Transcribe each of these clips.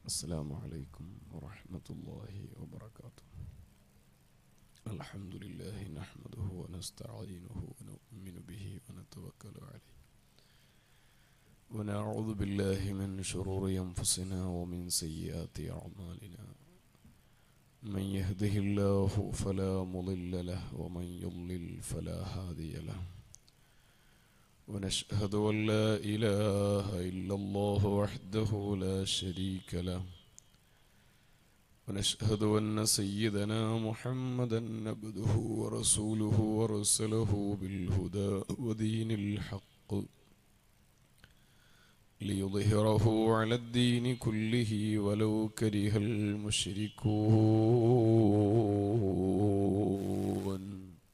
السلام عليكم ورحمة الله وبركاته الحمد لله نحمده ونستعينه ونؤمن به ونتوكل عليه ونعوذ بالله من شرور أنفسنا ومن سيئات أعمالنا من يهده الله فلا مضل له ومن يضلل فلا هادي له ونشهد أن لا إله إلا الله وحده لا شريك له ونشهد أن سيدنا محمدا عبده ورسوله ورسله بالهدى ودين الحق ليظهره على الدين كله ولو كره المشركون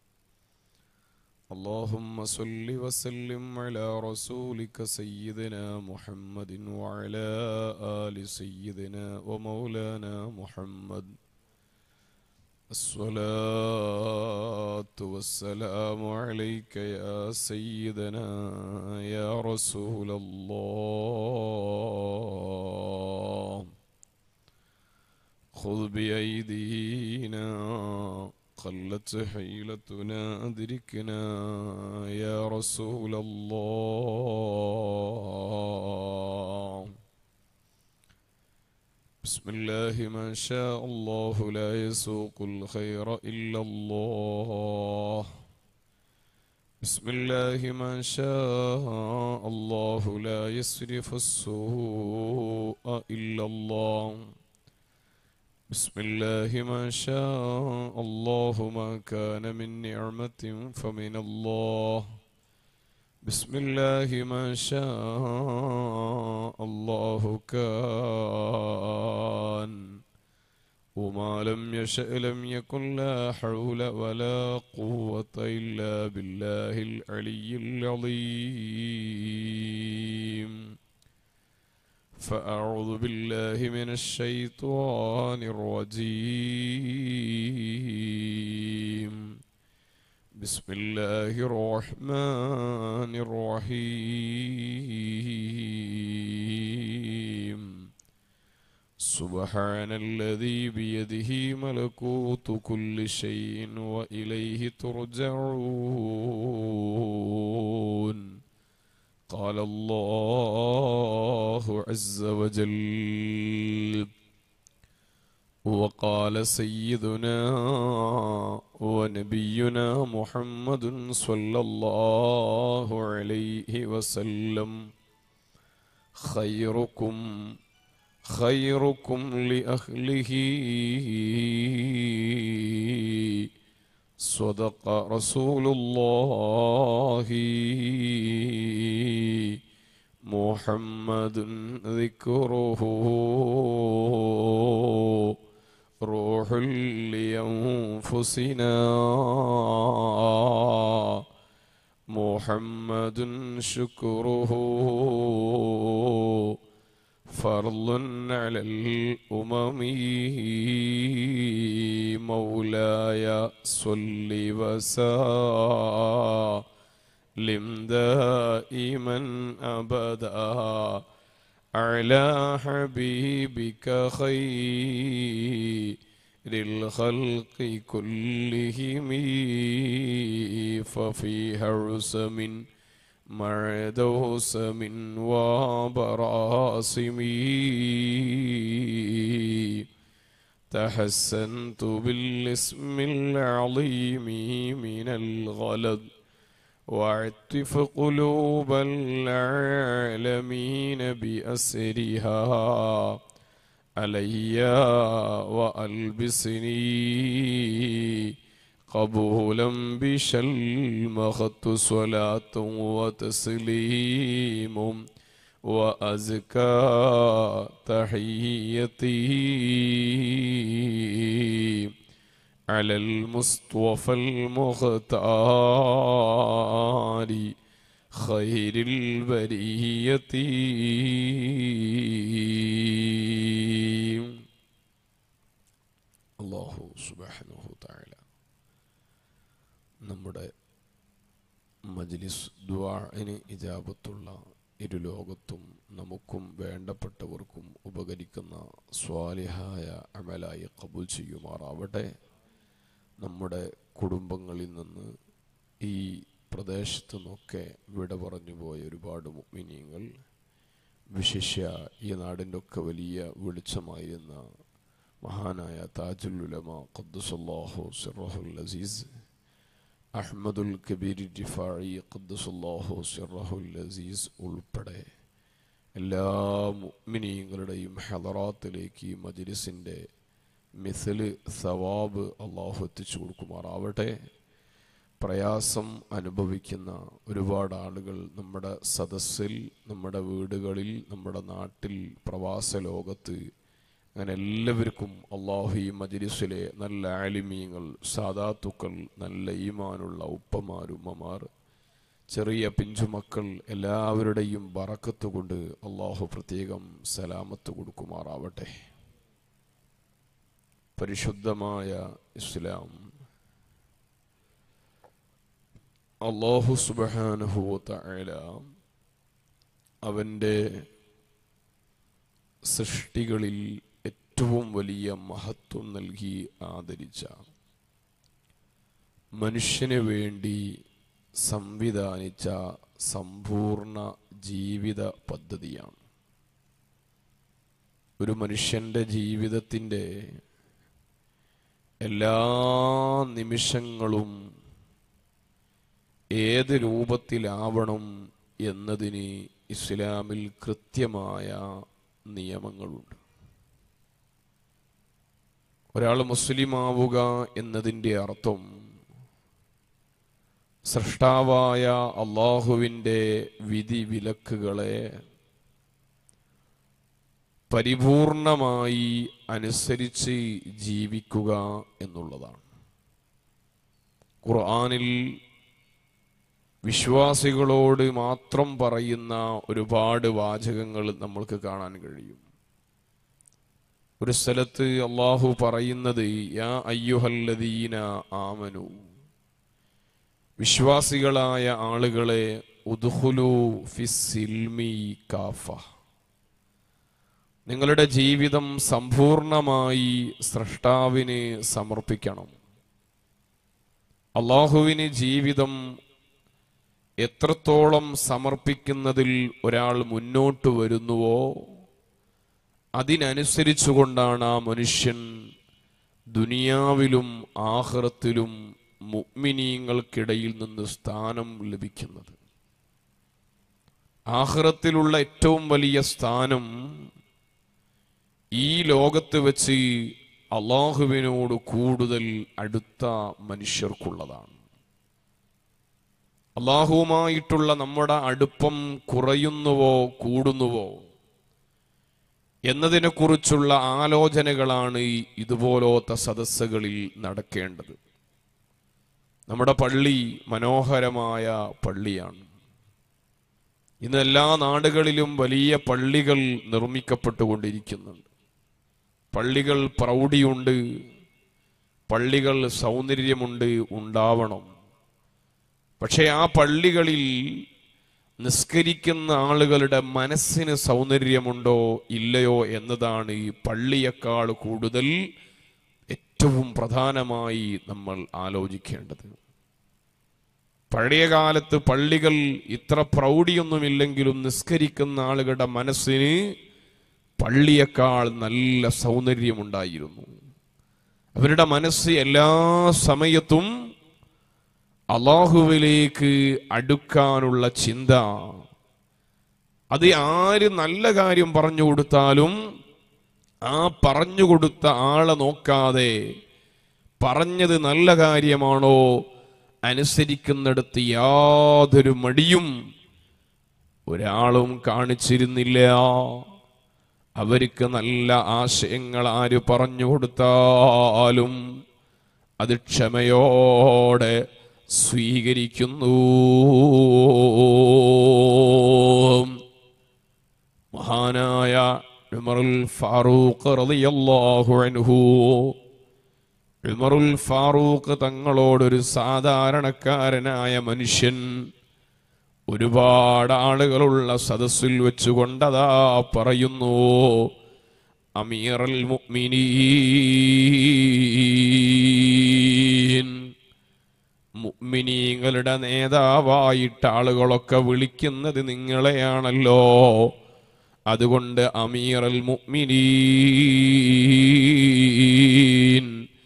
اللهم صل وسلم على رسولك سيدنا محمد وعلى آل سيدنا ومولانا محمد الصلاة والسلام عليك يا سيدنا يا رسول الله خذ بأيدينا قلت حيلتنا أدركنا يا رسول الله بسم الله ما شاء الله لا يسوق الخير إلا الله بسم الله ما شاء الله لا يصرف السوء إلا الله بسم الله ما شاء الله ما كان من نعمة فمن الله بسم الله ما شاء الله كان وما لم يشأ لم يكن لا حول ولا قوة إلا بالله العلي العظيم فأعوذ بالله من الشيطان الرجيم بسم الله الرحمن الرحيم سبحان الذي بيده ملكوت كل شيء وإليه ترجعون قال الله عز وجل وقال سيدنا ونبينا محمد صلى الله عليه وسلم خيركم خيركم لأهله صدق رسول الله محمد ذكره روح لأنفسنا محمد شكره فرض على الأمم مولاي صل وسلم دائما أبدا على حبيبك خير الخلق كلهم ففي هرسم مع دوسم وبراسم تحسنت بالاسم العظيم من الغلط واعتف قلوب العالمين بأسرها علي وألبسني قبولا بشلمخت صلاة وتسليم وأزكى تحيتي على المصطفى المختار خير البرية അള്ളാഹു സുബാനു താഴ നമ്മുടെ മജ്ലിസ് ദുആഇന് ഇജാബത്തുള്ള ഇരുലോകത്തും നമുക്കും വേണ്ടപ്പെട്ടവർക്കും ഉപകരിക്കുന്ന സ്വാലിഹായ അമലായി കബൂൽ ചെയ്യുമാറാവട്ടെ നമ്മുടെ കുടുംബങ്ങളിൽ നിന്ന് ഈ പ്രദേശത്തു നിന്നൊക്കെ വിട പറഞ്ഞു പോയ ഒരുപാട് മുഗ്മിനിയങ്ങൾ വിശിഷ്യ ഈ നാടിൻ്റെ ഒക്കെ വലിയ വെളിച്ചമായിരുന്ന മഹാനായ താജുൽ ഉലമ ഖദ്ദുസല്ലാഹു സിറഹുൽ അസീസ് അഹ്മദുൽ കബീർ ജിഫായി ഖദ്ദുസല്ലാഹു സിറഹുൽ അസീസ് ഉൾപ്പെടെ എല്ലാ മുഅ്മിനീങ്ങളുടെയും ഹദറാത്തിലേക്ക് ഈ മജ്ലിസിൻ്റെ മിഥില് സവാബ് അള്ളാഹു എത്തിച്ചു കൊടുക്കുമാറാവട്ടെ പ്രയാസം അനുഭവിക്കുന്ന ഒരുപാട് ആളുകൾ നമ്മുടെ സദസ്സിൽ നമ്മുടെ വീടുകളിൽ നമ്മുടെ നാട്ടിൽ പ്രവാസ ലോകത്ത് അങ്ങനെ എല്ലാവർക്കും അള്ളാഹു ഈ മജിലിസിലെ നല്ല ആലിമീങ്ങൾ സാദാത്തുക്കൾ നല്ല ഈമാനുള്ള ഉപ്പമാർ ഉമ്മമാർ ചെറിയ പിഞ്ചുമക്കൾ എല്ലാവരുടെയും ബറക്കത്ത് കൊണ്ട് അള്ളാഹു പ്രത്യേകം സലാമത്ത് കൊടുക്കുമാറാവട്ടെ പരിശുദ്ധമായ ഇസ്ലാം അള്ളാഹു സുബാനുഭൂത്തല അവൻ്റെ സൃഷ്ടികളിൽ ഏറ്റവും വലിയ മഹത്വം നൽകി ആദരിച്ച മനുഷ്യന് വേണ്ടി സംവിധാനിച്ച സമ്പൂർണ്ണ ജീവിത പദ്ധതിയാണ് ഒരു മനുഷ്യൻ്റെ ജീവിതത്തിൻ്റെ എല്ലാ നിമിഷങ്ങളും ഏത് രൂപത്തിലാവണം എന്നതിന് ഇസ്ലാമിൽ കൃത്യമായ നിയമങ്ങളുണ്ട് ഒരാൾ മുസ്ലിമാവുക എന്നതിൻ്റെ അർത്ഥം സൃഷ്ടാവായ അള്ളാഹുവിൻ്റെ വിധി വിലക്കുകളെ പരിപൂർണമായി അനുസരിച്ച് ജീവിക്കുക എന്നുള്ളതാണ് ഖുർആനിൽ വിശ്വാസികളോട് മാത്രം പറയുന്ന ഒരുപാട് വാചകങ്ങൾ നമ്മൾക്ക് കാണാൻ കഴിയും ഒരു സ്ഥലത്ത് അള്ളാഹു പറയുന്നത് യാ അയ്യുഹല്ലദീന ആമനു വിശ്വാസികളായ ആളുകളെ ഉദ്ഹുലു ഫിസിൽമി കാഫ നിങ്ങളുടെ ജീവിതം സമ്പൂർണമായി സൃഷ്ടാവിന് സമർപ്പിക്കണം അള്ളാഹുവിന് ജീവിതം എത്രത്തോളം സമർപ്പിക്കുന്നതിൽ ഒരാൾ മുന്നോട്ട് വരുന്നുവോ അതിനനുസരിച്ചുകൊണ്ടാണ് ആ മനുഷ്യൻ ദുനിയാവിലും ആഹ്റത്തിലും മുഗ്മിനീങ്ങൾക്കിടയിൽ നിന്ന് സ്ഥാനം ലഭിക്കുന്നത് ആഹ്റത്തിലുള്ള ഏറ്റവും വലിയ സ്ഥാനം ഈ ലോകത്ത് വെച്ച് അള്ളാഹുവിനോട് കൂടുതൽ അടുത്ത മനുഷ്യർക്കുള്ളതാണ് അള്ളാഹുവുമായിട്ടുള്ള നമ്മുടെ അടുപ്പം കുറയുന്നുവോ കൂടുന്നുവോ എന്നതിനെക്കുറിച്ചുള്ള ആലോചനകളാണ് ഈ ഇതുപോലത്തെ സദസ്സുകളിൽ നടക്കേണ്ടത് നമ്മുടെ പള്ളി മനോഹരമായ പള്ളിയാണ് ഇന്ന് എല്ലാ നാടുകളിലും വലിയ പള്ളികൾ നിർമ്മിക്കപ്പെട്ടുകൊണ്ടിരിക്കുന്നുണ്ട് പള്ളികൾ പ്രൗഢിയുണ്ട് പള്ളികൾ സൗന്ദര്യമുണ്ട് ഉണ്ടാവണം പക്ഷെ ആ പള്ളികളിൽ നിസ്കരിക്കുന്ന ആളുകളുടെ മനസ്സിന് സൗന്ദര്യമുണ്ടോ ഇല്ലയോ എന്നതാണ് ഈ പള്ളിയേക്കാൾ കൂടുതൽ ഏറ്റവും പ്രധാനമായി നമ്മൾ ആലോചിക്കേണ്ടത് പഴയ കാലത്ത് പള്ളികൾ ഇത്ര പ്രൗഢിയൊന്നുമില്ലെങ്കിലും നിസ്കരിക്കുന്ന ആളുകളുടെ മനസ്സിന് പള്ളിയേക്കാൾ നല്ല സൗന്ദര്യമുണ്ടായിരുന്നു അവരുടെ മനസ്സ് എല്ലാ സമയത്തും അള്ളാഹുവിലേക്ക് അടുക്കാനുള്ള ചിന്ത അത് ആര് നല്ല കാര്യം പറഞ്ഞു കൊടുത്താലും ആ പറഞ്ഞു കൊടുത്ത ആളെ നോക്കാതെ പറഞ്ഞത് നല്ല കാര്യമാണോ അനുസരിക്കുന്നിടത്ത് യാതൊരു മടിയും ഒരാളും കാണിച്ചിരുന്നില്ല അവർക്ക് നല്ല ആശയങ്ങൾ ആര് പറഞ്ഞു കൊടുത്താലും അത് ക്ഷമയോടെ സ്വീകരിക്കുന്നു മഹാനായ ഉമറുൽ ഫാറൂഖ് റളിയല്ലാഹു അൻഹു ഉമറുൽ ഫാറൂഖ് തങ്ങളോടൊരു സാധാരണക്കാരനായ മനുഷ്യൻ ഒരുപാട് ആളുകളുള്ള സദസ്സിൽ വെച്ചുകൊണ്ടതാ പറയുന്നു അമീറൽ മുഅ്മിനീൻ മുഅ്മിനീങ്ങളുടെ നേതാവായിട്ട് ആളുകളൊക്കെ വിളിക്കുന്നത് നിങ്ങളെയാണല്ലോ അതുകൊണ്ട് അമീറൽ മുഅ്മിനീൻ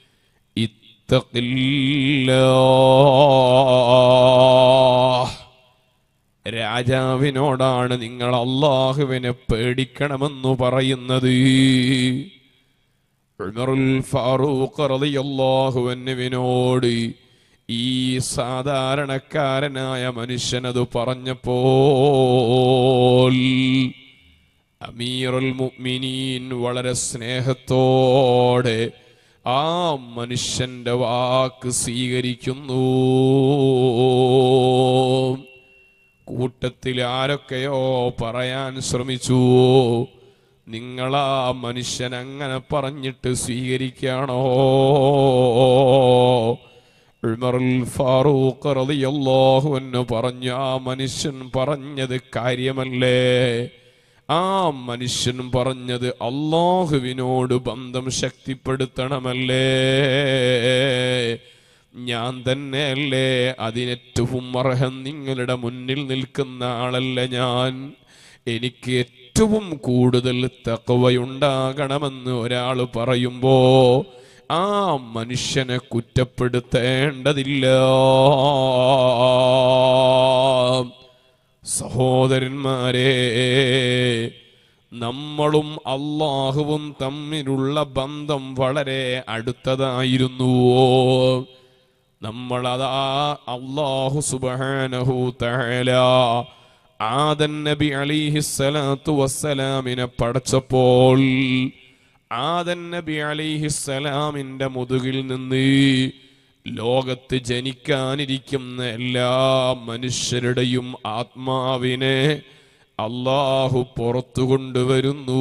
ഇത്തഖില്ലാഹ് രാജാവിനോടാണ് നിങ്ങൾ അള്ളാഹുവിനെ പേടിക്കണമെന്നു പറയുന്നത് ഉമറുൽ ഫാറൂഖ് റളിയല്ലാഹുവിനോട് ഈ സാധാരണക്കാരനായ മനുഷ്യനത് പറഞ്ഞപ്പോൾ അമീറുൽ മുഅ്മിനീൻ വളരെ സ്നേഹത്തോടെ ആ മനുഷ്യന്റെ വാക്ക് സ്വീകരിക്കുന്നു കൂട്ടത്തിൽ ആരൊക്കെയോ പറയാൻ ശ്രമിച്ചു നിങ്ങളാ മനുഷ്യൻ അങ്ങനെ പറഞ്ഞിട്ട് സ്വീകരിക്കാണോ ഉമറുൽ ഫാറൂഖ് റളിയല്ലാഹു അൻഹു പറഞ്ഞു ആ മനുഷ്യൻ പറഞ്ഞത് കാര്യമല്ലേ ആ മനുഷ്യൻ പറഞ്ഞത് അള്ളാഹുവിനോട് ബന്ധം ശക്തിപ്പെടുത്തണമല്ലേ ഞാൻ തന്നെയല്ലേ അതിനേറ്റവും അർഹം നിങ്ങളുടെ മുന്നിൽ നിൽക്കുന്ന ആളല്ല ഞാൻ എനിക്ക് ഏറ്റവും കൂടുതൽ തക്കവയുണ്ടാകണമെന്ന് ഒരാൾ പറയുമ്പോ ആ മനുഷ്യനെ കുറ്റപ്പെടുത്തേണ്ടതില്ല സഹോദരന്മാരെ നമ്മളും അള്ളാഹുവും തമ്മിലുള്ള ബന്ധം വളരെ അടുത്തതായിരുന്നുവോ നമ്മളതാ അള്ളാഹു സുബാനഹു തഹല ആദൻ നബി അലിഹിസ്സലാത്തു വസ്സലാമിനെ പടച്ചപ്പോൾ ആദൻ നബി അലിഹിസ്സലാമിന്റെ മുതുകിൽ നിന്ന് ലോകത്ത് ജനിക്കാനിരിക്കുന്ന എല്ലാ മനുഷ്യരുടെയും ആത്മാവിനെ അള്ളാഹു പുറത്തു കൊണ്ടുവരുന്നു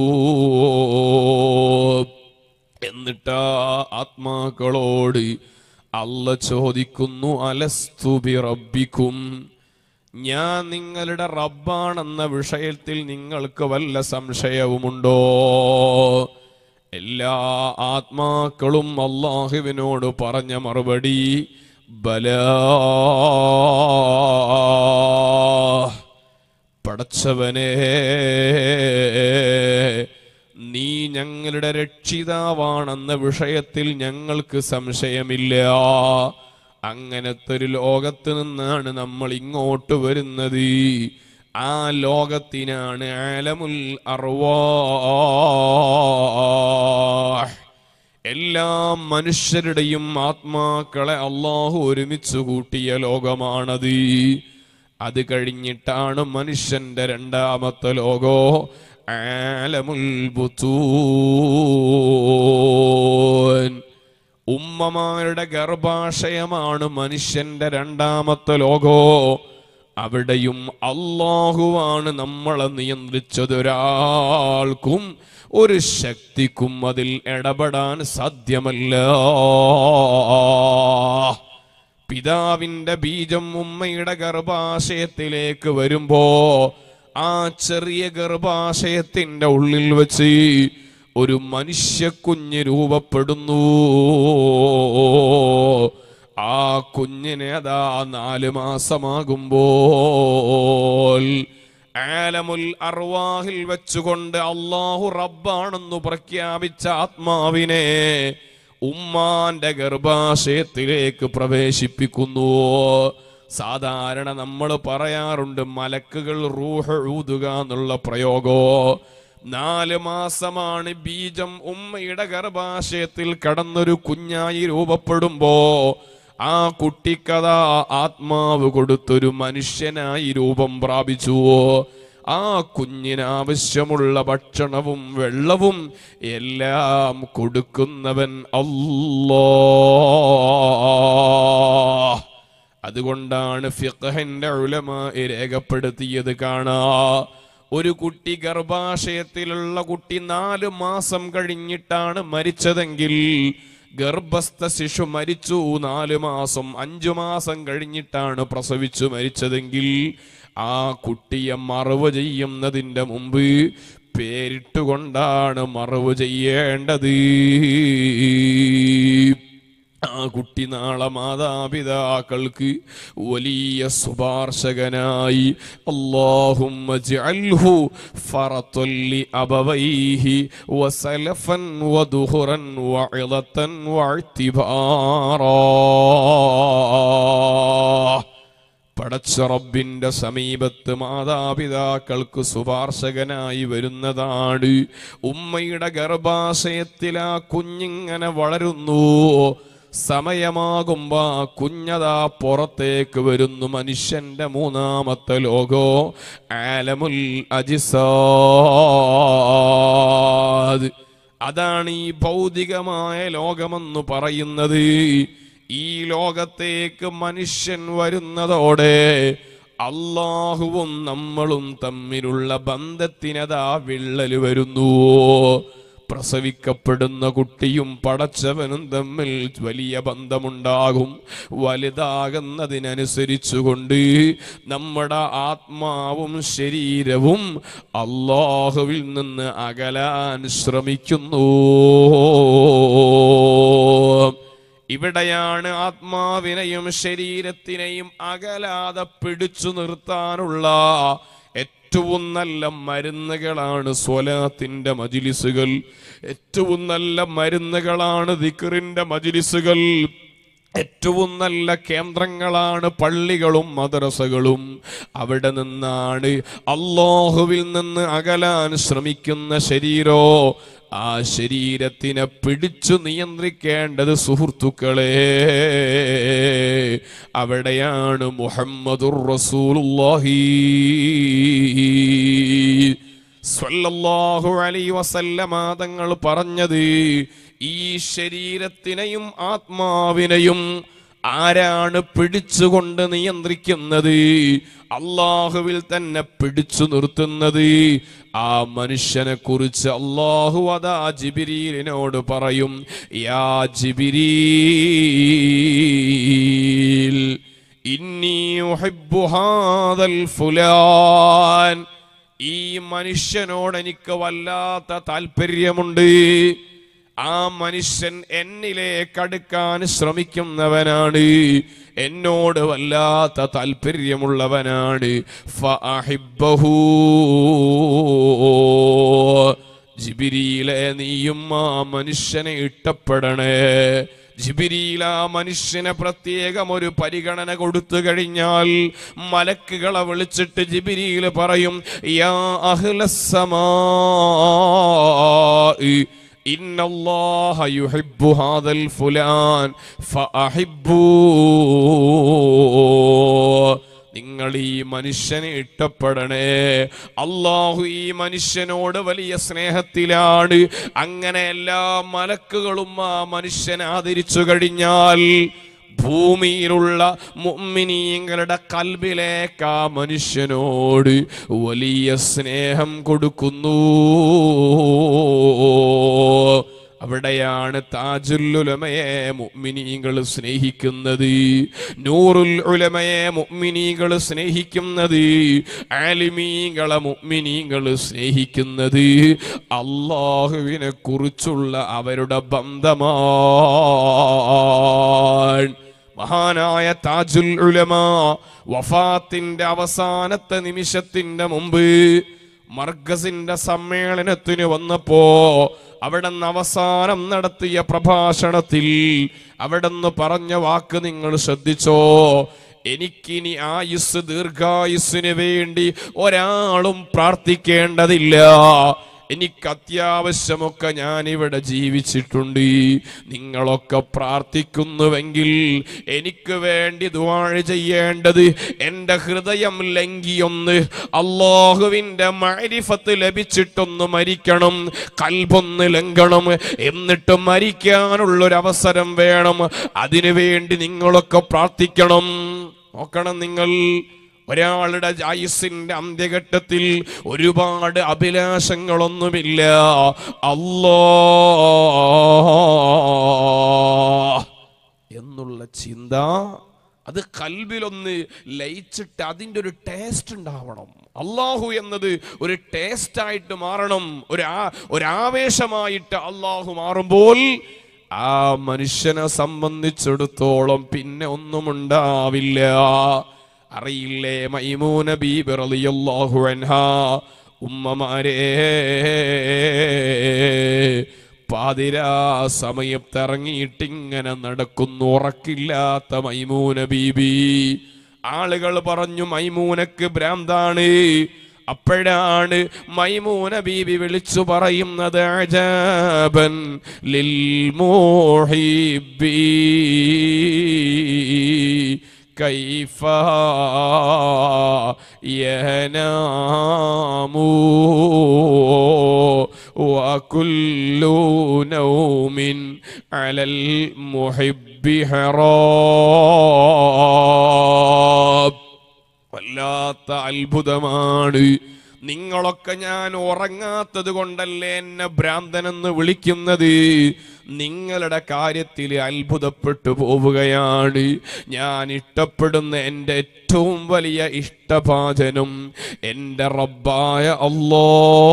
എന്നിട്ടാ ആത്മാക്കളോട് അല്ല ചോദിക്കുന്നു അലസ്തുബി റബ്ബിക്കും ഞാൻ നിങ്ങളുടെ റബ്ബാണെന്ന വിഷയത്തിൽ നിങ്ങൾക്ക് വല്ല സംശയവുമുണ്ടോ എല്ലാ ആത്മാക്കളും അള്ളാഹുവിനോട് പറഞ്ഞ മറുപടി ബലാ പടച്ചവനെ നീ ഞങ്ങളുടെ രക്ഷിതാവാണെന്ന വിഷയത്തിൽ ഞങ്ങൾക്ക് സംശയമില്ല അങ്ങനത്തെ ഒരു ലോകത്ത് നിന്നാണ് നമ്മൾ ഇങ്ങോട്ട് വരുന്നത് ആ ലോകത്തിനാണ് ആലമുൽ അർവാഹ് എല്ലാ മനുഷ്യരുടെയും ആത്മാക്കളെ അള്ളാഹു ഒരുമിച്ച് കൂട്ടിയ ലോകമാണത് അത് കഴിഞ്ഞിട്ടാണ് മനുഷ്യന്റെ രണ്ടാമത്തെ ലോകോ ആലമുൽ ബുത്തൂൻ ഉമ്മമാരുടെ ഗർഭാശയമാണ് മനുഷ്യന്റെ രണ്ടാമത്തെ ലോകോ അവിടെയും അള്ളാഹുവാണ് നമ്മളെ നിയന്ത്രിച്ചത് ഒരാൾക്കും ഒരു ശക്തിക്കും അതിൽ ഇടപെടാൻ സാധ്യമല്ല പിതാവിന്റെ ബീജം ഉമ്മയുടെ ഗർഭാശയത്തിലേക്ക് വരുമ്പോ ആ ചെറിയ ഗർഭാശയത്തിന്റെ ഉള്ളിൽ വെച്ച് ഒരു മനുഷ്യക്കുഞ്ഞ് രൂപപ്പെടുന്നു ആ കുഞ്ഞിനെ അതാ നാല് മാസമാകുമ്പോൾ ആലമുൽ അർവാഹിൽ വെച്ചുകൊണ്ട് അള്ളാഹു റബ്ബാണെന്നു പ്രഖ്യാപിച്ച ആത്മാവിനെ ഉമ്മാന്റെ ഗർഭാശയത്തിലേക്ക് പ്രവേശിപ്പിക്കുന്നു സാധാരണ നമ്മൾ പറയാറുണ്ട് മലക്കുകൾ റൂഹ് ഊതുക എന്നുള്ള പ്രയോഗോ നാല് മാസമാണ് ബീജം ഉമ്മയുടെ ഗർഭാശയത്തിൽ കടന്നൊരു കുഞ്ഞായി രൂപപ്പെടുമ്പോ ആ കുട്ടിക്കഥ ആത്മാവ് കൊടുത്തൊരു മനുഷ്യനായി രൂപം പ്രാപിച്ചുവോ ആ കുഞ്ഞിന് ആവശ്യമുള്ള ഭക്ഷണവും വെള്ളവും എല്ലാം കൊടുക്കുന്നവൻ അല്ലോ അതുകൊണ്ടാണ് ഫിഖഹിന്റെ ഉലമ രേഖപ്പെടുത്തിയത് കാണാ ഒരു കുട്ടി ഗർഭാശയത്തിലുള്ള കുട്ടി നാല് മാസം കഴിഞ്ഞിട്ടാണ് മരിച്ചതെങ്കിൽ ഗർഭസ്ഥ ശിശു മരിച്ചു നാല് മാസം അഞ്ചു മാസം കഴിഞ്ഞിട്ടാണ് പ്രസവിച്ചു മരിച്ചതെങ്കിൽ ആ കുട്ടിയെ മറവ് ചെയ്യുന്നതിൻ്റെ മുമ്പ് പേരിട്ടുകൊണ്ടാണ് മറവ് ചെയ്യേണ്ടത് ആ കുട്ടി നാളെ മാതാപിതാക്കൾക്ക് വലിയ ശുപാർശകനായി അള്ളാഹുമ്മ ജഅൽഹു ഫറത്തുല്ലി അബവൈഹി വസലഫൻ വദുഹുറൻ വഇളതൻ വഇത്തിബാറാ പടച്ച റബ്ബിന്റെ സമീപത്ത് മാതാപിതാക്കൾക്ക് ശുപാർശകനായി വരുന്നതാണ് ഉമ്മയുടെ ഗർഭാശയത്തിൽ ആ കുഞ്ഞിങ്ങനെ വളരുന്നു സമയമാകുമ്പോ ആ കുഞ്ഞതാ പുറത്തേക്ക് വരുന്നു മനുഷ്യന്റെ മൂന്നാമത്തെ ലോകോ ആലമുൽ അജിസാദ് അതാണ് ഈ ഭൗതികമായ ലോകമെന്ന് പറയുന്നത് ഈ ലോകത്തേക്ക് മനുഷ്യൻ വരുന്നതോടെ അള്ളാഹുവും നമ്മളും തമ്മിലുള്ള ബന്ധത്തിനതാ വിള്ളൽ വരുന്നു പ്രസവിക്കപ്പെടുന്ന കുട്ടിയും പടച്ചവനും തമ്മിൽ വലിയ ബന്ധമുണ്ടാകും വലുതാകുന്നതിനനുസരിച്ചുകൊണ്ട് നമ്മുടെ ആത്മാവും ശരീരവും അള്ളാഹുവിൽ നിന്ന് അകലാൻ ശ്രമിക്കുന്നു ഇവിടെയാണ് ആത്മാവിനെയും ശരീരത്തിനെയും അകലാതെ പിടിച്ചു നിർത്താനുള്ള ഏറ്റവും നല്ല മരുന്നുകളാണ് സ്വലാത്തിന്റെ മജിലിസുകൾ ഏറ്റവും നല്ല മരുന്നുകളാണ് ദിക്റിന്റെ മജിലിസുകൾ ഏറ്റവും നല്ല കേന്ദ്രങ്ങളാണ് പള്ളികളും മദ്രസകളും അവിടെ നിന്നാണ് അള്ളാഹുവിൽ നിന്ന് അകലാൻ ശ്രമിക്കുന്ന ശരീരോ ആ ശരീരത്തിനെ പിടിച്ചു നിയന്ത്രിക്കേണ്ടത് സുഹൃത്തുക്കളെ അവിടെയാണ് മുഹമ്മദുർ റസൂലുള്ളാഹി സ്വല്ലല്ലാഹു അലൈഹി വസല്ലമ തങ്ങൾ പറഞ്ഞത് ഈ ശരീരത്തിനെയും ആത്മാവിനെയും ആരാണ് പിടിച്ചുകൊണ്ട് നിയന്ത്രിക്കുന്നത് അള്ളാഹുവിൽ തന്നെ പിടിച്ചു നിർത്തുന്നത് ആ മനുഷ്യനെ കുറിച്ച് അള്ളാഹു അതാ ജിബിരീലിനോട് പറയും യാ ജിബിരീൽ ഇന്നി ഉഹിബ്ബു ഹാദൽ ഫുലാൻ ഈ മനുഷ്യനോട് എനിക്ക് വല്ലാത്ത താല്പര്യമുണ്ട് ആ മനുഷ്യൻ എന്നിലേക്ക് അടുക്കാൻ ശ്രമിക്കുന്നവനാണ് എന്നോട് വല്ലാത്ത താല്പര്യമുള്ളവനാണ് ഫഅഹിബ്ബഹു. ജിബിരിയിലെ നീയും ആ മനുഷ്യനെ ഇഷ്ടപ്പെടണേ ജിബിരിയിൽ ആ മനുഷ്യനെ പ്രത്യേകം ഒരു പരിഗണന കൊടുത്തു കഴിഞ്ഞാൽ മലക്കുകളെ വിളിച്ചിട്ട് ജിബിരിയിൽ പറയും യാ അഹ്ലസ്സമാ إن الله يحب هذا الفلان فأحبوه നിങ്ങൾ ഈ മനുഷ്യനെ ഇഷ്ടപ്പെടണേ അള്ളാഹു ഈ മനുഷ്യനോട് വലിയ സ്നേഹത്തിലാണ് അങ്ങനെ എല്ലാ മലക്കുകളും ആ മനുഷ്യനെ ആദരിച്ചു കഴിഞ്ഞാൽ ഭൂമിയിലുള്ള മുഅ്മിനീങ്ങളുടെ കൽബിലേക്ക് ആ മനുഷ്യനോട് വലിയ സ്നേഹം കൊടുക്കുന്നു അവിടെയാണ് താജുൽ ഉലമയെ മുഅ്മിനീങ്ങൾ സ്നേഹിക്കുന്നത് നൂറുൽ ഉലമയെ മുഅ്മിനീങ്ങൾ സ്നേഹിക്കുന്നത് ആലിമീങ്ങളെ മുഅ്മിനീങ്ങൾ സ്നേഹിക്കുന്നത് അള്ളാഹുവിനെ കുറിച്ചുള്ള അവരുടെ ബന്ധമാണ് മഹാനായ താജുൽ ഉലമ വഫാത്തിന്റെ അവസാനത്തെ നിമിഷത്തിന്റെ മുമ്പ് മർഗസിന്റെ സമ്മേളനത്തിന് വന്നപ്പോ അവിടുന്ന് അവസാനം നടത്തിയ പ്രഭാഷണത്തിൽ അവിടുന്ന് പറഞ്ഞ വാക്ക് നിങ്ങൾ ശ്രദ്ധിച്ചോ എനിക്കിനി ആയുസ് ദീർഘായുസ്സിന് വേണ്ടി ഒരാളും പ്രാർത്ഥിക്കേണ്ടതില്ല എനിക്ക് അത്യാവശ്യമൊക്കെ ഞാൻ ഇവിടെ ജീവിച്ചിട്ടുണ്ട് നിങ്ങളൊക്കെ പ്രാർത്ഥിക്കുന്നുവെങ്കിൽ എനിക്ക് വേണ്ടി ദുവാഴ ചെയ്യേണ്ടത് എൻ്റെ ഹൃദയം ലംഘിയൊന്ന് അള്ളാഹുവിൻ്റെ മരിഫത്ത് ലഭിച്ചിട്ടൊന്ന് മരിക്കണം കൽബൊന്ന് ലംഘണം എന്നിട്ട് മരിക്കാനുള്ളൊരവസരം വേണം അതിനു വേണ്ടി നിങ്ങളൊക്കെ പ്രാർത്ഥിക്കണം നോക്കണം നിങ്ങൾ ഒരാളുടെ ആയുസിന്റെ അന്ത്യഘട്ടത്തിൽ ഒരുപാട് അഭിലാഷങ്ങളൊന്നുമില്ല അല്ലോ കൽബിലൊന്ന് ലയിച്ചിട്ട് അതിൻ്റെ ഒരു ടേസ്റ്റ് ഉണ്ടാവണം അള്ളാഹു എന്നത് ഒരു ടേസ്റ്റായിട്ട് മാറണം ഒരു ആ ഒരു ആവേശമായിട്ട് അള്ളാഹു മാറുമ്പോൾ ആ മനുഷ്യനെ സംബന്ധിച്ചിടത്തോളം പിന്നെ ഒന്നും ഉണ്ടാവില്ല അറിയില്ലേ മൈമൂന ബീബി റളിയല്ലാഹു അൻഹാ ഉമ്മമാരെ പാതിരാ സമയത്തിറങ്ങിയിട്ട് ഇങ്ങനെ നടക്കുന്നു ഉറക്കില്ലാത്ത മൈമൂന ബീബി ആളുകൾ പറഞ്ഞു മൈമൂനക്ക് ഭ്രാന്താണ് അപ്പോഴാണ് മൈമൂന ബീബി വിളിച്ചു പറയുന്നത് അജാബൻ ലിൽ മോഹിബി كيف ينام وكل نوم على المحب حرام വല്ലാത്ത അത്ഭുതമാണ് നിങ്ങളൊക്കെ ഞാൻ ഉറങ്ങാത്തത് കൊണ്ടല്ലേ എന്നെ ഭ്രാന്തനെന്ന് വിളിക്കുന്നത് നിങ്ങളുടെ കാര്യത്തിൽ അത്ഭുതപ്പെട്ടു പോവുകയാണ് ഞാൻ ഇഷ്ടപ്പെടുന്ന എൻ്റെ ഏറ്റവും വലിയ ഇഷ്ടപാചനം എൻ്റെ റബ്ബായ അല്ലോ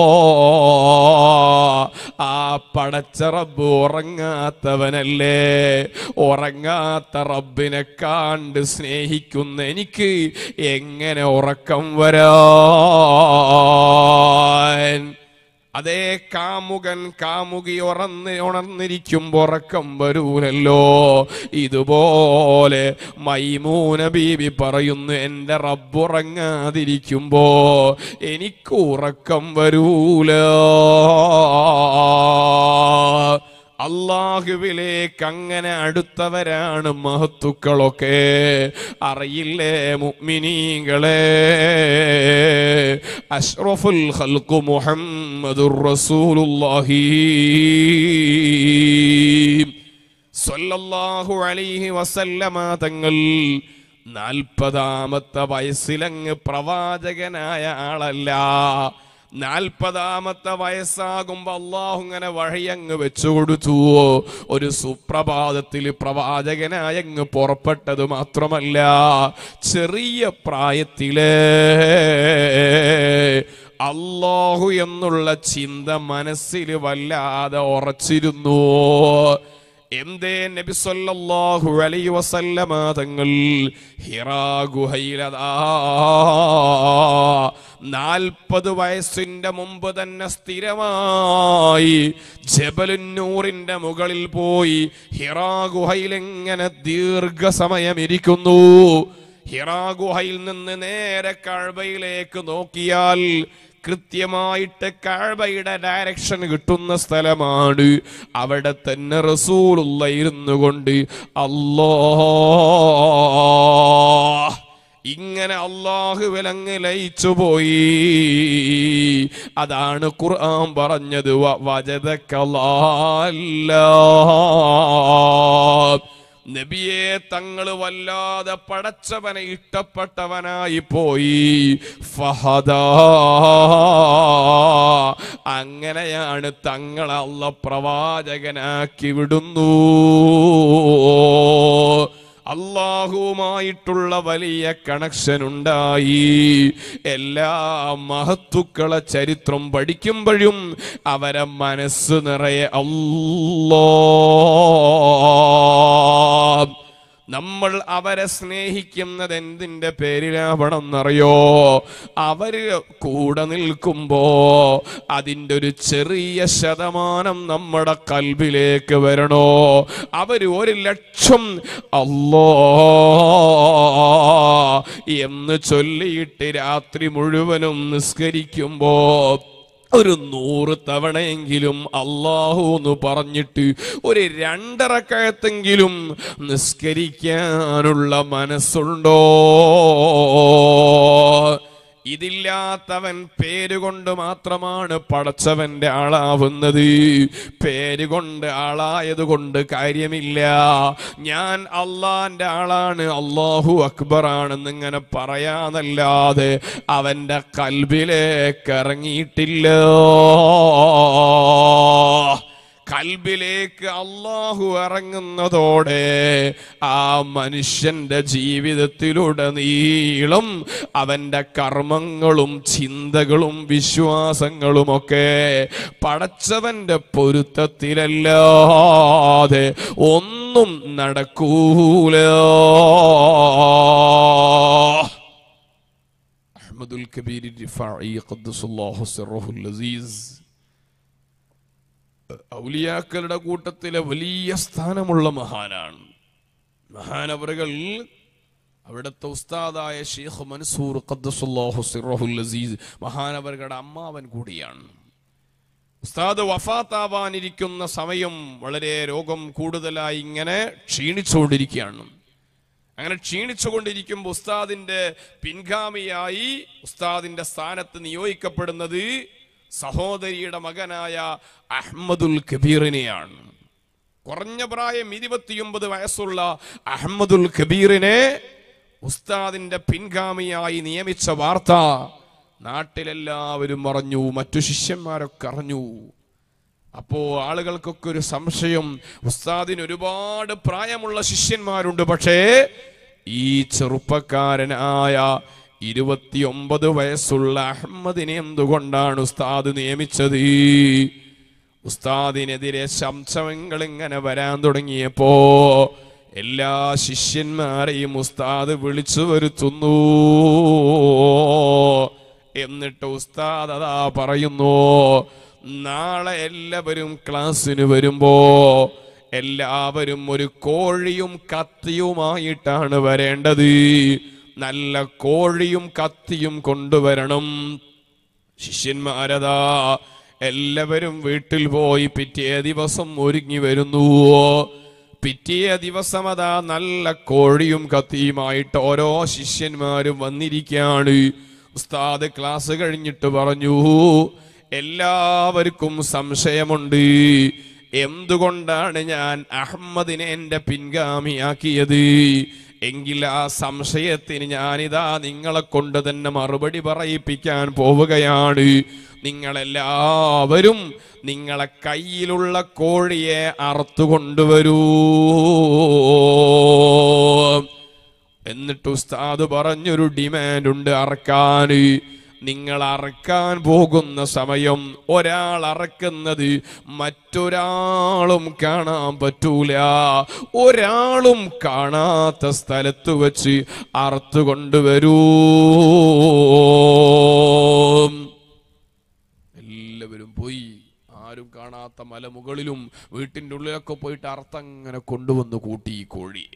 ആ പടച്ച റബ്ബ് ഉറങ്ങാത്തവനല്ലേ ഉറങ്ങാത്ത റബ്ബിനെ കണ്ട് സ്നേഹിക്കുന്ന എനിക്ക് എങ്ങനെ ഉറക്കം വരാൻ അതേ കാമുകൻ കാമുകി ഉറന്ന് ഉണർന്നിരിക്കുമ്പോ ഉറക്കം വരൂലല്ലോ ഇതുപോലെ മൈമൂന ബീബി പറയുന്നു എൻ്റെ റബ്ബുറങ്ങാതിരിക്കുമ്പോ എനിക്ക് ഉറക്കം വരൂല അള്ളാഹുവിലേക്ക് അങ്ങനെ അടുത്തവരാണ് മഹത്തുക്കളൊക്കെ അറിയില്ലേ മുഅ്മിനീങ്ങളെ അഷ്റഫുൽ ഖൽഖു മുഹമ്മദുർ റസൂലുള്ളാഹി സ്വല്ലല്ലാഹു അലൈഹി വസല്ലമ തങ്ങൾ നാൽപ്പതാമത്തെ വയസ്സിലങ്ങ് പ്രവാചകനായ ആളല്ല നാൽപ്പതാമത്തെ വയസ്സാകുമ്പോ അള്ളാഹു ഇങ്ങനെ വഴിയങ്ങ് വെച്ചു കൊടുത്തു ഒരു സുപ്രഭാതത്തിൽ പ്രവാചകനായങ്ങ് പുറപ്പെട്ടത് മാത്രമല്ല ചെറിയ പ്രായത്തില് അള്ളാഹു എന്നുള്ള ചിന്ത മനസ്സിൽ വല്ലാതെ ഉറച്ചിരുന്നു എന്തേ നബി സല്ലല്ലാഹു അലൈഹി വസല്ലമ തങ്ങൾ ഹിറാ ഗുഹയിലതാ നാൽപ്പത് വയസ്സിന്റെ മുമ്പ് തന്നെ സ്ഥിരമായി ജബലുന്നൂറിന്റെ മുകളിൽ പോയി ഹിറാ ഗുഹയിൽ എങ്ങനെ ദീർഘസമയം ഇരിക്കുന്നു ഹിറാ ഗുഹയിൽ നിന്ന് നേരെ കഴബയിലേക്ക് നോക്കിയാൽ കൃത്യമായിട്ട് കഴബയുടെ ഡയറക്ഷൻ കിട്ടുന്ന സ്ഥലമാണ് അവിടെ തന്നെ റസൂലുള്ള ഇരുന്നു കൊണ്ട് അല്ലോ ഇങ്ങനെ അള്ളാഹു വിലങ്ങ് ലയിച്ചു പോയി അതാണ് ഖുർആൻ പറഞ്ഞത് വജതക്കലാ നബിയെ തങ്ങള് വല്ലാതെ പടച്ചവനെ ഇഷ്ടപ്പെട്ടവനായി പോയി ഫഹദ അങ്ങനെയാണ് തങ്ങളെ അള്ള പ്രവാചകനാക്കി വിടുന്നു അള്ളാഹുവുമായിട്ടുള്ള വലിയ കണക്ഷൻ ഉണ്ടായി എല്ലാ മഹത്തുക്കളെ ചരിത്രം പഠിക്കുമ്പോഴും അവരെ മനസ്സ് നിറയെ അല്ലോ നമ്മൾ അവരെ സ്നേഹിക്കുന്നത് എന്തിന്റെ പേരിലാവണം എന്നറിയോ അവര് കൂടെ നിൽക്കുമ്പോ അതിൻ്റെ ഒരു ചെറിയ ശതമാനം നമ്മുടെ കൽബിലേക്ക് വരണോ അവര് ഒരു ലക്ഷം അല്ലോ എന്ന് ചൊല്ലിയിട്ട് രാത്രി മുഴുവനും നിസ്കരിക്കുമ്പോ ഒരു നൂറ് തവണയെങ്കിലും അള്ളാഹു എന്ന് പറഞ്ഞിട്ട് ഒരു രണ്ടറക്കഴത്തെങ്കിലും നിസ്കരിക്കാനുള്ള മനസ്സുണ്ടോ ഇതില്ലാത്തവൻ പേരുകൊണ്ട് മാത്രമാണ് പടച്ചവന്റെ ആളാവുന്നത് പേരുകൊണ്ട് ആളായത് കൊണ്ട് കാര്യമില്ല ഞാൻ അള്ളാന്റെ ആളാണ് അള്ളാഹു അക്ബറാണെന്ന് ഇങ്ങനെ പറയാന്നല്ലാതെ അവന്റെ കൽബിലേക്ക് ഇറങ്ങിയിട്ടില്ല കൽബിലേക്ക് അള്ളാഹു ഇറങ്ങുന്നതോടെ ആ മനുഷ്യന്റെ ജീവിതത്തിലുടനീളം അവന്റെ കർമ്മങ്ങളും ചിന്തകളും വിശ്വാസങ്ങളുമൊക്കെ പടച്ചവന്റെ പൊരുത്തത്തിലല്ലാതെ ഒന്നും നടക്കൂല അഹ്മദുൽ കബീർ റിഫാഇ ഖദ്ദസുല്ലാഹു സിർറഹുൽ അസീസ് ഔലിയാക്കളുടെ കൂട്ടത്തിലെ വലിയ സ്ഥാനമുള്ള മഹാനാണ് മഹാനവറുകൾ അവിടുത്തെ ഉസ്താദായ ഷെയ്ഖ് മൻസൂർ ഖദ്ദസുല്ലാഹു സിർറഹുൽ അസീസ് മഹാനവറുകളുടെ അമ്മാവൻ കൂടിയാണ് ഉസ്താദ് വഫാത്താവാനിരിക്കുന്ന സമയം വളരെ രോഗം കൂടുതലായി ഇങ്ങനെ ക്ഷീണിച്ചുകൊണ്ടിരിക്കുകയാണ് അങ്ങനെ ക്ഷീണിച്ചുകൊണ്ടിരിക്കുമ്പോൾ ഉസ്താദിന്റെ പിൻഗാമിയായി ഉസ്താദിന്റെ സ്ഥാനത്ത് നിയോഗിക്കപ്പെടുന്നത് സഹോദരിയുടെ മകനായ അഹമ്മദുൽ കബീറിനെയാണ് കുറഞ്ഞ പ്രായം ഇരുപത്തിയൊമ്പത് വയസ്സുള്ള അഹമ്മദുൽ കബീറിനെ ഉസ്താദിന്റെ പിൻഗാമിയായി നിയമിച്ച വാർത്ത നാട്ടിലെല്ലാവരും അറിഞ്ഞു മറ്റു ശിഷ്യന്മാരൊക്കെ അറിഞ്ഞു അപ്പോ ആളുകൾക്കൊക്കെ ഒരു സംശയം ഉസ്താദിന് ഒരുപാട് പ്രായമുള്ള ശിഷ്യന്മാരുണ്ട് പക്ഷേ ഈ ചെറുപ്പക്കാരനായ ഇരുപത്തിയൊമ്പത് വയസ്സുള്ള അഹമ്മദിനെ എന്തുകൊണ്ടാണ് ഉസ്താദ് നിയമിച്ചത് ഉസ്താദിനെതിരെ സംശയങ്ങൾ ഇങ്ങനെ വരാൻ തുടങ്ങിയപ്പോ എല്ലാ ശിഷ്യന്മാരെയും ഉസ്താദ് വിളിച്ചു വരുത്തുന്നു എന്നിട്ട് ഉസ്താദ് അതാ പറയുന്നു നാളെ എല്ലാവരും ക്ലാസ്സിന് വരുമ്പോ എല്ലാവരും ഒരു കോഴിയും കത്തിയുമായിട്ടാണ് വരേണ്ടത് നല്ല കോഴിയും കത്തിയും കൊണ്ടുവരണം ശിഷ്യന്മാരതാ എല്ലാവരും വീട്ടിൽ പോയി പിറ്റേ ദിവസം ഒരുങ്ങി വരുന്നു പിറ്റേ ദിവസം അതാ നല്ല കോഴിയും കത്തിയുമായിട്ട് ഓരോ ശിഷ്യന്മാരും വന്നിരിക്കുകയാണ് ഉസ്താദ് ക്ലാസ് കഴിഞ്ഞിട്ട് പറഞ്ഞു എല്ലാവർക്കും സംശയമുണ്ട് എന്തുകൊണ്ടാണ് ഞാൻ അഹമ്മദിനെ എന്റെ പിൻഗാമിയാക്കിയത് എങ്കിൽ ആ സംശയത്തിന് ഞാനിതാ നിങ്ങളെ കൊണ്ട് തന്നെ മറുപടി പറയിപ്പിക്കാൻ പോവുകയാണ് നിങ്ങളെല്ലാവരും നിങ്ങളെ കയ്യിലുള്ള കോഴിയെ അറുത്തു കൊണ്ടുവരൂ എന്നിട്ട് ഉസ്താദ് പറഞ്ഞൊരു ഡിമാൻഡ് ഉണ്ട് അറക്കാൻ നിങ്ങൾ അറക്കാൻ പോകുന്ന സമയം ഒരാൾ അറക്കുന്നത് മറ്റൊരാളും കാണാൻ പറ്റൂല ഒരാളും കാണാത്ത സ്ഥലത്ത് വെച്ച് അറുത്തു കൊണ്ടുവരൂ എല്ലാവരും പോയി ആരും കാണാത്ത മലമുകളിലും വീട്ടിൻ്റെ ഉള്ളിലൊക്കെ പോയിട്ട് അർത്ഥങ്ങനെ കൊണ്ടുവന്ന് കൂട്ടി ഈ കോഴിയെ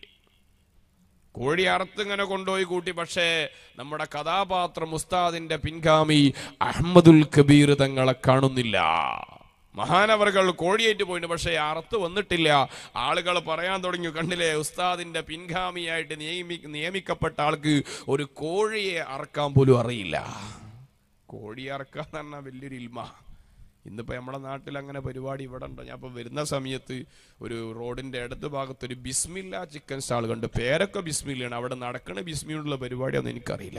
കോഴി അറുത്തിങ്ങനെ കൊണ്ടുപോയി കൂട്ടി പക്ഷേ നമ്മുടെ കഥാപാത്രം ഉസ്താദിന്റെ പിൻഗാമി അഹമ്മദുൽ കബീർ തങ്ങളെ കാണുന്നില്ല മഹാനവറുകൾ കോഴിയേറ്റ് പോയിട്ടുണ്ട് പക്ഷേ അറുത്ത് വന്നിട്ടില്ല ആളുകൾ പറയാൻ തുടങ്ങി കണ്ടില്ലേ ഉസ്താദിന്റെ പിൻഗാമിയായിട്ട് നിയമി നിയമിക്കപ്പെട്ട ആൾക്ക് ഒരു കോഴിയെ അറക്കാൻ പോലും അറിയില്ല കോഴി അറക്കാന്ന് പറഞ്ഞാൽ വലിയൊരു ഇൽമ ഇന്നിപ്പോൾ നമ്മുടെ നാട്ടിൽ അങ്ങനെ പരിപാടി ഇവിടെ ഉണ്ടോ ഞാൻ ഇപ്പോൾ വരുന്ന സമയത്ത് ഒരു റോഡിൻ്റെ അടുത്ത ഭാഗത്ത് ഒരു ബിസ്മില്ല ചിക്കൻ സ്റ്റാൾ കണ്ട് പേരൊക്കെ ബിസ്മില്ലാണ് അവിടെ നടക്കണ ബിസ്മിയുള്ള പരിപാടിയൊന്നും എനിക്കറിയില്ല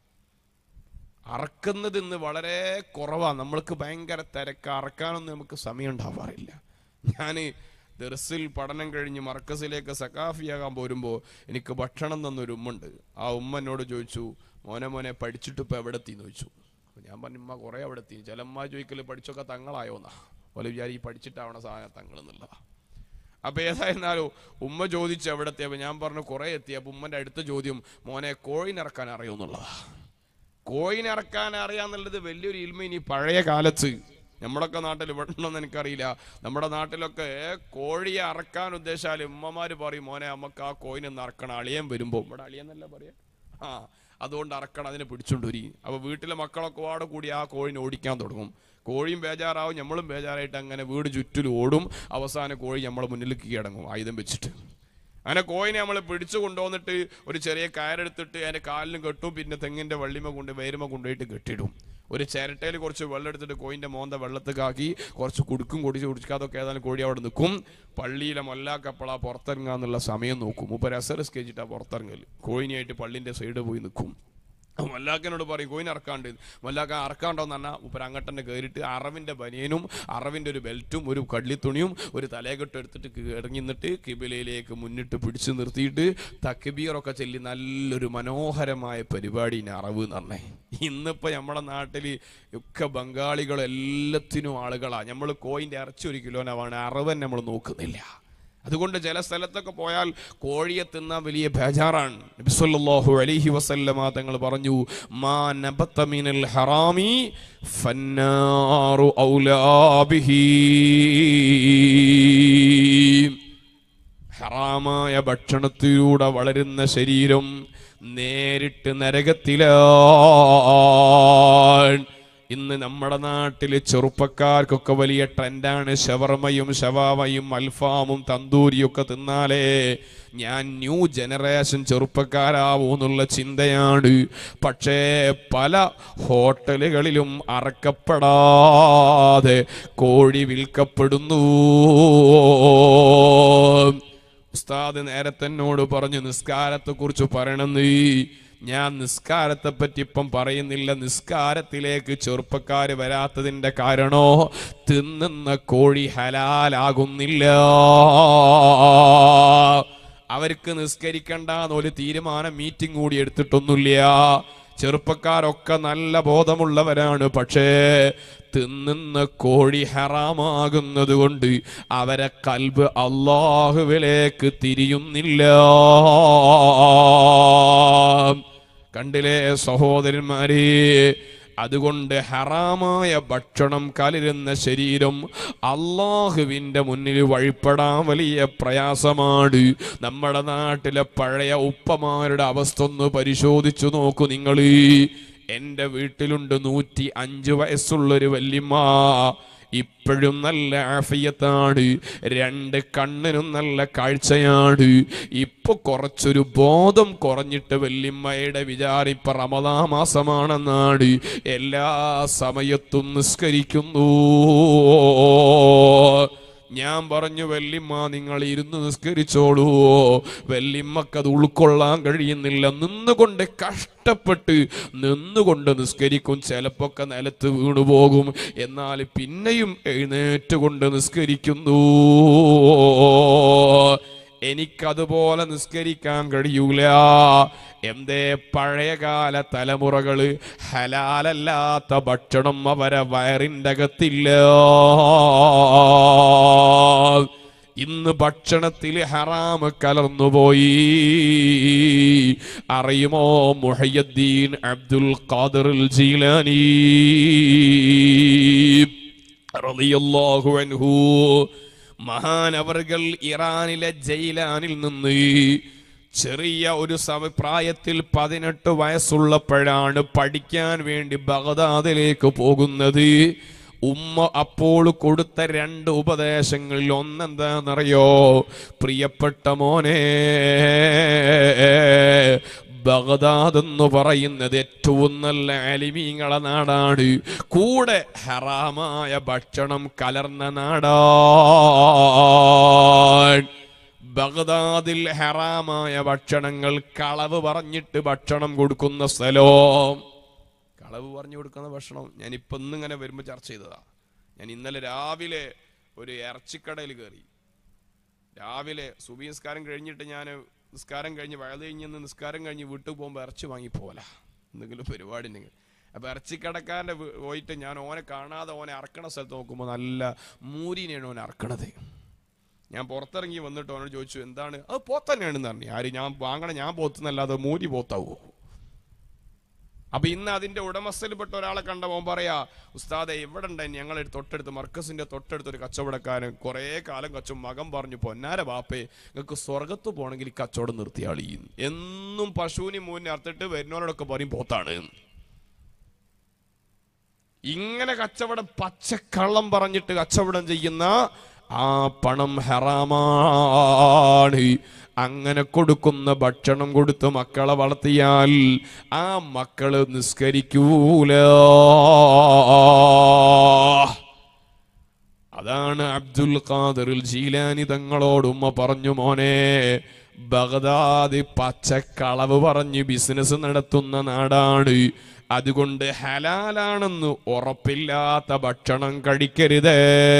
അറക്കുന്നത് ഇന്ന് വളരെ കുറവാണ് നമ്മൾക്ക് ഭയങ്കര തിരക്ക് അറക്കാനൊന്നും നമുക്ക് സമയം ഉണ്ടാവാറില്ല ഞാൻ ദർസിൽ പഠനം കഴിഞ്ഞ് മർക്കസിലേക്ക് സക്കാഫിയാകാൻ പോരുമ്പോൾ എനിക്ക് ഭക്ഷണം തന്നൊരു ഉമ്മുണ്ട് ആ ഉമ്മ എന്നോട് ചോദിച്ചു മോനെ മോനെ പഠിച്ചിട്ട് ഇപ്പോൾ എവിടെ എത്തിയെന്ന് ചോദിച്ചു അപ്പോൾ ഞാൻ പറഞ്ഞു ഉമ്മ കുറേ അവിടെ എത്തി ചിലമ്മ ചോദിക്കൽ പഠിച്ചൊക്കെ തങ്ങളായോന്നാ പോലെ വിചാരി ഈ പഠിച്ചിട്ടാവണ സാധനം തങ്ങൾ എന്നുള്ളതാ അപ്പൊ ഏതായിരുന്നാലും ഉമ്മ ചോദിച്ചു എവിടെ എത്തിയപ്പോ ഞാൻ പറഞ്ഞു കുറെ എത്തി അപ്പൊ ഉമ്മന്റെ അടുത്ത ചോദ്യം മോനെ കോഴിനിറക്കാൻ അറിയുമെന്നുള്ളതാ കോഴിനിറക്കാൻ അറിയാന്നുള്ളത് വലിയൊരു ഇൽമ ഇനി പഴയ കാലത്ത് നമ്മളൊക്കെ നാട്ടിൽ ഇവിടെ ഉണ്ടോന്ന് എനിക്കറിയില്ല നമ്മുടെ നാട്ടിലൊക്കെ കോഴിയെ അറക്കാൻ ഉദ്ദേശിച്ചാൽ ഉമ്മമാര് പറയും മോനെ നമുക്ക് ആ കോയിനെ നറക്കണം അളിയൻ വരുമ്പോ ഇവിടെ അളിയെന്നല്ല പറയാ ആ അതുകൊണ്ട് അറക്കണം അതിനെ പിടിച്ചോണ്ടൂരി അപ്പൊ വീട്ടിലെ മക്കളൊക്കെ പാടെ കൂടി ആ കോഴിനെ ഓടിക്കാൻ തുടങ്ങും കോഴിയും ബേജാറാവും നമ്മളും ബേജാറായിട്ട് അങ്ങനെ വീട് ചുറ്റിലും ഓടും അവസാനം കോഴി നമ്മളെ മുന്നിലേക്ക് കീഴടങ്ങും ആയുധം വെച്ചിട്ട് അങ്ങനെ കോയിനെ നമ്മൾ പിടിച്ചു കൊണ്ടുവന്നിട്ട് ഒരു ചെറിയ കയറെടുത്തിട്ട് അതിന്റെ കാലിലും കെട്ടും പിന്നെ തെങ്ങിന്റെ വള്ളിമ കൊണ്ട് വേരുമ കൊണ്ടുപോയിട്ട് കെട്ടിടും ഒരു ചിരട്ടയിൽ കുറച്ച് വെള്ളം എടുത്തിട്ട് കോയിന്റെ മോന്ത വെള്ളത്തിലാക്കി കുറച്ച് കുടുക്കും കുടിച്ച് കുടിക്കാതൊക്കെ ഏതായാലും കോഴി അവിടെ നിൽക്കും പള്ളിയിലെ മൊല്ലാക്കപ്പള പുറത്തിറങ്ങാന്നുള്ള സമയം നോക്കും മൂപ്പര് എസ് എൽ എസ് കേജിട്ടാ പുറത്തിറങ്ങല് കോയിനായിട്ട് പള്ളിന്റെ സൈഡ് പോയി നിൽക്കും മല്ലാക്കനോട് പറയും കോയിൻ ഇറക്കാണ്ട് മല്ലാക്ക അറക്കാണ്ടോന്ന് പറഞ്ഞാൽ ഉപ്പര അങ്ങോട്ട് തന്നെ കയറിയിട്ട് അറവിൻ്റെ ബനിയനും അറവിൻ്റെ ഒരു ബെൽറ്റും ഒരു കള്ളിത്തുണിയും ഒരു തലയെക്കെട്ട് എടുത്തിട്ട് ഇറങ്ങി നിന്നിട്ട് കിബിലയിലേക്ക് മുന്നിട്ട് പിടിച്ചു നിർത്തിയിട്ട് തക്ബീറൊക്കെ ചൊല്ലി നല്ലൊരു മനോഹരമായ പരിപാടി ഇനി അറവ് എന്ന് പറഞ്ഞേ ഇന്നിപ്പോൾ നമ്മുടെ നാട്ടിൽ ഒക്കെ ബംഗാളികൾ എല്ലാത്തിനും ആളുകളാണ് നമ്മൾ കോയിൻ്റെ ഇറച്ചി ഒരു കിലോനാണ് അറവൻ നമ്മൾ നോക്കുന്നില്ല അതുകൊണ്ട് ചില സ്ഥലത്തൊക്കെ പോയാൽ കോഴിയെ തിന്നാൻ വലിയ ബേജാറാണ് നബിസല്ലല്ലാഹു അലൈഹി വസല്ലമ തങ്ങൾ പറഞ്ഞു മാ നബത്ത മിനൽ ഹറാമി ഫന്നാറു ഔലാ ബിഹി ഹറാമായ ഭക്ഷണത്തിലൂടെ വളരുന്ന ശരീരം നേരിട്ട് നരകത്തിലാണ് ഇന്ന് നമ്മുടെ നാട്ടിൽ ചെറുപ്പക്കാർക്കൊക്കെ വലിയ ട്രെൻഡാണ് ഷവർമയും ഷവാവയും അൽഫാമും തന്തൂരിയും ഒക്കെ തിന്നാലേ ഞാൻ ന്യൂ ജനറേഷൻ ചെറുപ്പക്കാരാവൂ എന്നുള്ള ചിന്തയാണ് പക്ഷേ പല ഹോട്ടലുകളിലും അറക്കപ്പെടാതെ കോഴി വിൽക്കപ്പെടുന്നു ഉസ്താദ് നേരത്തെ എന്നോട് പറഞ്ഞു നിസ്കാരത്തെ കുറിച്ച് പറയണമെന്ന് ഞാൻ നിസ്കാരത്തെ പറ്റി ഇപ്പം പറയുന്നില്ല നിസ്കാരത്തിലേക്ക് ചെറുപ്പക്കാര് വരാത്തതിന്റെ കാരണോ തിന്നുന്ന കോഴി ഹലാലാകുന്നില്ല അവർക്ക് നിസ്കരിക്കണ്ടെന്ന് ഒരു തീരുമാനം മീറ്റിംഗ് കൂടി എടുത്തിട്ടൊന്നുമില്ല ചെറുപ്പക്കാരൊക്കെ നല്ല ബോധമുള്ളവരാണ് പക്ഷേ തിന്നുന്ന കോഴി ഹറാമാകുന്നത് കൊണ്ട് അവരെ കൽബ് അള്ളാഹുവിലേക്ക് തിരിയുന്നില്ല കണ്ടില്ലേ സഹോദരന്മാരെ അതുകൊണ്ട് ഹറാമായ ഭക്ഷണം കലരുന്ന ശരീരം അള്ളാഹുവിൻ്റെ മുന്നിൽ വഴിപ്പെടാൻ വലിയ പ്രയാസമാണ് നമ്മുടെ നാട്ടിലെ പഴയ ഉപ്പമാരുടെ അവസ്ഥ ഒന്ന് പരിശോധിച്ചു നോക്കൂ നിങ്ങൾ എൻ്റെ വീട്ടിലുണ്ട് നൂറ്റി അഞ്ച് വയസ്സുള്ളൊരു വല്യമ്മ ഇപ്പോഴും നല്ല ആഫിയത്താണ് രണ്ട് കണ്ണിനും നല്ല കാഴ്ചയാണ് ഇപ്പൊ കുറച്ചൊരു ബോധം കുറഞ്ഞിട്ട് വല്യമ്മയുടെ വിചാരിപ്പ റമദാ മാസമാണെന്നാണ് എല്ലാ സമയത്തും നിസ്കരിക്കുന്നു ഞാൻ പറഞ്ഞു വെല്ലിമ്മ നിങ്ങൾ ഇരുന്ന് നിസ്കരിച്ചോളൂ വെല്ലിമ്മക്കത് ഉൾക്കൊള്ളാൻ കഴിയുന്നില്ല നിന്നുകൊണ്ട് കഷ്ടപ്പെട്ട് നിന്നുകൊണ്ട് നിസ്കരിക്കും ചിലപ്പൊക്കെ നിലത്ത് വീണുപോകും എന്നാൽ പിന്നെയും എഴുന്നേറ്റുകൊണ്ട് നിസ്കരിക്കുന്നു എനിക്കതുപോലെ നിസ്കരിക്കാൻ കഴിയൂല എന്തേ പഴയകാല തലമുറകള് ഹലാലല്ലാത്ത ഭക്ഷണം അവരെ വയറിൻ്റെ അകത്തില്ല ഇന്ന് ഭക്ഷണത്തിൽ ഹറാമ് കലർന്നുപോയി അറിയുമോ മുഹയ്യദ്ദീൻ അബ്ദുൽ ഖാദിർ ജീലാനി റളിയല്ലാഹു അൻഹു മഹാനവർകൾ ഇറാനിലെ ജയിലാനിൽ നിന്ന് ചെറിയ ഒരു സമപ്രായത്തിൽ പതിനെട്ട് വയസ്സുള്ളപ്പോഴാണ് പഠിക്കാൻ വേണ്ടി ബഗദാദിലേക്ക് പോകുന്നത് ഉമ്മ അപ്പോൾ കൊടുത്ത രണ്ട് ഉപദേശങ്ങളിൽ ഒന്നെന്താണെന്നറിയോ പ്രിയപ്പെട്ട മോനെ ബഗദാദ് എന്ന് പറയുന്നത് ഏറ്റവും നല്ല അലിമീങ്ങളെ നാടാണ് കൂടെ ഹറാമായ ഭക്ഷണം കലർന്ന നാടാണ് ബഗ്ദാദിൽ ഹറാമായ ഭക്ഷണങ്ങൾ കളവ് പറഞ്ഞിട്ട് ഭക്ഷണം കൊടുക്കുന്ന സ്ഥലം കളവ് പറഞ്ഞു കൊടുക്കുന്ന ഭക്ഷണം ഞാൻ ഇപ്പൊ ഇന്നിങ്ങനെ വരുമ്പോൾ ചർച്ച ചെയ്തതാ ഞാൻ ഇന്നലെ രാവിലെ ഒരു ഇറച്ചിക്കടയിൽ കയറി രാവിലെ സുബി നിസ്കാരം കഴിഞ്ഞിട്ട് ഞാൻ നിസ്കാരം കഴിഞ്ഞ് വയത് കഴിഞ്ഞ് നിന്ന് നിസ്കാരം കഴിഞ്ഞ് വീട്ടിൽ പോകുമ്പോൾ ഇറച്ചി വാങ്ങി പോകല എന്തെങ്കിലും പരിപാടി ഉണ്ടെങ്കിൽ അപ്പൊ ഇറച്ചിക്കടക്കാരൻ്റെ വീ- പോയിട്ട് ഞാൻ ഓനെ കാണാതെ ഓനെ അറക്കണ സ്ഥലത്ത് നോക്കുമ്പോൾ നല്ല മൂരിനെയാണ് ഓനെ അറക്കണത് ഞാൻ പുറത്തിറങ്ങി വന്നിട്ട് അവനോട് ചോദിച്ചു എന്താണ് അത് പോത്തന്നെയാണെന്ന് പറഞ്ഞു ആര് ഞാൻ വാങ്ങണ ഞാൻ പോത്തുന്നല്ലാതെ മൂരി പോത്താവോ അപ്പൊ ഇന്ന് അതിന്റെ ഉടമസ്ഥയിൽപ്പെട്ട ഒരാളെ കണ്ട മോൻ പറയാ ഉസ്താദെ എവിടെ ഉണ്ട് ഞങ്ങൾ തൊട്ടടുത്ത് മർക്കസിന്റെ തൊട്ടടുത്ത് ഒരു കച്ചവടക്കാരൻ കുറെ കാലം കച്ചും മകൻ പറഞ്ഞു പൊന്നാര ബാപ്പേ നിങ്ങൾക്ക് സ്വർഗത്ത് പോകണമെങ്കിൽ ഈ കച്ചവടം നിർത്തിയാളി എന്നും പശുവിന് മുന്നേ അർത്തിട്ട് വരുന്നവരോടൊക്കെ പറയും പോത്താണ് ഇങ്ങനെ കച്ചവടം പച്ചക്കള്ളം പറഞ്ഞിട്ട് കച്ചവടം ചെയ്യുന്ന ആ പണം ഹറാമാണ് അങ്ങനെ കൊടുക്കുന്ന ഭക്ഷണം കൊടുത്ത് മക്കളെ വളർത്തിയാൽ ആ മക്കള് നിസ്കരിക്കൂല അതാണ് അബ്ദുൽ ഖാദറിൽ ജീലാനി തങ്ങളോട് ഉമ്മ പറഞ്ഞു മോനെ ബഗ്ദാദ് പച്ചക്കളവ് പറഞ്ഞ് ബിസിനസ് നടത്തുന്ന നാടാണ് അതുകൊണ്ട് ഹലാലാണെന്ന് ഉറപ്പില്ലാത്ത ഭക്ഷണം കഴിക്കരുത്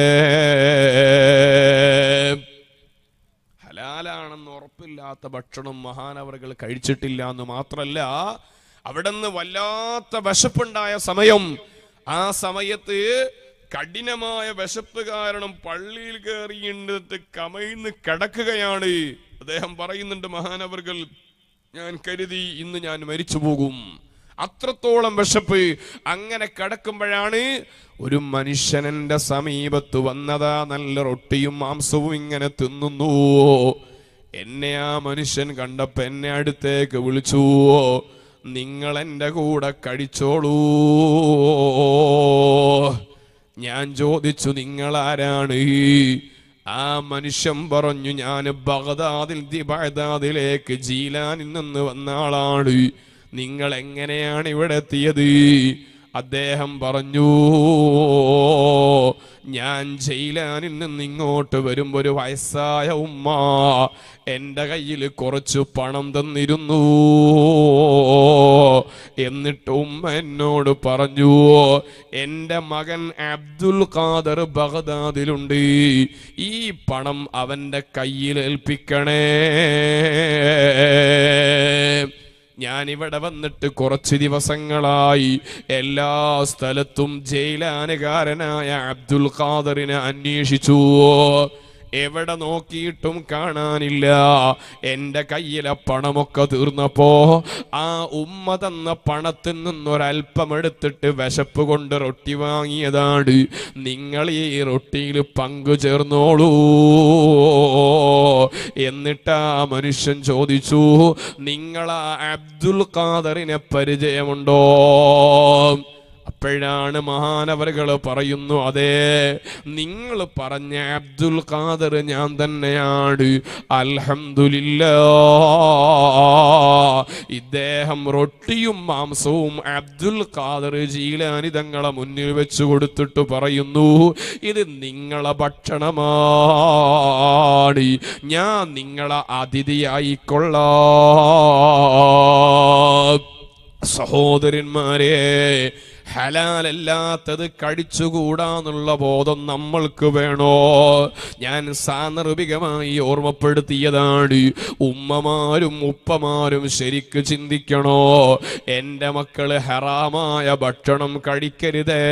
ഹലാലാണെന്ന് ഉറപ്പില്ലാത്ത ഭക്ഷണം മഹാനവറുകൾ കഴിച്ചിട്ടില്ല എന്ന് മാത്രല്ല അവിടുന്ന് വല്ലാത്ത വിശപ്പുണ്ടായ സമയം ആ സമയത്ത് കഠിനമായ വിശപ്പ് കാരണം പള്ളിയിൽ കയറിയിട്ട് കമയിന്ന് കിടക്കുകയാണ് അദ്ദേഹം പറയുന്നുണ്ട് മഹാനവറുകൾ ഞാൻ കരുതി ഇന്ന് ഞാൻ മരിച്ചു പോകും അത്രത്തോളം വിശപ്പ് അങ്ങനെ കിടക്കുമ്പോഴാണ് ഒരു മനുഷ്യൻ എന്റെ സമീപത്ത് വന്നതാ നല്ല റൊട്ടിയും മാംസവും ഇങ്ങനെ തിന്നുന്നു എന്നെ ആ മനുഷ്യൻ കണ്ടപ്പോ എന്നെ അടുത്തേക്ക് വിളിച്ചു നിങ്ങൾ എൻ്റെ കൂടെ കഴിച്ചോളൂ ഞാൻ ചോദിച്ചു നിങ്ങൾ ആരാണ് ആ മനുഷ്യൻ പറഞ്ഞു ഞാൻ ബഗ്ദാദിൽ ദി- ബഗ്ദാദിലേക്ക് ജീലാനിൽ നിന്ന് വന്ന ആളാണ് നിങ്ങൾ എങ്ങനെയാണ് ഇവിടെ എത്തിയത് അദ്ദേഹം പറഞ്ഞു ഞാൻ ജയിലാനിൽ നിന്ന് ഇങ്ങോട്ട് വരുമ്പോ ഒരു വയസ്സായ ഉമ്മ എൻ്റെ കയ്യിൽ കുറച്ച് പണം തന്നിരുന്നു എന്നിട്ട് ഉമ്മ എന്നോട് പറഞ്ഞു എൻ്റെ മകൻ അബ്ദുൽ ഖാദർ ബഗ്ദാദിലുണ്ട് ഈ പണം അവൻ്റെ കയ്യിൽ ഏൽപ്പിക്കണേ ഞാൻ ഇവിടെ വന്നിട്ട് കുറച്ച് ദിവസങ്ങളായി എല്ലാ സ്ഥലത്തും ജയിലാനുകാരനായ അബ്ദുൽ ഖാദറിനെ അന്വേഷിച്ചു എവിടെ നോക്കിയിട്ടും കാണാനില്ല എൻ്റെ കയ്യിലെ പണമൊക്കെ തീർന്നപ്പോ ആ ഉമ്മ തന്ന പണത്തിൽ നിന്നൊരൽപ്പം എടുത്തിട്ട് വിശപ്പ് കൊണ്ട് റൊട്ടി വാങ്ങിയതാണ് നിങ്ങൾ ഈ റൊട്ടിയിൽ പങ്കു ചേർന്നോളൂ എന്നിട്ട് ആ മനുഷ്യൻ ചോദിച്ചു നിങ്ങൾ ആ അബ്ദുൽ ഖാദറിനെ പരിചയമുണ്ടോ അപ്പോഴാണ് മഹാനവറുകൾ പറയുന്നു അതെ നിങ്ങൾ പറഞ്ഞ അബ്ദുൽ ഖാദർ ഞാൻ തന്നെയാണ് അൽഹംദുലില്ല ഇദ്ദേഹം റൊട്ടിയും മാംസവും അബ്ദുൽ ഖാദർ ജീലാനി തങ്ങളെ മുന്നിൽ വെച്ച് കൊടുത്തിട്ട് പറയുന്നു ഇത് നിങ്ങളെ ഭക്ഷണമാണ് ഞാൻ നിങ്ങളെ അതിഥിയായിക്കൊള്ളാം സഹോദരന്മാരെ ഹലാലല്ലാത്തത് കഴിച്ചുകൂടാന്നുള്ള ബോധം നമ്മൾക്ക് വേണോ ഞാൻ സാന്ദർഭികമായി ഓർമ്മപ്പെടുത്തിയതാണ് ഉമ്മമാരും ഉപ്പമാരും ശരിക്ക് ചിന്തിക്കണോ എൻ്റെ മക്കള് ഹറാമായ ഭക്ഷണം കഴിക്കരുതേ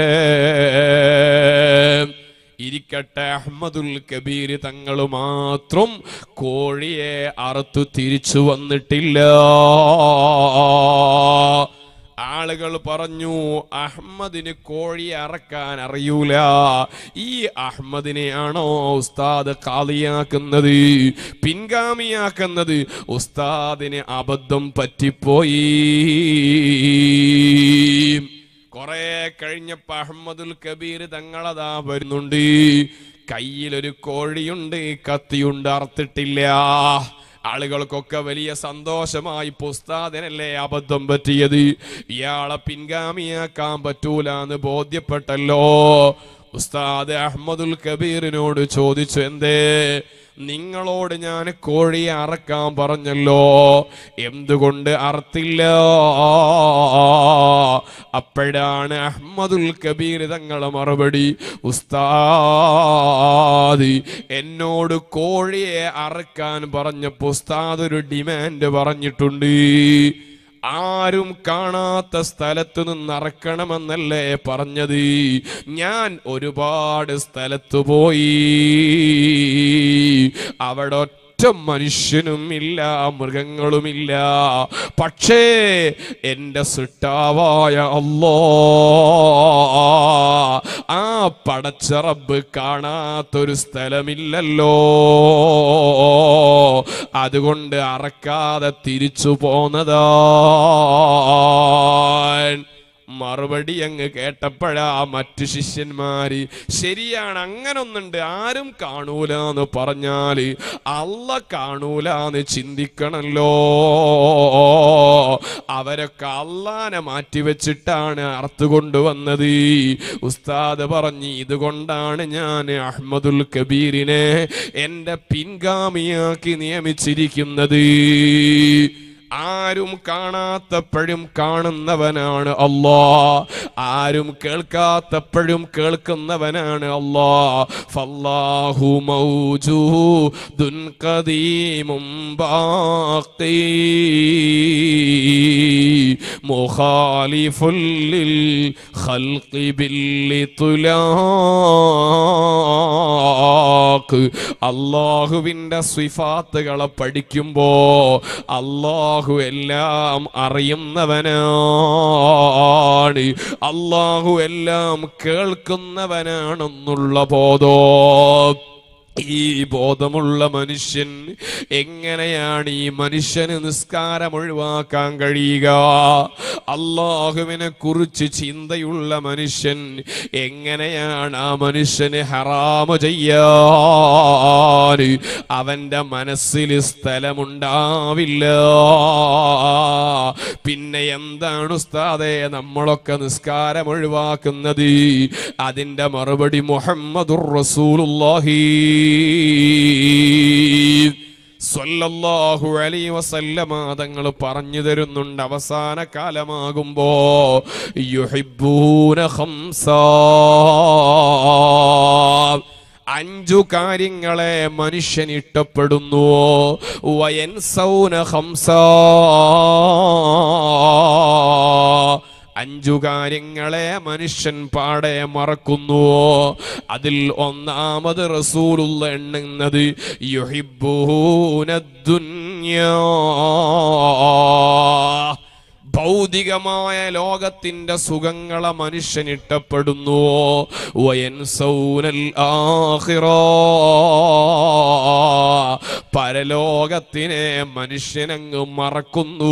ഇരിക്കട്ടെ അഹമ്മദുൽ കബീർ തങ്ങൾ മാത്രം കോഴിയെ അറുത്തു തിരിച്ചു വന്നിട്ടില്ല ആളുകൾ പറഞ്ഞു അഹമ്മദിന് കോഴി അറക്കാൻ അറിയൂല ഈ അഹമ്മദിനെയാണോ ഉസ്താദ് കാളിയാക്കുന്നത് പിൻഗാമിയാക്കുന്നത് ഉസ്താദിന് അബദ്ധം പറ്റിപ്പോയി കുറെ കഴിഞ്ഞപ്പോ അഹമ്മദുൽ കബീർ തങ്ങളതാ വരുന്നുണ്ട് കയ്യിലൊരു കോഴിയുണ്ട് കത്തിയുണ്ട് അറുത്തിട്ടില്ല ആളുകൾക്കൊക്കെ വലിയ സന്തോഷമായി പുസ്താദിനല്ലേ അബദ്ധം പറ്റിയത് ഇയാളെ പിൻഗാമിയാക്കാൻ പറ്റൂല എന്ന് ബോധ്യപ്പെട്ടല്ലോ ഉസ്താദ് അഹമ്മദുൽ കബീറിനോട് ചോദിച്ചു എന്തേ നിങ്ങളോട് ഞാൻ കോഴിയെ അറക്കാൻ പറഞ്ഞല്ലോ എന്തുകൊണ്ട് അറുത്തില്ല അപ്പോഴാണ് അഹമ്മദുൽ കബീർ തങ്ങളെ മറുപടി ഉസ്താദ് എന്നോട് കോഴിയെ അറക്കാൻ പറഞ്ഞപ്പോ ഉസ്താദ് ഒരു ഡിമാൻഡ് പറഞ്ഞിട്ടുണ്ട് ആരും കാണാത്ത സ്ഥലത്ത് നിന്ന് അറക്കണമെന്നല്ലേ പറഞ്ഞത് ഞാൻ ഒരുപാട് സ്ഥലത്ത് പോയി അവിടെ ഒറ്റ മനുഷ്യനും ഇല്ല മൃഗങ്ങളുമില്ല പക്ഷേ എൻ്റെ സിട്ടാവായ അല്ലോ ആ പടച്ചറബ് കാണാത്തൊരു സ്ഥലമില്ലല്ലോ അതുകൊണ്ട് അറക്കാതെ തിരിച്ചു പോന്നതാ മറുപടി അങ്ങ് കേട്ടപ്പോഴാ മറ്റു ശിഷ്യന്മാര് ശരിയാണ് അങ്ങനൊന്നുണ്ട് ആരും കാണൂല എന്ന് പറഞ്ഞാല് അല്ല കാണൂല എന്ന് ചിന്തിക്കണല്ലോ അവരൊക്കെ അള്ളാനെ മാറ്റിവെച്ചിട്ടാണ് അർത്ഥ കൊണ്ടുവന്നത് ഉസ്താദ് പറഞ്ഞ് ഇതുകൊണ്ടാണ് ഞാൻ അഹമ്മദുൽ കബീറിനെ എന്റെ പിൻഗാമിയാക്കി നിയമിച്ചിരിക്കുന്നത് ആരും കാണാത്തപ്പോഴും കാണുന്നവനാണ് അല്ലാ ആരും കേൾക്കാത്തപ്പോഴും കേൾക്കുന്നവനാണ് അല്ലാ ഫല്ലാഹു മൗജൂദുൻ ഖദീമും ബാഖി മുഖാലിഫുൽ ലിൽ ഖൽഖി ബില്ലിതുലാഖ് അള്ളാഹുവിൻ്റെ സ്വിഫാത്തുകളെ പഠിക്കുമ്പോ അള്ളാഹു എല്ലാം അറിയുന്നവനാണ് അള്ളാഹു എല്ലാം കേൾക്കുന്നവനാണെന്നുള്ള ബോധോ ഈ ബോധമുള്ള മനുഷ്യൻ എങ്ങനെയാണ് ഈ മനുഷ്യന് നിസ്കാരം ഒഴിവാക്കാൻ കഴിയുക അള്ളാഹുവിനെ കുറിച്ച് ചിന്തയുള്ള മനുഷ്യൻ എങ്ങനെയാണ് ആ മനുഷ്യന് ഹറാമ് ചെയ്യാൻ അവന്റെ മനസ്സിൽ സ്ഥലമുണ്ടാവില്ല പിന്നെ എന്താണ് ഉസ്താദെ നമ്മളൊക്കെ നിസ്കാരം ഒഴിവാക്കുന്നത് അതിന്റെ മറുപടി മുഹമ്മദുർ റസൂലുള്ളാഹി സ്വല്ലല്ലാഹു അലൈഹി വസല്ലമ തങ്ങൾ പറഞ്ഞു തരുന്നുണ്ട് അവസാന കാലമാകുമ്പോ യുഹിബ്ബൂന ഖംസാ അഞ്ചു കാര്യങ്ങളെ മനുഷ്യൻ ഇഷ്ടപ്പെടുന്നു വയൻ സൗന ഹംസാ അഞ്ചു കാര്യങ്ങളെ മനുഷ്യൻ പാടെ മറക്കുന്നു അതിൽ ഒന്നാമത് റസൂലുള്ള എണ്ണുന്നത് യുഹിബ്ബൂന ദുന്യാ ഭൗതികമായ ലോകത്തിന്റെ സുഖങ്ങളെ മനുഷ്യൻ ഇഷ്ടപ്പെടുന്നു വയൻസൗനൽ ആഖിറാ. പരലോകത്തിനെ മനുഷ്യനങ്ങ് മറക്കുന്നു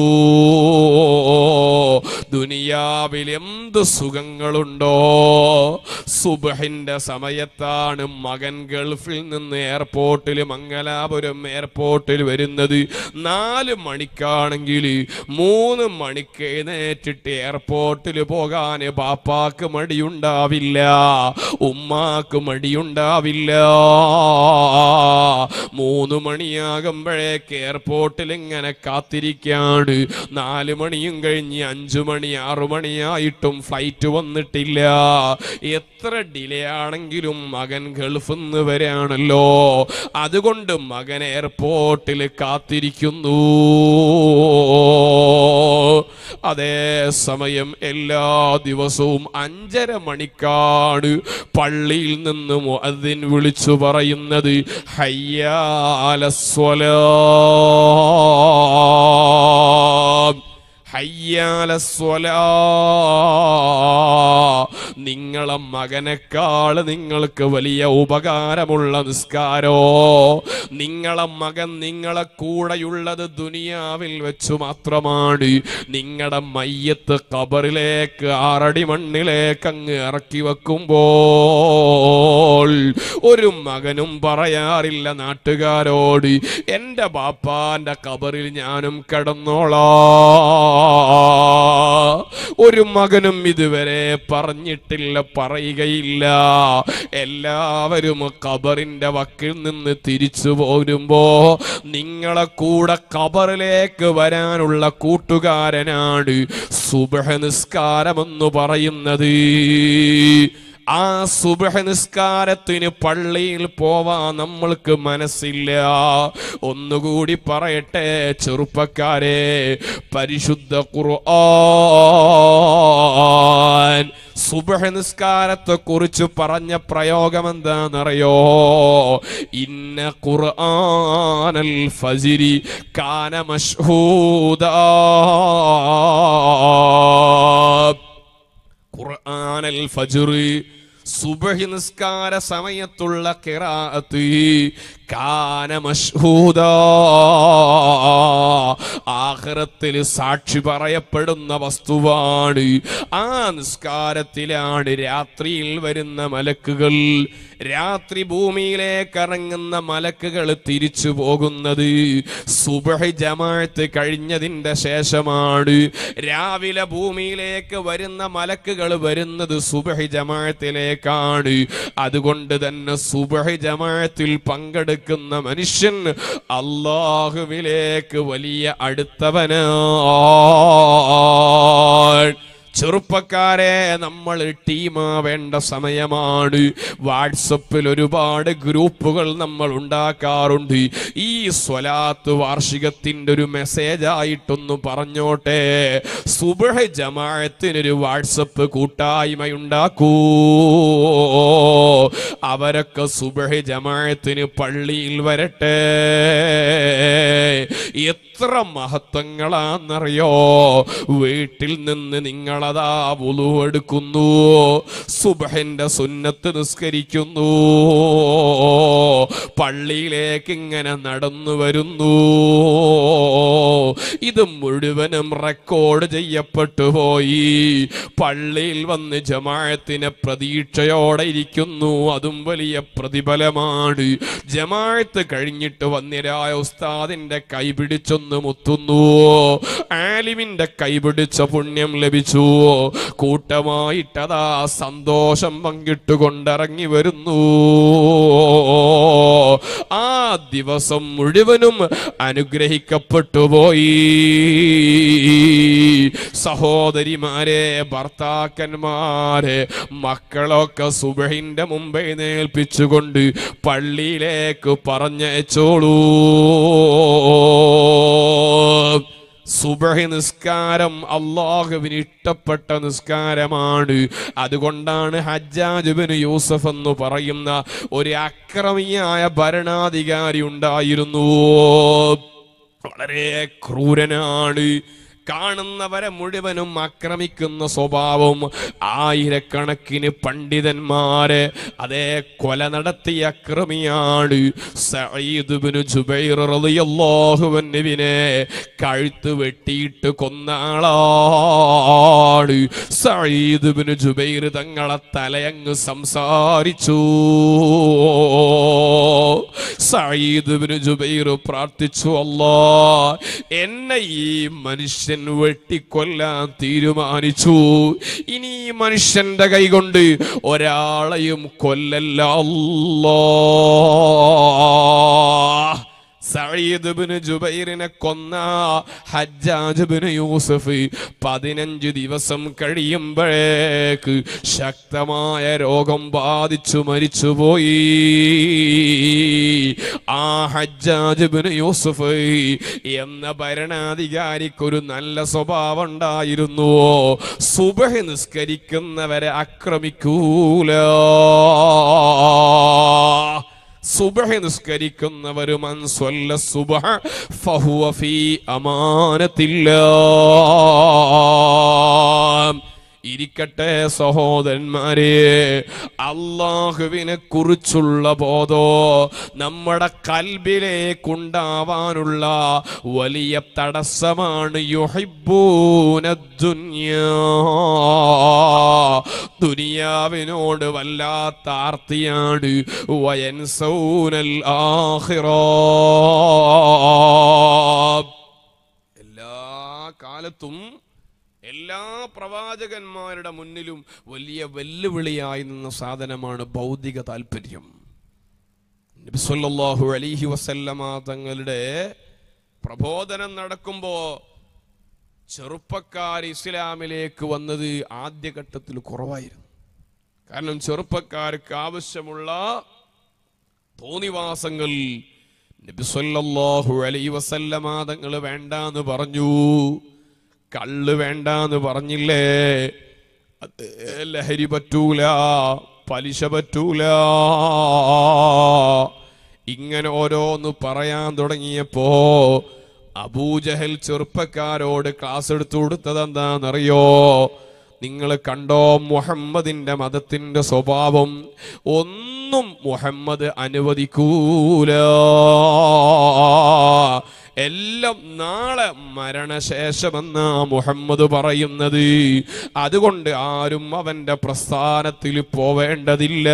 ദുനിയാവിൽ എന്ത് സുഖങ്ങളുണ്ടോ സുബഹിന്റെ സമയത്താണ് മകൻ ഗൾഫിൽ നിന്ന് എയർപോർട്ടിൽ മംഗലാപുരം എയർപോർട്ടിൽ വരുന്നത് നാല് മണിക്കാണെങ്കിൽ മൂന്ന് മണിക്ക് എഴുന്നേറ്റിട്ട് എയർപോർട്ടിൽ പോകാൻ ബാപ്പാക്ക് മടിയുണ്ടാവില്ല ഉമ്മാക്ക് മടിയുണ്ടാവില്ല മൂന്ന് മണിയാകുമ്പോഴേക്ക് എയർപോർട്ടിൽ ഇങ്ങനെ കാത്തിരിക്കാണ് നാല് മണിയും കഴിഞ്ഞ് അഞ്ചു മണി ആറു മണിയായിട്ടും ഫ്ലൈറ്റ് വന്നിട്ടില്ല എത്ര ഡിലേ ആണെങ്കിലും മകൻ ഗൾഫിൽ നിന്ന് വരാണല്ലോ അതുകൊണ്ട് മകൻ എയർപോർട്ടിൽ കാത്തിരിക്കുന്നു അതേ സമയം എല്ലാ ദിവസവും അഞ്ചര മണിക്കാണ് പള്ളിയിൽ നിന്ന് മുഅദ്ദിൻ വിളിച്ചു പറയുന്നത് ഹയ്യാലസ്വലാ ഹയ്യാലസ്വലാ നിങ്ങളെ മകനേക്കാൾ നിങ്ങൾക്ക് വലിയ ഉപകാരമുള്ള നിസ്കാരോ നിങ്ങളെ മകൻ നിങ്ങളെ കൂടെയുള്ളത് ദുനിയാവിൽ വെച്ചു മാത്രമാണ് നിങ്ങളുടെ മയ്യത്ത് കബറിലേക്ക് ആറടി മണ്ണിലേക്ക് അങ്ങ് ഇറക്കി വെക്കുമ്പോൾ ഒരു മകനും പറയാറില്ല നാട്ടുകാരോട് എൻ്റെ ബാപ്പാന്റെ കബറിൽ ഞാനും കിടന്നോളാ ഒരു മകനും ഇതുവരെ പറഞ്ഞിട്ടില്ല പറയുകയില്ല എല്ലാവരും ഖബറിന്റെ വക്കിൽ നിന്ന് തിരിച്ചു പോരുമ്പോ നിങ്ങളെ കൂടെ ഖബറിലേക്ക് വരാനുള്ള കൂട്ടുകാരനാണ് സുബഹ നിസ്കാരമെന്ന് പറയുന്നത് ആ സുബഹ നിസ്കാരത്തിന് പള്ളിയിൽ പോവാൻ നമ്മൾക്ക് മനസ്സില്ല ഒന്നുകൂടി പറയട്ടെ ചെറുപ്പക്കാരെ പരിശുദ്ധ ഖുർആൻ സുബഹ നിസ്കാരത്തെ കുറിച്ച് പറഞ്ഞ പ്രയോഗം എന്താണെന്നറിയോ ഇന്ന ഖുർആനൽ ഫജിരി കാന മഷ്ഹൂദാ ഖുർആനൽ ഫജ്ർ സുബഹി നിസ്കാര സമയത്തുള്ള കിറാഅത്ത് കാന മഷ്ഹൂദ ആഖിറത്തിൽ സാക്ഷി പറയപ്പെടുന്ന വസ്തുവാണ് ആ നിസ്കാരത്തിലാണ് രാത്രിയിൽ വരുന്ന മലക്കുകൾ രാത്രി ഭൂമിയിലേക്ക് ഇറങ്ങുന്ന മലക്കുകൾ തിരിച്ചു പോകുന്നത് സുബഹി ജമാഅത്ത് കഴിഞ്ഞതിന്റെ ശേഷമാണ് രാവിലെ ഭൂമിയിലേക്ക് വരുന്ന മലക്കുകൾ വരുന്നത് സുബഹി ജമാഅത്തിലേക്കാണ് അതുകൊണ്ട് തന്നെ സുബഹി ജമാഅത്തിൽ പങ്കെടുക്കുന്ന മനുഷ്യൻ അള്ളാഹുവിലേക്ക് വലിയ അടുത്തവനാണ് ചെറുപ്പക്കാരെ നമ്മൾ ടീമാവേണ്ട സമയമാണ് വാട്സപ്പിൽ ഒരുപാട് ഗ്രൂപ്പുകൾ നമ്മൾ ഉണ്ടാക്കാറുണ്ട് ഈ സ്വലാത്ത് വാർഷികത്തിന്റെ ഒരു മെസ്സേജ് ആയിട്ടൊന്ന് പറഞ്ഞോട്ടെ സുബഹ ജമാഅത്തിനൊരു വാട്സപ്പ് കൂട്ടായ്മയുണ്ടാക്കൂ അവരൊക്കെ സുബഹ ജമാഅത്തിന് പള്ളിയിൽ വരട്ടെ എത്ര മഹത്വങ്ങളാന്നറിയോ വീട്ടിൽ നിന്ന് നിങ്ങളതാ വുളു എടുക്കുന്നു സുബഹിന്റെ സുന്നത്ത് നിസ്കരിക്കുന്നു പള്ളിയിലേക്ക് ഇങ്ങനെ നടന്നു വരുന്നു ഇത് മുഴുവനും റെക്കോർഡ് ചെയ്യപ്പെട്ടു പോയി പള്ളിയിൽ വന്ന് ജമാഅത്തിനെ പ്രതീക്ഷയോടെ ഇരിക്കുന്നു അതും വലിയ പ്രതിഫലമാണ് ജമാഅത്ത് കഴിഞ്ഞിട്ട് വന്നിരായ ഉസ്താദിന്റെ കൈ പിടിച്ചൊന്ന് മുത്തുന്നു ആലിമിന്റെ കൈ പിടിച്ച പുണ്യം ലഭിച്ചു കൂട്ടമായിട്ടതാ സന്തോഷം പങ്കിട്ടുകൊണ്ടിറങ്ങി വരുന്നു ആ ദിവസം മുഴുവനും അനുഗ്രഹിക്കപ്പെട്ടു പോയി സഹോദരിമാരെ ഭർത്താക്കന്മാരെ മക്കളൊക്കെ സുബഹിന്റെ മുമ്പേ നേൽപ്പിച്ചുകൊണ്ട് പള്ളിയിലേക്ക് പറഞ്ഞയച്ചോളൂ സുബഹി നിസ്കാരം അള്ളാഹുവിന് ഇഷ്ടപ്പെട്ട നിസ്കാരമാണ് അതുകൊണ്ടാണ് ഹജ്ജാജുബിന് യൂസഫ് എന്ന് പറയുന്ന ഒരു അക്രമിയായ ഭരണാധികാരി ഉണ്ടായിരുന്നു വളരെ ക്രൂരനാണ് കാണുന്നവരെ മുഴുവനും ആക്രമിക്കുന്ന സ്വഭാവം ആയിരക്കണക്കിന് പണ്ഡിതന്മാരെ അതേ കൊല നടത്തിയ അക്രമിയാണ് സഈദ് ബിൻ ജുബൈർ റളിയല്ലാഹു അൻഹുവിനെ കഴുത്ത് വെട്ടിയിട്ട് കൊന്ന ആളാണ് സഈദ് ബിൻ ജുബൈർ തങ്ങളെ തലയങ്ങ് സംസാരിച്ചു സഈദ് ബിൻ ജുബൈർ പ്രാർത്ഥിച്ചു അല്ലാ എന്നെ ഈ മനുഷ്യൻ വെട്ടിക്കൊല്ലാൻ തീരുമാനിച്ചു ഇനി ഈ മനുഷ്യന്റെ കൈകൊണ്ട് ഒരാളെയും കൊല്ലല്ല അല്ലാ സഈദ് ബിന് ജുബൈറിനെ കൊന്ന ഹജ്ജാജ് ബിന് യൂസഫ് പതിനഞ്ച് ദിവസം കഴിയുമ്പോഴേക്ക് ശക്തമായ രോഗം ബാധിച്ചു മരിച്ചുപോയി ആ ഹജ്ജാജ് ബിന് യൂസഫ് എന്ന ഭരണാധികാരിക്കൊരു നല്ല സ്വഭാവം ഉണ്ടായിരുന്നു സുബഹ് നിസ്കരിക്കുന്നവരെ ആക്രമിക്കൂല സുബഹ നിസ്കരിക്കുന്നവരും അൻസ്വല്ല സുബഹ ഫഹുവ ഫീ അമാനത്തില്ല ഇരിക്കട്ടെ സഹോദരന്മാരെ അള്ളാഹുവിനെ കുറിച്ചുള്ള ബോധോ നമ്മുടെ കൽബിലേക്കുണ്ടാവാനുള്ള വലിയ തടസ്സമാണ് യുഹിബൂന ദുനിയാ ദുനിയാവിനോട് വല്ലാത്ത ആർത്തിയാണ് വയൻസൗനൽ ആഖിറ എല്ലാ കാലത്തും എല്ലാ പ്രവാചകന്മാരുടെ മുന്നിലും വലിയ വെല്ലുവിളിയായി നിന്ന സാധനമാണ് ഭൗതിക താല്പര്യം നബി സല്ലല്ലാഹു അലൈഹി വസല്ലമ തങ്ങളുടെ പ്രബോധനം നടക്കുമ്പോ ചെറുപ്പക്കാർ ഇസ്ലാമിലേക്ക് വന്നത് ആദ്യഘട്ടത്തിൽ കുറവായിരുന്നു കാരണം ചെറുപ്പക്കാർക്ക് ആവശ്യമുള്ള തോന്നിവാസങ്ങൾ നബി സല്ലല്ലാഹു അലൈഹി വസല്ലമ തങ്ങൾ വേണ്ടാന്ന് പറഞ്ഞു കള്ള് വേണ്ടാന്ന് പറഞ്ഞില്ലേ അത് ലഹരി പറ്റൂല പലിശ പറ്റൂല ഇങ്ങനെ ഓരോന്ന് പറയാൻ തുടങ്ങിയപ്പോ അബൂജഹൽ ചെറുപ്പക്കാരോട് ക്ലാസ് എടുത്തു കൊടുത്തത് എന്താണെന്നറിയോ നിങ്ങൾ കണ്ടോ മുഹമ്മദിന്റെ മതത്തിന്റെ സ്വഭാവം ഒന്നും മുഹമ്മദ് അനുവദിക്കൂല എല്ലാം നാളെ മരണശേഷമെന്ന മുഹമ്മദ് പറയുന്നത് അതുകൊണ്ട് ആരും അവന്റെ പ്രസ്ഥാനത്തിൽ പോവേണ്ടതില്ല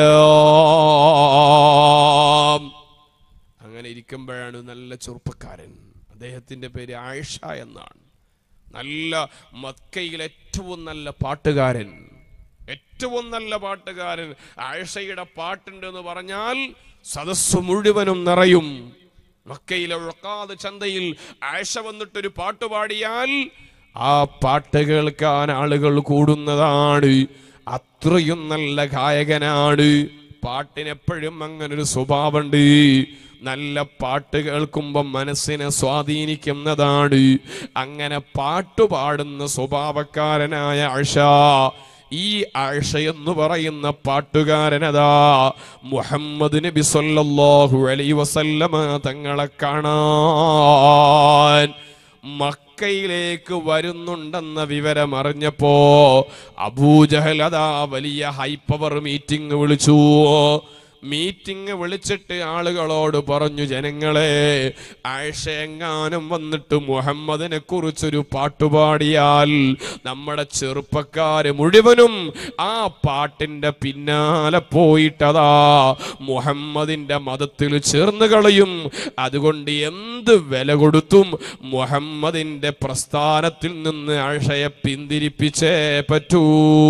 അങ്ങനെ ഇരിക്കുമ്പോഴാണ് നല്ല ചെറുപ്പക്കാരൻ അദ്ദേഹത്തിന്റെ പേര് ആയിഷ എന്നാണ് നല്ല മക്കയിലെ ഏറ്റവും നല്ല പാട്ടുകാരൻ ഏറ്റവും നല്ല പാട്ടുകാരൻ ആയിഷയുടെ പാട്ടുണ്ട് എന്ന് പറഞ്ഞാൽ സദസ്സ് മുഴുവനും നിറയും മക്കയിലെ ഉഴക്കാതെ ചന്തയിൽ ആയിഷ വന്നിട്ടൊരു പാട്ട് പാടിയാൽ ആ പാട്ട് കേൾക്കാൻ ആളുകൾ കൂടുന്നതാണ് അത്രയും നല്ല ഗായകനാണ് പാട്ടിനെപ്പോഴും അങ്ങനെ ഒരു സ്വഭാവമുണ്ട് നല്ല പാട്ട് കേൾക്കുമ്പോൾ മനസ്സിനെ സ്വാധീനിക്കുന്നതാണ് അങ്ങനെ പാട്ട് പാടുന്ന സ്വഭാവക്കാരനായ ആഷ ഈ ആഷ എന്ന് പറയുന്ന പാട്ടുകാരനതാ മുഹമ്മദ് നബി സല്ലല്ലാഹു അലൈഹി വസല്ലമ തങ്ങളെ കാണാൻ മക്കയിലേക്ക് വരുന്നുണ്ടെന്ന വിവരം അറിഞ്ഞപ്പോ അബൂജഹൽ അതാ വലിയ ഹൈ പവർ മീറ്റിംഗ് വിളിച്ചു മീറ്റിംഗ് വിളിച്ചിട്ട് ആളുകളോട് പറഞ്ഞു ജനങ്ങളെ ആയിഷ എങ്ങാനും വന്നിട്ട് മുഹമ്മദിനെ കുറിച്ചൊരു പാട്ടുപാടിയാൽ നമ്മുടെ ചെറുപ്പക്കാര് മുഴുവനും ആ പാട്ടിന്റെ പിന്നാലെ പോയിട്ടതാ മുഹമ്മദിന്റെ മതത്തിൽ ചേർന്ന് കളയും അതുകൊണ്ട് എന്ത് വില കൊടുത്തും മുഹമ്മദിന്റെ പ്രസ്ഥാനത്തിൽ നിന്ന് ആഷയെ പിന്തിരിപ്പിച്ചേ പറ്റൂ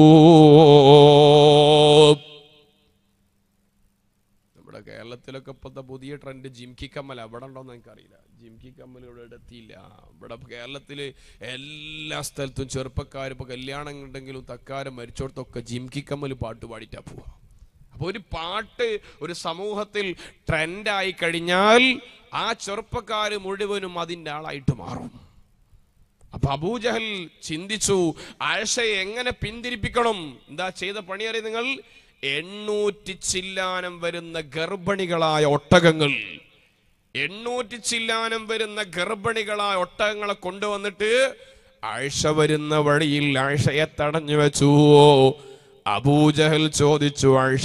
നമ്മുടെ കേരളത്തിലൊക്കെ ഇപ്പോഴത്തെ പുതിയ ട്രെൻഡ് ജിംകി കമ്മൽ അവിടെ ഉണ്ടോന്ന് എനിക്കറിയില്ല ജിംകി കമ്മൽ ഇവിടെ എത്തിയില്ല ഇവിടെ കേരളത്തിൽ എല്ലാ സ്ഥലത്തും ചെറുപ്പക്കാർ ഇപ്പോൾ കല്യാണം ഉണ്ടെങ്കിലും തക്കാരം മരിച്ചോടത്തൊക്കെ ജിംകി കമ്മൽ പാട്ട് പാടിയിട്ടാ പോവാ അപ്പോൾ ഒരു പാട്ട് ഒരു സമൂഹത്തിൽ ട്രെൻഡായി കഴിഞ്ഞാൽ ആ ചെറുപ്പക്കാർ മുഴുവനും അതിൻ്റെ ആളായിട്ട് മാറും അപ്പൊ അബൂജഹൽ ചിന്തിച്ചു ആയഷയെ എങ്ങനെ പിന്തിരിപ്പിക്കണം എന്താ ചെയ്ത പണിയറി നിങ്ങൾ എണ്ണൂറ്റി ചില്ലാനം വരുന്ന ഗർഭിണികളായ ഒട്ടകങ്ങൾ എണ്ണൂറ്റി ചില്ലാനം വരുന്ന ഗർഭിണികളായ ഒട്ടകങ്ങളെ കൊണ്ടുവന്നിട്ട് ആഴ്ച വരുന്ന വഴിയിൽ ആഴ്ചയെ തടഞ്ഞു വെച്ചു അബൂജഹൽ ചോദിച്ചു ആഴ്ച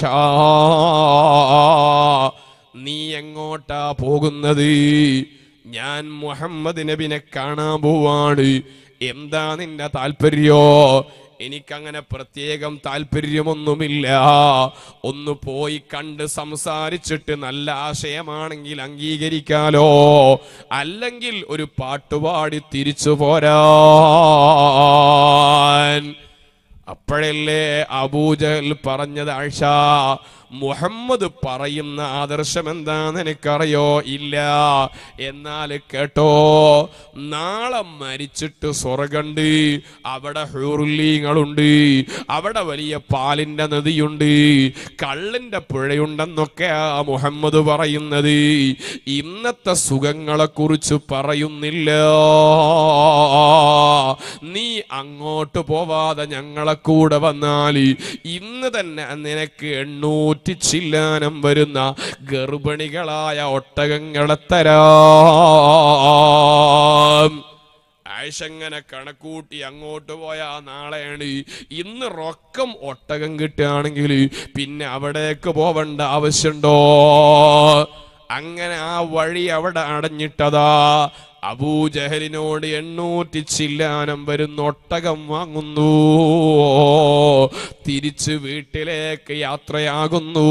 നീ എങ്ങോട്ടാ പോകുന്നത് ഞാൻ മുഹമ്മദ് നബിനെ കാണാൻ പോവാണ് എന്താ നിന്റെ താല്പര്യോ എനിക്കങ്ങനെ പ്രത്യേകം താല്പര്യമൊന്നുമില്ല ഒന്ന് പോയി കണ്ട് സംസാരിച്ചിട്ട് നല്ല ആശയമാണെങ്കിൽ അംഗീകരിക്കാലോ അല്ലെങ്കിൽ ഒരു പാട്ടുപാടി തിരിച്ചു പോരാൻ അപ്പോഴല്ലേ അബൂജഹൽ പറഞ്ഞത് ആഴ്ച മുഹമ്മദ് പറയുന്ന ആദർശം എന്താന്ന് എനിക്കറിയോ ഇല്ല എന്നാൽ കേട്ടോ നാളെ മരിച്ചിട്ട് സ്വർഗണ്ട് അവിടെ ഹൂറുല്ലീങ്ങളുണ്ട് അവിടെ വലിയ പാലിന്റെ നദിയുണ്ട് കള്ളിന്റെ പുഴയുണ്ടെന്നൊക്കെയാ മുഹമ്മദ് പറയുന്നത് ഇന്നത്തെ സുഖങ്ങളെ കുറിച്ച് പറയുന്നില്ല നീ അങ്ങോട്ട് പോവാതെ ഞങ്ങളെ കൂടെ വന്നാൽ ഇന്ന് തന്നെ നിനക്ക് എണ്ണൂറ്റി ചില്ലാനം വരുന്ന ഗർഭിണികളായ ഒട്ടകങ്ങളെ തരാം ആയിഷങ്ങനെ കണക്കൂട്ടി അങ്ങോട്ട് പോയാ നാളെയാണ് ഇന്ന് റൊക്കം ഒട്ടകം കിട്ടുകയാണെങ്കിൽ പിന്നെ അവിടേക്ക് പോവേണ്ട ആവശ്യമുണ്ടോ അങ്ങനെ ആ വഴി അവിടെ അടഞ്ഞിട്ടതാ അബൂജഹലിനോട് എണ്ണൂറ്റി ചില്ലാനം വരുന്ന ഒട്ടകം വാങ്ങുന്നു തിരിച്ച് വീട്ടിലേക്ക് യാത്രയാകുന്നു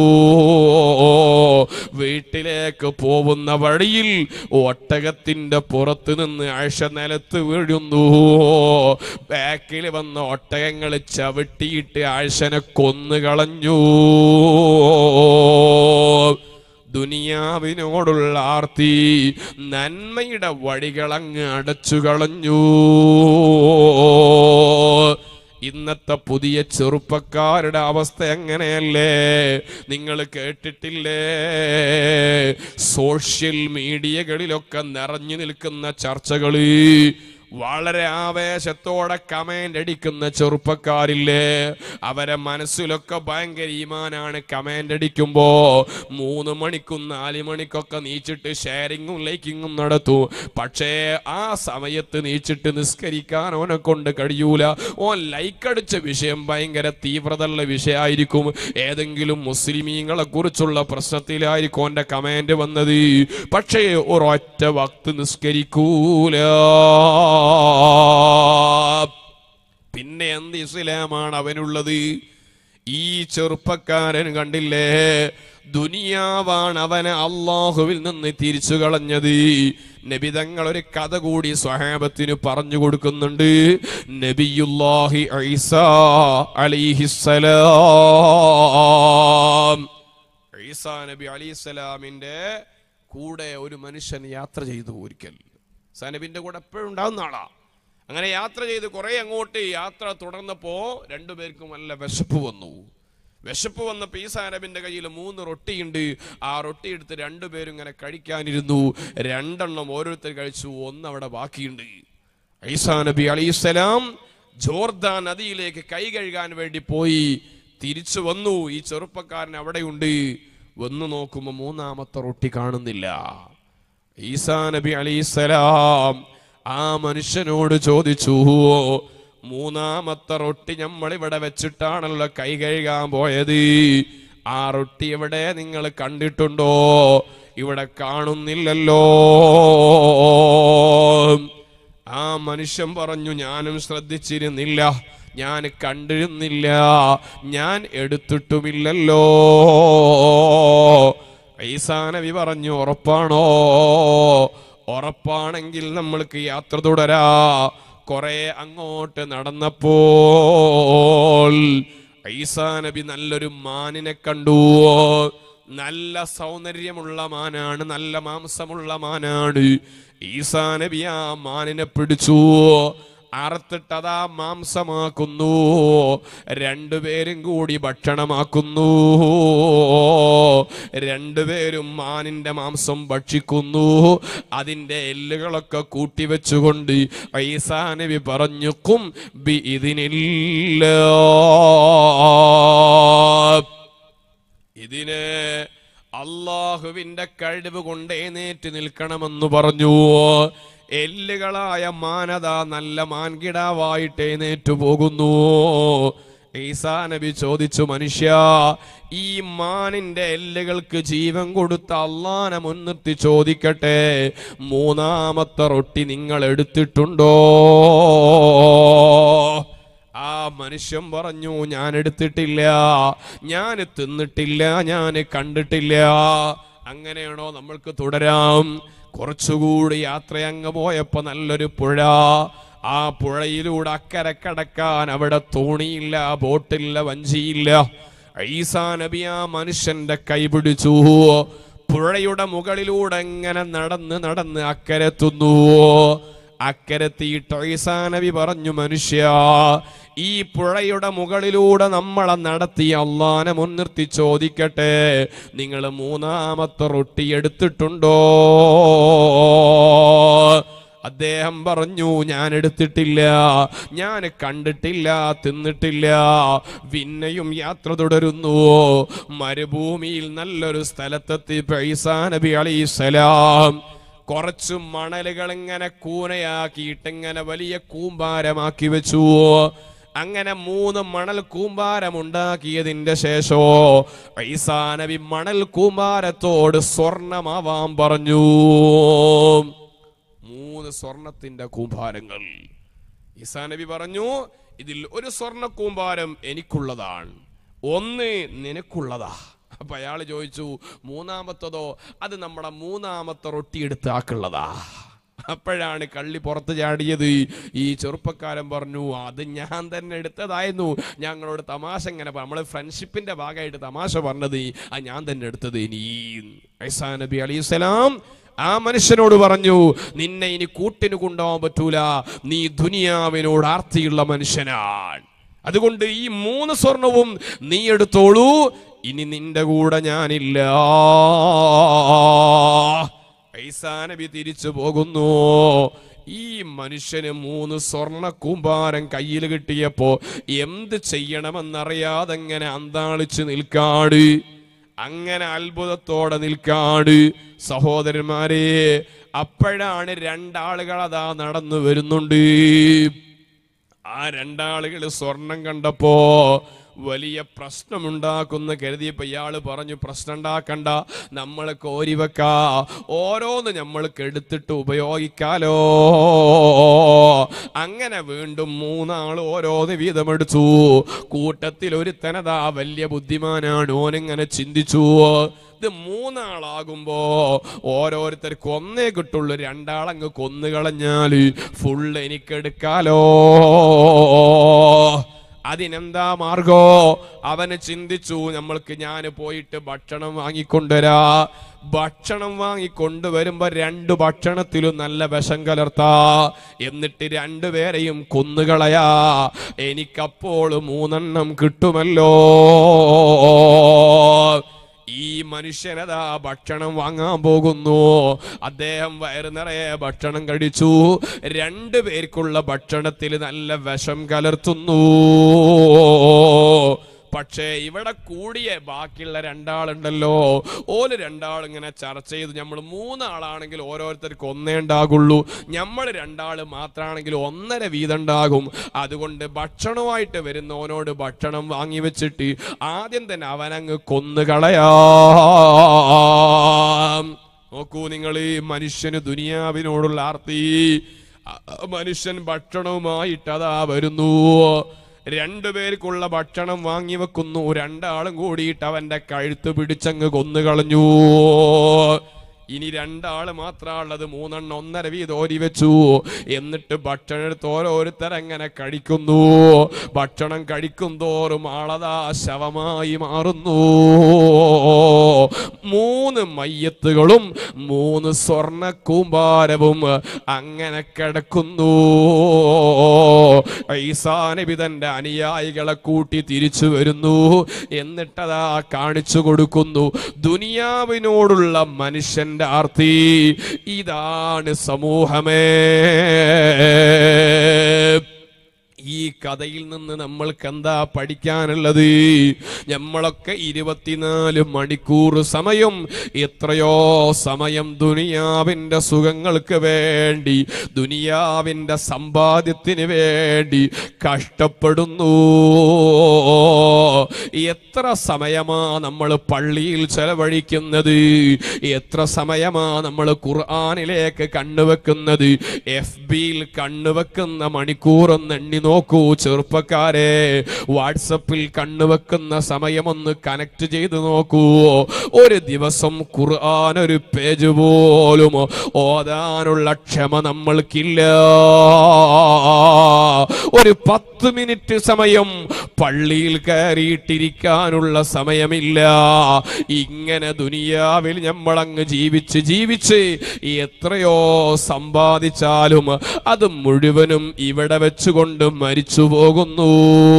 വീട്ടിലേക്ക് പോകുന്ന വഴിയിൽ ഒട്ടകത്തിന്റെ പുറത്ത് നിന്ന് ആഴ്ച നിലത്ത് വീഴുന്നു ബാക്കിൽ വന്ന ഒട്ടകങ്ങൾ ചവിട്ടിയിട്ട് ആഴ്ചനെ കൊന്നുകളഞ്ഞു ദുനിയാവിനോടുള്ള ആർത്തി നന്മയുടെ വഴികളങ്ങ് അടച്ചു കളഞ്ഞു ഇന്നത്തെ പുതിയ ചെറുപ്പക്കാരുടെ അവസ്ഥ എങ്ങനെയല്ലേ നിങ്ങൾ കേട്ടിട്ടില്ലേ സോഷ്യൽ മീഡിയകളിലൊക്കെ നിറഞ്ഞു നിൽക്കുന്ന ചർച്ചകള് വളരെ ആവേശത്തോടെ കമന്റ് അടിക്കുന്ന ചെറുപ്പക്കാരില്ലേ അവരെ മനസ്സിലൊക്കെ ഭയങ്കര ഈമാനാണ് കമന്റ് അടിക്കുമ്പോ മൂന്ന് മണിക്കും നാല് മണിക്കൊക്കെ നീച്ചിട്ട് ഷെയറിങ്ങും ലൈക്കിങ്ങും നടത്തും പക്ഷേ ആ സമയത്ത് നീച്ചിട്ട് നിസ്കരിക്കാൻ ഓനെ കൊണ്ട് കഴിയൂല ഓൻ ലൈക്ക് അടിച്ച വിഷയം ഭയങ്കര തീവ്രതയുള്ള വിഷയമായിരിക്കും ഏതെങ്കിലും മുസ്ലിമീങ്ങളെ കുറിച്ചുള്ള പ്രശ്നത്തിലായിരിക്കും ഓന്റെ കമന്റ് വന്നത് പക്ഷേ ഒരൊറ്റ വക്ത് നിസ്കരിക്കൂല പിന്നെ എന്ത് ഇസ്ലാമാണ് അവനുള്ളത് ഈ ചെറുപ്പക്കാരൻ കണ്ടില്ലേ ദുനിയാവാണ് അവനെ അള്ളാഹുവിൽ നിന്ന് തിരിച്ചു കളഞ്ഞത് നബിതങ്ങൾ ഒരു കഥ കൂടി സ്വഹാബത്തിന് പറഞ്ഞു കൊടുക്കുന്നുണ്ട് നബിയുല്ലാഹി ഐസ അലിഹിസലാം ഈസാ നബി അലിസ്സലാമിന്റെ കൂടെ ഒരു മനുഷ്യൻ യാത്ര ചെയ്തു ഒരിക്കൽ സനബിന്റെ കൂടെ എപ്പോഴും ഉണ്ടാവുന്ന ആളാ അങ്ങനെ യാത്ര ചെയ്ത് കുറെ അങ്ങോട്ട് യാത്ര തുടർന്നപ്പോ രണ്ടുപേർക്കും നല്ല വിശപ്പ് വന്നു വിശപ്പ് വന്നപ്പോ ഈസാ നബിന്റെ കയ്യിൽ മൂന്ന് റൊട്ടിയുണ്ട് ആ റൊട്ടി എടുത്ത് രണ്ടുപേരും ഇങ്ങനെ കഴിക്കാനിരുന്നു രണ്ടെണ്ണം ഓരോരുത്തർ കഴിച്ചു ഒന്ന് അവിടെ ബാക്കിയുണ്ട് ഈസാ നബി അലിസ്സലാം ജോർദാൻ നദിയിലേക്ക് കൈ കഴുകാൻ വേണ്ടി പോയി തിരിച്ചു വന്നു ഈ ചെറുപ്പക്കാരൻ അവിടെയുണ്ട് വന്നു നോക്കുമ്പോ മൂന്നാമത്തെ റൊട്ടി കാണുന്നില്ല ഈസാ നബി അലിസ്സലാം ആ മനുഷ്യനോട് ചോദിച്ചു മൂന്നാമത്തെ റൊട്ടി നമ്മൾ ഇവിടെ വെച്ചിട്ടാണല്ലോ കൈ കഴുകാൻ പോയത് ആ റൊട്ടി എവിടെ നിങ്ങൾ കണ്ടിട്ടുണ്ടോ ഇവിടെ കാണുന്നില്ലല്ലോ ആ മനുഷ്യൻ പറഞ്ഞു ഞാനും ശ്രദ്ധിച്ചിരുന്നില്ല ഞാൻ കണ്ടിരുന്നില്ല ഞാൻ എടുത്തിട്ടുമില്ലല്ലോ ഈസാ നബി പറഞ്ഞു ഉറപ്പാണോ ഉറപ്പാണെങ്കിൽ നമ്മൾക്ക് യാത്ര തുടരാ കുറെ അങ്ങോട്ട് നടന്നപ്പോൾ ഈസാ നബി നല്ലൊരു മാനിനെ കണ്ടു നല്ല സൗന്ദര്യമുള്ള മാനാണ് നല്ല മാംസമുള്ള മാനാണ് ഈസാ നബി ആ മാനിനെ പിടിച്ചു അറുത്തിട്ടതാ മാംസമാക്കുന്നു രണ്ടുപേരും കൂടി ഭക്ഷണമാക്കുന്നു രണ്ടുപേരും മാനിന്റെ മാംസം ഭക്ഷിക്കുന്നു അതിന്റെ എല്ലുകളൊക്കെ കൂട്ടിവെച്ചുകൊണ്ട് ഐസാ നബി പറഞ്ഞു കും ബി ഇതിനില്ല ഇതിന് അള്ളാഹുവിന്റെ കഴിവ് കൊണ്ട് എഴുന്നേറ്റ് നിൽക്കണമെന്ന് പറഞ്ഞു എല്ലുകളായ മാനത നല്ല മാൻകിടാവായിട്ട് എഴുന്നേറ്റു പോകുന്നു ഈസാ നബി ചോദിച്ചു മനുഷ്യ ഈ മാനിന്റെ എല്ലുകൾക്ക് ജീവൻ കൊടുത്ത അള്ളാനെ മുൻനിർത്തി ചോദിക്കട്ടെ മൂന്നാമത്തെ റൊട്ടി നിങ്ങൾ എടുത്തിട്ടുണ്ടോ ആ മനുഷ്യൻ പറഞ്ഞു ഞാൻ എടുത്തിട്ടില്ല ഞാൻ തിന്നിട്ടില്ല ഞാൻ കണ്ടിട്ടില്ല അങ്ങനെയാണോ നമ്മൾക്ക് തുടരാം കുറച്ചുകൂടി യാത്ര അങ്ങ് പോയപ്പോ നല്ലൊരു പുഴ ആ പുഴയിലൂടെ അക്കരെ കടക്കാൻ അവിടെ തോണിയില്ല ബോട്ടില്ല വഞ്ചിയില്ല ഈസാ നബി ആ മനുഷ്യന്റെ കൈ പിടിച്ചു പുഴയുടെ മുകളിലൂടെ എങ്ങനെ നടന്ന് നടന്ന് അക്കരെത്തുന്നു അക്കരെത്തിയിട്ട് ഈസാ നബി പറഞ്ഞു മനുഷ്യ ഈ പുഴയുടെ മുകളിലൂടെ നമ്മളെ നടത്തി അള്ളാനെ മുൻനിർത്തി ചോദിക്കട്ടെ നിങ്ങൾ മൂന്നാമത്തെ റൊട്ടി എടുത്തിട്ടുണ്ടോ അദ്ദേഹം പറഞ്ഞു ഞാൻ എടുത്തിട്ടില്ല ഞാൻ കണ്ടിട്ടില്ല തിന്നിട്ടില്ല പിന്നെയും യാത്ര തുടരുന്നു മരുഭൂമിയിൽ നല്ലൊരു സ്ഥലത്തെത്തി പൈസാ നബി അലൈസലാം കുറച്ച് മണലുകൾ ഇങ്ങനെ കൂനയാക്കിയിട്ട് ഇങ്ങനെ വലിയ കൂമ്പാരമാക്കി വെച്ചു അങ്ങനെ മൂന്ന് മണൽ കൂമ്പാരം ഉണ്ടാക്കിയതിന്റെ ശേഷോ ഐസാ നബി മണൽ കൂമ്പാരത്തോട് സ്വർണമാവാൻ പറഞ്ഞു മൂന്ന് സ്വർണത്തിന്റെ കൂമ്പാരങ്ങൾ ഈസാ നബി പറഞ്ഞു ഇതിൽ ഒരു സ്വർണ കൂമ്പാരം എനിക്കുള്ളതാണ് ഒന്ന് നിനക്കുള്ളതാ അപ്പൊ അയാൾ ചോദിച്ചു മൂന്നാമത്തതോ അത് നമ്മുടെ മൂന്നാമത്തെ റൊട്ടി എടുത്ത് ആക്കുള്ളതാ അപ്പോഴാണ് കള്ളി പുറത്ത് ചാടിയത് ഈ ചെറുപ്പക്കാരൻ പറഞ്ഞു അത് ഞാൻ തന്നെ എടുത്തതായിരുന്നു ഞങ്ങളോട് തമാശ ഇങ്ങനെ നമ്മൾ ഫ്രണ്ട്ഷിപ്പിന്റെ ഭാഗമായിട്ട് തമാശ പറഞ്ഞത് ആ ഞാൻ തന്നെ എടുത്തത് ഇനി ഐസാ നബി അലൈഹിസ്സലാം ആ മനുഷ്യനോട് പറഞ്ഞു നിന്നെ ഇനി കൂട്ടിന് കൊണ്ടുപോകാൻ പറ്റൂല നീ ദുനിയാവിനോട് ആർത്തിയുള്ള മനുഷ്യനാണ് അതുകൊണ്ട് ഈ മൂന്ന് സ്വർണവും നീ എടുത്തോളൂ ഇനി നിന്റെ കൂടെ ഞാനില്ല ഐസാ നബി തിരിച്ചു പോകുന്നു ഈ മനുഷ്യന് മൂന്ന് സ്വർണ്ണ കൂമ്പാരം കയ്യിൽ കിട്ടിയപ്പോ എന്ത് ചെയ്യണമെന്നറിയാതെ അങ്ങനെ അന്താളിച്ച് നിൽക്കാട് അങ്ങനെ അത്ഭുതത്തോടെ നിൽക്കാട് സഹോദരന്മാരെ അപ്പോഴാണ് രണ്ടാളുകൾ അതാ നടന്നു വരുന്നുണ്ട് ആ രണ്ടാളുകൾ സ്വർണം കണ്ടപ്പോ വലിയ പ്രശ്നമുണ്ടാക്കുന്ന കരുതിയപ്പോ ഇയാള് പറഞ്ഞു പ്രശ്നം ഉണ്ടാക്കണ്ട നമ്മൾ കോരി വെക്കാ ഓരോന്ന് നമ്മൾക്ക് എടുത്തിട്ട് ഉപയോഗിക്കാലോ അങ്ങനെ വീണ്ടും മൂന്നാൾ ഓരോന്ന് വീതമെടുത്തു കൂട്ടത്തിൽ ഒരുത്തനതാ വലിയ ബുദ്ധിമാനാണ് ഓനിങ്ങനെ ചിന്തിച്ചു ഇത് മൂന്നാളാകുമ്പോ ഓരോരുത്തർക്ക് ഒന്നേ കിട്ടുള്ളൂ രണ്ടാളങ്ങ് കൊന്നു കളഞ്ഞാല് ഫുള്ള് എനിക്കെടുക്കാലോ അതിനെന്താ മാർഗോ അവന് ചിന്തിച്ചു നമ്മൾക്ക് ഞാൻ പോയിട്ട് ഭക്ഷണം വാങ്ങിക്കൊണ്ടുവരാ ഭക്ഷണം വാങ്ങിക്കൊണ്ടുവരുമ്പോ രണ്ട് ഭക്ഷണത്തിലും നല്ല വിഷം കലർത്താ എന്നിട്ട് രണ്ടുപേരെയും കൊന്നുകളയാ എനിക്കപ്പോൾ മൂന്നെണ്ണം കിട്ടുമല്ലോ ഈ മനുഷ്യനതാ ഭക്ഷണം വാങ്ങാൻ പോകുന്നു അദ്ദേഹം വയറ് നിറയെ ഭക്ഷണം കഴിച്ചു രണ്ടു പേർക്കുള്ള ഭക്ഷണത്തിൽ നല്ല വിഷം കലർത്തുന്നു പക്ഷേ ഇവിടെ കൂടിയ ബാക്കിയുള്ള രണ്ടാളുണ്ടല്ലോ ഓല് രണ്ടാളിങ്ങനെ ചർച്ച ചെയ്ത് നമ്മൾ മൂന്നാളാണെങ്കിൽ ഓരോരുത്തർക്ക് ഒന്നേ ഉണ്ടാകുള്ളൂ നമ്മൾ രണ്ടാൾ മാത്രമാണെങ്കിൽ ഒന്നര വീതം ഉണ്ടാകും അതുകൊണ്ട് ഭക്ഷണമായിട്ട് വരുന്നവനോട് ഭക്ഷണം വാങ്ങി വെച്ചിട്ട് ആദ്യം തന്നെ അവനങ്ങ് കൊന്നുകളയാം നോക്കൂ നിങ്ങൾ ഈ മനുഷ്യന് ദുനിയാവിനോടുള്ള ആർത്തി അ- മനുഷ്യൻ ഭക്ഷണവുമായിട്ട് അതാ വരുന്നു രണ്ടുപേർക്കുള്ള ഭക്ഷണം വാങ്ങി വെക്കുന്നു രണ്ടാളും കൂടിയിട്ട് അവന്റെ കഴുത്ത് പിടിച്ചങ്ങ് കൊന്നുകളഞ്ഞു ഇനി രണ്ടാള് മാത്രമുള്ളത് മൂന്നെണ്ണം ഒന്നര വീതം ഓരി വെച്ചു എന്നിട്ട് ഭക്ഷണം എടുത്ത് ഓരോരുത്തരങ്ങനെ കഴിക്കുന്നു ഭക്ഷണം കഴിക്കും തോറും ആളതാ ശവമായി മാറുന്നു മൂന്ന് മയ്യത്തുകളും മൂന്ന് സ്വർണ്ണ കൂമ്പാരവും അങ്ങനെ കിടക്കുന്നു ഈസാ നബി തന്റെ അനുയായികളെ കൂട്ടി തിരിച്ചു വരുന്നു എന്നിട്ടതാ കാണിച്ചു കൊടുക്കുന്നു ദുനിയാവിനോടുള്ള മനുഷ്യന്റെ ആർത്തി ഇതാണ് സമൂഹമേ ഈ കഥയിൽ നിന്ന് നമ്മൾക്ക് എന്താ പഠിക്കാനുള്ളത് നമ്മളൊക്കെ ഇരുപത്തിനാല് മണിക്കൂർ സമയം എത്രയോ സമയം ദുനിയാവിന്റെ സുഖങ്ങൾക്ക് വേണ്ടി ദുനിയാവിന്റെ സമ്പാദ്യത്തിന് വേണ്ടി കഷ്ടപ്പെടുന്നു എത്ര സമയമാ നമ്മൾ പള്ളിയിൽ ചെലവഴിക്കുന്നത് എത്ര സമയമാ നമ്മൾ ഖുർആാനിലേക്ക് കണ്ണുവെക്കുന്നത് എഫ് ബിയിൽ കണ്ണുവെക്കുന്ന മണിക്കൂറൊന്ന് എണ്ണി നോക്കൂ ചെറുപ്പക്കാരെ വാട്സപ്പിൽ കണ്ണുവെക്കുന്ന സമയമൊന്ന് കണക്ട് ചെയ്ത് നോക്കൂ ഒരു ദിവസം ഖുർആൻ ഒരു പേജ് പോലും ഓതാനുള്ള ക്ഷമ നമ്മൾക്കില്ല ഒരു പത്ത് മിനിറ്റ് സമയം പള്ളിയിൽ കയറിയിട്ടിരിക്കാനുള്ള സമയമില്ല ഇങ്ങനെ ദുനിയാവിൽ നമ്മളങ്ങ് ജീവിച്ച് ജീവിച്ച് എത്രയോ സമ്പാദിച്ചാലും അത് മുഴുവനും ഇവിടെ വെച്ചുകൊണ്ട് മരിച്ചു പോകുന്നു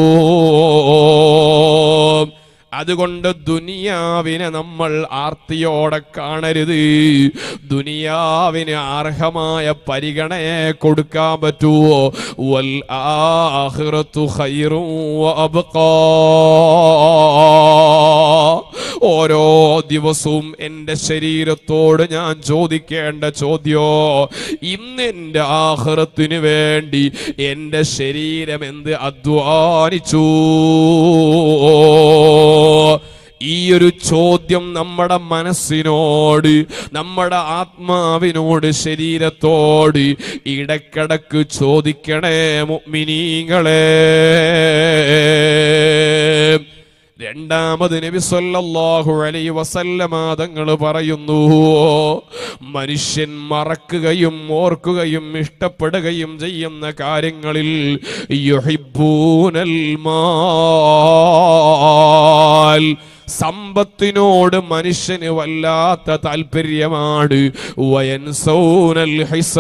അതുകൊണ്ട് ദുനിയാവിനെ നമ്മൾ ആർത്തിയോടെ കാണരുത് ദുനിയാവിന് അർഹമായ പരിഗണനയെ കൊടുക്കാൻ പറ്റുമോ വൽ ആഖിറത്തു ഖൈറും വഅബ്ഖാ ഓരോ ദിവസവും എൻ്റെ ശരീരത്തോട് ഞാൻ ചോദിക്കേണ്ട ചോദ്യോ ഇന്ന് എൻ്റെ ആഹ്റത്തിന് വേണ്ടി എൻ്റെ ശരീരം എന്ത് അധ്വാനിച്ചു ഈ ഒരു ചോദ്യം നമ്മുടെ മനസ്സിനോട് നമ്മുടെ ആത്മാവിനോട് ശരീരത്തോട് ഇടക്കിടക്ക് ചോദിക്കണേ മുഅ്മിനീങ്ങളെ രണ്ടാമത് നബി സല്ലല്ലാഹു അലൈഹി വസല്ലമ തങ്ങൾ പറയുന്നു മനുഷ്യൻ മറക്കുകയും ഓർക്കുകയും ഇഷ്ടപ്പെടുകയും ചെയ്യുന്ന കാര്യങ്ങളിൽ യുഹിബ്ബൂനൽ മാൽ സമ്പത്തിനോട് മനുഷ്യന് വല്ലാത്ത താല്പര്യമാണ് വയൻസൗനൽ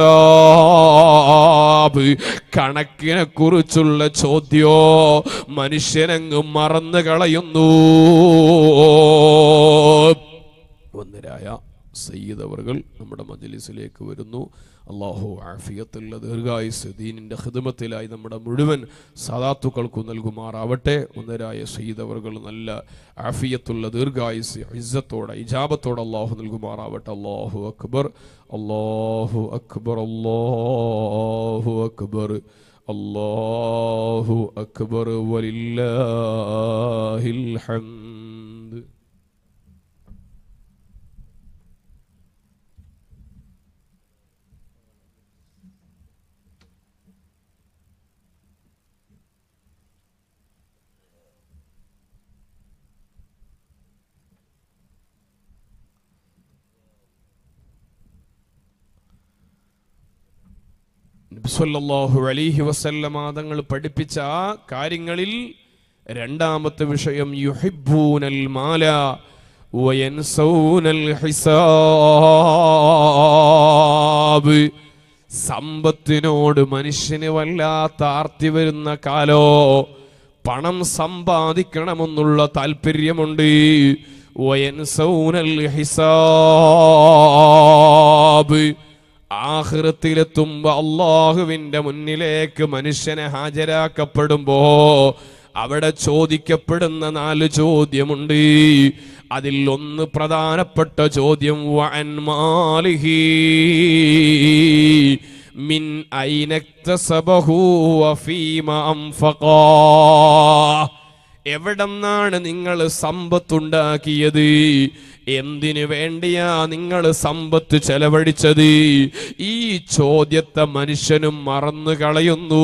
ഹിസാബ് കണക്കിനെ കുറിച്ചുള്ള ചോദ്യോ മനുഷ്യനങ്ങ് മറന്നു കളയുന്നു ഒന്നരായ സയ്യിദ് അവർകൾ നമ്മുടെ മജ്ലിസിലേക്ക് വരുന്നു അള്ളാഹു ആഫിയത്തുള്ള ദീർഘായുസ് ദീനിൻ്റെ ഹിദമത്തിലായി നമ്മുടെ മുഴുവൻ സദാത്തുക്കൾക്കും നൽകുമാറാവട്ടെ ഒന്നരായ സയ്യിദ് അവർകൾ നല്ല ആഫിയത്തുള്ള ദീർഘായുസ് ഇസ്സത്തോടെ ഇജാബത്തോടെ അള്ളാഹു നൽകുമാറാവട്ടെ അള്ളാഹു അക്ബർ അള്ളാഹു അക്ബർ അള്ളാഹു അക്ബർ അള്ളാഹു അക്ബർ വലില്ലാഹിൽ ഹംദ് നബിസ്വല്ലാഹു അലൈഹി വസല്ലമ തങ്ങൾ പഠിപ്പിച്ച ആ കാര്യങ്ങളിൽ രണ്ടാമത്തെ വിഷയം യുഹിബ്ബൂനൽ മാല വയൻസൗനൽ ഹിസാബ് സമ്പത്തിനോട് മനുഷ്യന് വല്ലാത്ത ആർത്തി വരുന്ന കാലോ പണം സമ്പാദിക്കണമെന്നുള്ള താല്പര്യമുണ്ട് വയൻസൗനൽ ഹിസാബ് ആഹൃത്തിലെത്തുമ്പോ അള്ളാഹുവിന്റെ മുന്നിലേക്ക് മനുഷ്യനെ ഹാജരാക്കപ്പെടുമ്പോ അവിടെ ചോദിക്കപ്പെടുന്ന നാല് ചോദ്യമുണ്ട് അതിൽ ഒന്ന് പ്രധാനപ്പെട്ട ചോദ്യം വഅൻ മാലിഹി മിൻ ഐനക്തസബഹു വഫീമ അംഫഖാ എവിടെന്നാണ് നിങ്ങൾ സമ്പത്തുണ്ടാക്കിയത് എന്തിനു വേണ്ടിയാ നിങ്ങൾ സമ്പത്ത് ചെലവഴിച്ചത് ഈ ചോദ്യത്തെ മനുഷ്യനും മറന്നു കളയുന്നു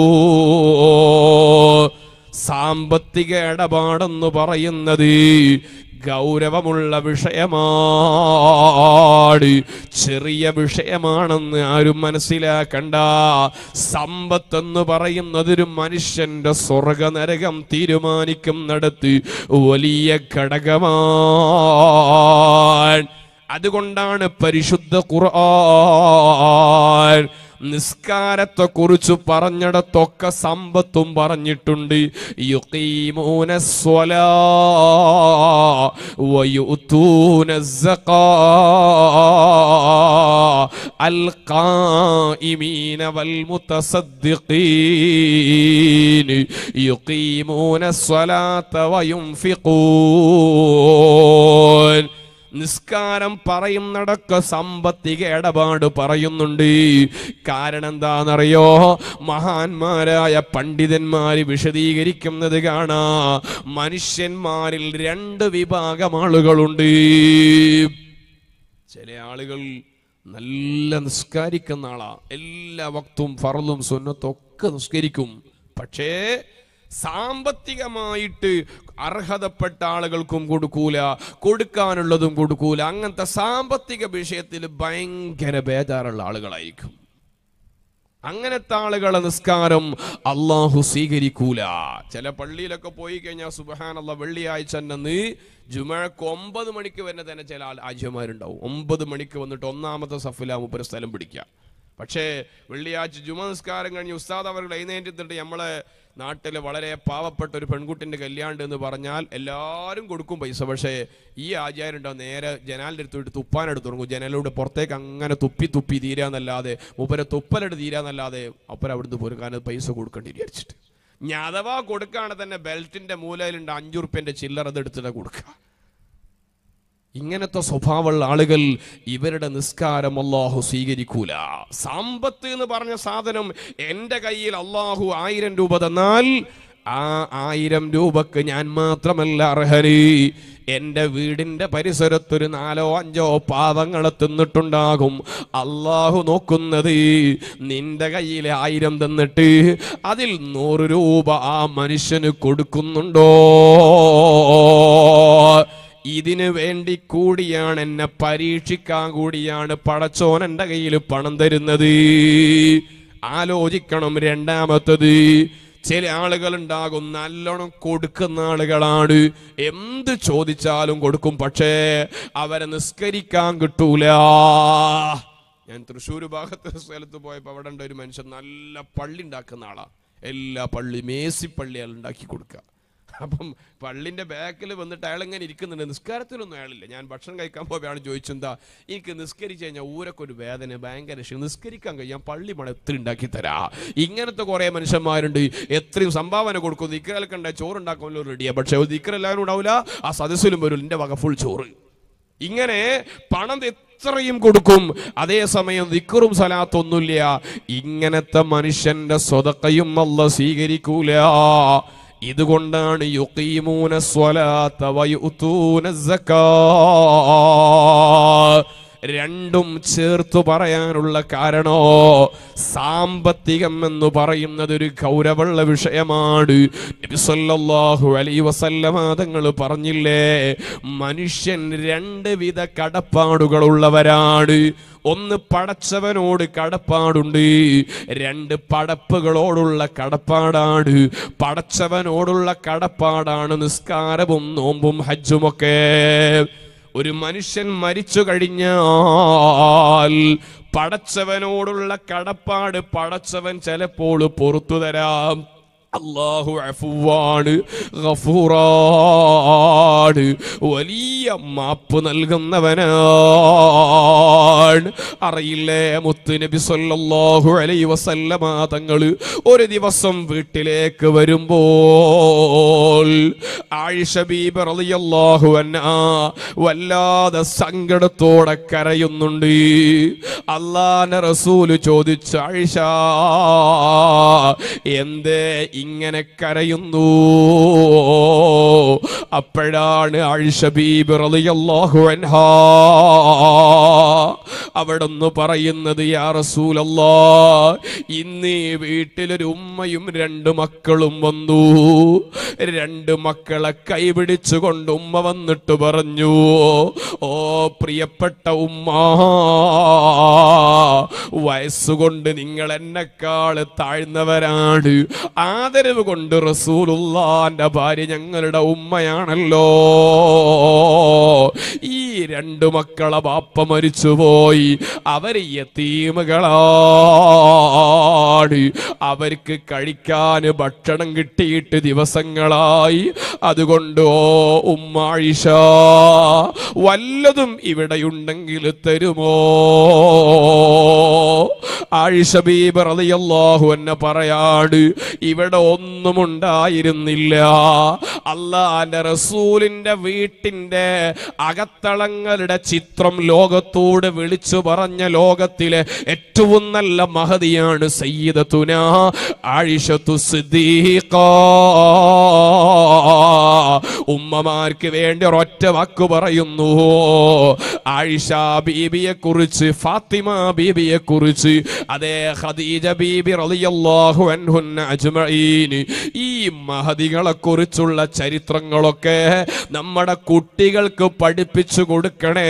സാമ്പത്തിക ഇടപാടെന്ന് പറയുന്നത് ഗൗരവമുള്ള വിഷയമാണ് ചെറിയ വിഷയമാണെന്ന് ആരും മനസ്സിലാക്കണ്ട സമ്പത്തെന്ന് പറയുന്നതൊരു മനുഷ്യന്റെ സ്വർഗനരകം തീരുമാനിക്കുന്നിടത്ത് വലിയ ഘടകമാണ് അതുകൊണ്ടാണ് പരിശുദ്ധ ഖുർആൻ നിസ്കാരത്തെ കുറിച്ച് പറഞ്ഞിടത്തൊക്കെ സമ്പത്തും പറഞ്ഞിട്ടുണ്ട് യുഖീമൂന സ്വലാ വയുത്തൂന സഖാ അൽ ഖായിമീന വൽ മുതസദ്ദിഖീൻ യുഖീമൂന സ്വലാത്ത വയുൻഫിഖൂൻ നിസ്കാരം പറയുന്നിടക്ക് സാമ്പത്തിക ഇടപാട് പറയുന്നുണ്ട് കാരണം എന്താണെന്നറിയോ മഹാന്മാരായ പണ്ഡിതന്മാര് വിശദീകരിക്കുന്നത് കാണാ മനുഷ്യന്മാരിൽ രണ്ട് വിഭാഗം ആളുകളുണ്ട് ചില ആളുകൾ നല്ല നിസ്കാരിക്കുന്ന ആളാ എല്ലാ വക്തും ഫറലും സുന്നത്തും ഒക്കെ നിസ്കരിക്കും പക്ഷേ സാമ്പത്തികമായിട്ട് അർഹതപ്പെട്ട ആളുകൾക്കും കൊടുക്കൂല കൊടുക്കാനുള്ളതും കൊടുക്കൂല അങ്ങനത്തെ സാമ്പത്തിക വിഷയത്തിൽ ഭയങ്കര ബേജാറുള്ള ആളുകളായിരിക്കും അങ്ങനത്തെ ആളുകളെ നിസ്കാരം അള്ളാഹു സ്വീകരിക്കൂല ചില പള്ളിയിലൊക്കെ പോയി കഴിഞ്ഞാൽ സുബഹാനുള്ള വെള്ളിയാഴ്ച അന്ന് ജുമഴക്ക് ഒമ്പത് മണിക്ക് വരുന്ന തന്നെ ചില ആൾ ആജ്യമാരുണ്ടാവും ഒമ്പത് മണിക്ക് വന്നിട്ട് ഒന്നാമത്തെ സഫിലാമുപ്പര സ്ഥലം പിടിക്കുക പക്ഷേ വെള്ളിയാഴ്ച ജുമ നിസ്കാരം കഴിഞ്ഞ് ഉസ്താദ് അവർ എഴുന്നേറ്റിട്ട് നമ്മളെ നാട്ടിൽ വളരെ പാവപ്പെട്ട ഒരു പെൺകുട്ടിന്റെ കല്യാണം എന്ന് പറഞ്ഞാൽ എല്ലാവരും കൊടുക്കും പൈസ പക്ഷേ ഈ ആചാര്യണ്ടോ നേരെ ജനാലിൻ്റെ അടുത്തോട്ട് തുപ്പാനെടുത്ത് തുടങ്ങും ജനലിലൂടെ പുറത്തേക്ക് അങ്ങനെ തുപ്പി തുപ്പി തീരാന്നല്ലാതെ മൂപ്പരെ തുപ്പലെടുത്ത് തീരാന്നല്ലാതെ അപ്പുറം അവിടുന്ന് പോരുക്കാനത് പൈസ കൊടുക്കേണ്ടി വിചാരിച്ചിട്ട് ഞാൻ അഥവാ കൊടുക്കുകയാണ് തന്നെ ബെൽറ്റിന്റെ മൂലയിലുണ്ട് അഞ്ചു റുപ്യന്റെ ചില്ലറ അത് എടുത്തിട്ട് കൊടുക്കുക ഇങ്ങനത്തെ സ്വഭാവമുള്ള ആളുകൾ ഇവരുടെ നിസ്കാരം അള്ളാഹു സ്വീകരിക്കൂല സാമ്പത്ത് എന്ന് പറഞ്ഞ സാധനം എൻ്റെ കയ്യിൽ അള്ളാഹു ആയിരം രൂപ തന്നാൽ ആ ആയിരം രൂപക്ക് ഞാൻ മാത്രമല്ല അർഹന് എൻ്റെ വീടിൻ്റെ പരിസരത്തൊരു നാലോ അഞ്ചോ പാവങ്ങളെ തിന്നിട്ടുണ്ടാകും അള്ളാഹു നോക്കുന്നത് നിന്റെ കയ്യിൽ ആയിരം തന്നിട്ട് അതിൽ നൂറ് രൂപ ആ മനുഷ്യന് കൊടുക്കുന്നുണ്ടോ ഇതിനു വേണ്ടി കൂടിയാണ് എന്നെ പരീക്ഷിക്കാൻ കൂടിയാണ് പടച്ചോൻ എൻ്റെ കയ്യിൽ പണം തരുന്നത് ആലോചിക്കണം രണ്ടാമത്തത് ചില ആളുകൾ ഉണ്ടാകും നല്ലോണം കൊടുക്കുന്ന ആളുകളാണ് എന്ത് ചോദിച്ചാലും കൊടുക്കും പക്ഷേ അവരെ നിസ്കരിക്കാൻ കിട്ടൂല ഞാൻ തൃശ്ശൂർ ഭാഗത്ത് ഒരു സ്ഥലത്ത് പോയപ്പോൾ അവിടെ ഉണ്ട് ഒരു മനുഷ്യൻ നല്ല പള്ളി ഉണ്ടാക്കുന്ന ആളാ എല്ലാ പള്ളി മേസി പള്ളികൾ ഉണ്ടാക്കി കൊടുക്കുക അപ്പം പള്ളിന്റെ ബാക്കിൽ വന്നിട്ട് അയാൾ ഇങ്ങനെ ഇരിക്കുന്നുണ്ട് നിസ്കാരത്തിലൊന്നും അയാളില്ല ഞാൻ ഭക്ഷണം കഴിക്കാൻ പോയപ്പോഴാണ് ചോദിച്ചെന്താ എനിക്ക് നിസ്കരിച്ച് കഴിഞ്ഞാൽ ഊരൊക്കെ ഒരു വേദന ഭയങ്കര ക്ഷീണം നിസ്കരിക്കാൻ കഴിയാൻ പള്ളി മണം എത്ര ഉണ്ടാക്കി തരാ ഇങ്ങനത്തെ കുറെ മനുഷ്യന്മാരുണ്ട് എത്രയും സംഭാവന കൊടുക്കും ദിക്കറൽ കണ്ട ചോറുണ്ടാക്കാമല്ലോ റെഡിയാ പക്ഷെ ദിക്കർ എല്ലാവരും ഉണ്ടാവില്ല ആ സദസ്സിലും വരും എന്റെ വക ഫുൾ ചോറ് ഇങ്ങനെ പണം എത്രയും കൊടുക്കും അതേസമയം ദിക്കറും സലാത്തൊന്നുമില്ല ഇങ്ങനത്തെ മനുഷ്യന്റെ സ്വതക്കയും അല്ല സ്വീകരിക്കൂല ഇതുകൊണ്ടാണ് യുക്കീമൂന സ്വലാത്ത വയുത്തൂന സക്കാ രണ്ടും ചേർത്തു പറയാനുള്ള കാരണോ സാമ്പത്തികം എന്ന് പറയുന്നത് ഒരു ഗൗരവമുള്ള വിഷയമാണ് നബി സല്ലല്ലാഹു അലൈഹി വസല്ലമ തങ്ങൾ പറഞ്ഞില്ലേ മനുഷ്യൻ രണ്ട് വിധ കടപ്പാടുകളുള്ളവരാണ് ഒന്ന് പടച്ചവനോട് കടപ്പാടുണ്ട് രണ്ട് പടപ്പുകളോടുള്ള കടപ്പാടാണ് പടച്ചവനോടുള്ള കടപ്പാടാണ് നിസ്കാരവും നോമ്പും ഹജ്ജുമൊക്കെ ഒരു മനുഷ്യൻ മരിച്ചു കഴിഞ്ഞാൽ പടച്ചവനോടുള്ള കടപ്പാട് പടച്ചവൻ ചിലപ്പോൾ പുറത്തു തരാം അള്ളാഹു അഫുവാണ് ഗഫൂറാണ് വലിയ മാപ്പ് നൽകുന്നവനാണ് അറിയില്ലേ മുത്ത് നബി സല്ലല്ലാഹു അലൈഹി വസല്ലമ തങ്ങൾ ഒരു ദിവസം വീട്ടിലേക്ക് വരുമ്പോൾ ആയിഷ ബീബി റളിയല്ലാഹു അൻഹ വല്ലാതെ സങ്കടത്തോടെ കരയുന്നുണ്ട് അള്ളാന്റെ റസൂല് ചോദിച്ചു ആയിഷ എന്തേ ഇങ്ങനെ കരയുന്നു അപ്പോഴാണ് ആയിഷ ബീബി റളിയല്ലാഹു അൻഹ അവിടുന്ന് പറയുന്നത് യാ റസൂലല്ലാ ഇന്ന് ഈ വീട്ടിലൊരു ഉമ്മയും രണ്ട് മക്കളും വന്നു രണ്ട് മക്കളെ കൈപിടിച്ചുകൊണ്ട് ഉമ്മ വന്നിട്ട് പറഞ്ഞു ഓ പ്രിയപ്പെട്ട ഉമ്മ വയസ്സുകൊണ്ട് നിങ്ങൾ എന്നെക്കാള് താഴ്ന്നവരാണ് ആദരവ് കൊണ്ട് റസൂലുള്ളാന്റെ ഭാര്യ ഞങ്ങളുടെ ഉമ്മയാണല്ലോ ഈ രണ്ടു മക്കളെ ബാപ്പ മരിച്ചുപോയി അവര് യത്തീമുകളാണ് അവർക്ക് കഴിക്കാൻ ഭക്ഷണം കിട്ടിയിട്ട് ദിവസങ്ങളായി അതുകൊണ്ട് ഓ ഉമ്മായിഷ വല്ലതും ഇവിടെയുണ്ടെങ്കിൽ തരുമോ ആയിഷ ബീബ് റളിയല്ലാഹു എന്നെ പറയാണ് ഇവിടെ ഒന്നും ഉണ്ടായിരുന്നില്ല അള്ളാന്റെ റസൂലിന്റെ വീട്ടിന്റെ അകത്തളങ്ങളുടെ ചിത്രം ലോകത്തോട് വിളിച്ചു പറഞ്ഞ ലോകത്തിലെ ഏറ്റവും നല്ല മഹതിയാണ് സയ്യിദത്തുന ആയിഷത്തു സിദ്ദീഖ ഉമ്മമാർക്ക് വേണ്ടി ഒരൊറ്റ വാക്ക് പറയുന്നു ആയിഷ ബീബിയെ കുറിച്ച് ഫാത്തിമ ബീബിയെ കുറിച്ച് അതേ ഖദീജ ബീബി റളിയല്ലാഹു അൻഹുന്ന അജ്മഈൻ ഈ മഹദികളെ കുറിച്ചുള്ള ചരിത്രങ്ങളൊക്കെ നമ്മുടെ കുട്ടികൾക്ക് പഠിപ്പിച്ചു കൊടുക്കണേ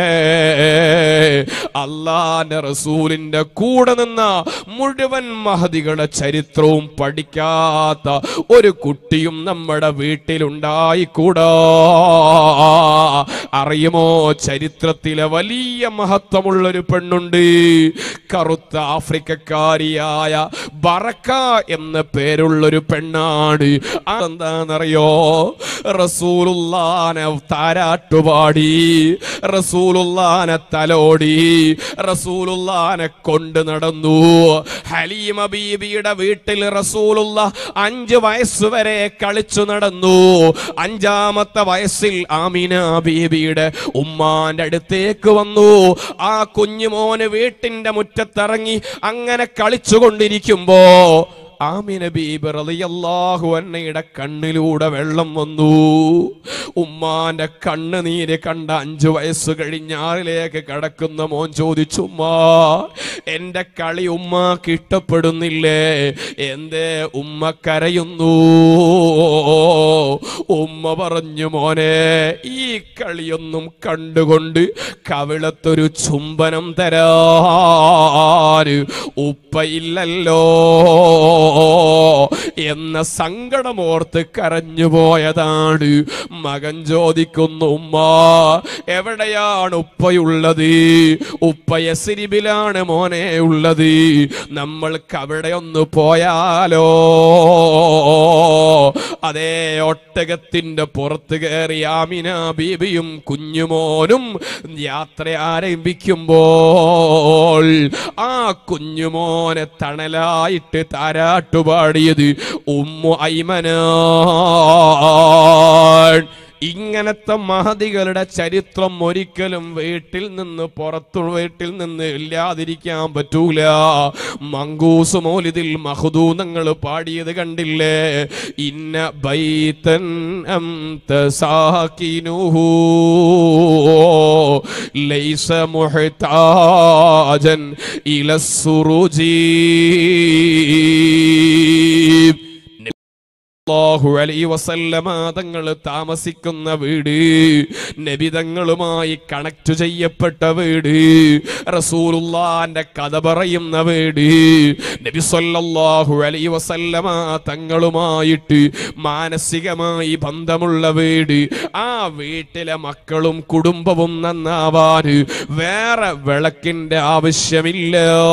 അള്ളാന്റെ റസൂലിന്റെ കൂടെ നിന്ന മുഴുവൻ മഹദികളുടെ ചരിത്രവും പഠിക്കാത്ത ഒരു കുട്ടിയും നമ്മുടെ വീട്ടിലുണ്ടായിക്കൂടാ അറിയുമോ ചരിത്രത്തിലെ വലിയ മഹത്വമുള്ള ഒരു പെണ്ണുണ്ട് കറുത്ത ആഫ്രിക്കക്കാരിയായ ബറക്ക എന്ന പേരുള്ളൊരു പെണ്ണാണ് അതെന്താണെന്നറിയോ റസൂലുള്ളാനെ താരാട്ടുപാടി റസൂലുള്ളാനെ തലോടി റസൂലുള്ളാനെ കൊണ്ട് നടന്നു ഹലീമ ബീബിയുടെ വീട്ടിൽ റസൂലുള്ള അഞ്ച് വയസ്സ് വരെ കളിച്ചു നടന്നു അഞ്ചാമത്തെ വയസ്സിൽ ആമിന ബീബിയുടെ ഉമ്മാന്റെ അടുത്തേക്ക് വന്നു ആ കുഞ്ഞുമോന് വീട്ടിന്റെ മുറ്റത്തിറങ്ങി അങ്ങനെ കളിച്ചുകൊണ്ടിരിക്കുമ്പോ ആമിന ബീബി റളിയല്ലാഹു അന്നയുടെ കണ്ണിലൂടെ വെള്ളം വന്നു ഉമ്മാന്റെ കണ്ണുനീര് കണ്ട അഞ്ചു വയസ്സ് കഴിഞ്ഞാറിലേക്ക് കടക്കുന്ന മോൻ ചോദിച്ചു ഉമ്മാ എന്റെ കളി ഉമ്മാക്ക് ഇഷ്ടപ്പെടുന്നില്ലേ എന്തേ ഉമ്മ കരയുന്നു ഉമ്മ പറഞ്ഞു മോനെ ഈ കളിയൊന്നും കണ്ടുകൊണ്ട് കവിളത്തൊരു ചുംബനം തരാൻ ഉപ്പയില്ലല്ലോ എന്ന സങ്കടമോർത്ത് കരഞ്ഞുപോയതാണ് മകൻ ചോദിക്കുന്നു ഉമ്മ എവിടെയാണ് ഉപ്പയുള്ളത് ഉപ്പ യസിരിബിലാണ് മോനെ ഉള്ളത് നമ്മൾക്ക് അവിടെ ഒന്ന് പോയാലോ അതേ ഒട്ടകത്തിന്റെ പുറത്ത് കയറി ആമിന ബീബിയും കുഞ്ഞുമോനും യാത്ര ആരംഭിക്കുമ്പോൾ ആ കുഞ്ഞുമോനെ തണലായിട്ട് താരാട്ടുപാടിയത് ഉമ്മു ഐമനാൻ ഇങ്ങനത്തെ മഹതികളുടെ ചരിത്രം ഒരിക്കലും വീട്ടിൽ നിന്ന് പുറത്തു വീട്ടിൽ നിന്ന് ഇല്ലാതിരിക്കാൻ പറ്റൂല മങ്കൂസ് മൗലിദിൽ മഹദൂനങ്ങൾ പാടിയത് കണ്ടില്ലേ ഇന്ന ബൈതൻ അംത സാകിനുഹു ലൈസ മുഹ്താജൻ ഇല അല്ലാഹു അലൈഹി വസല്ലമ തങ്ങൾ താമസിക്കുന്ന വീട് നബിതങ്ങളുമായി കണക്ട് ചെയ്യപ്പെട്ട വീട് റസൂലുള്ളാന്റെ കഥ പറയുന്ന വീട് നബി സല്ലല്ലാഹു അലൈഹി വസല്ലമ തങ്ങളുമായിട്ട് മാനസികമായി ബന്ധമുള്ള വീട് ആ വീട്ടിലെ മക്കളും കുടുംബവും നന്നാവാൻ വേറെ വിളക്കിന്റെ ആവശ്യമില്ല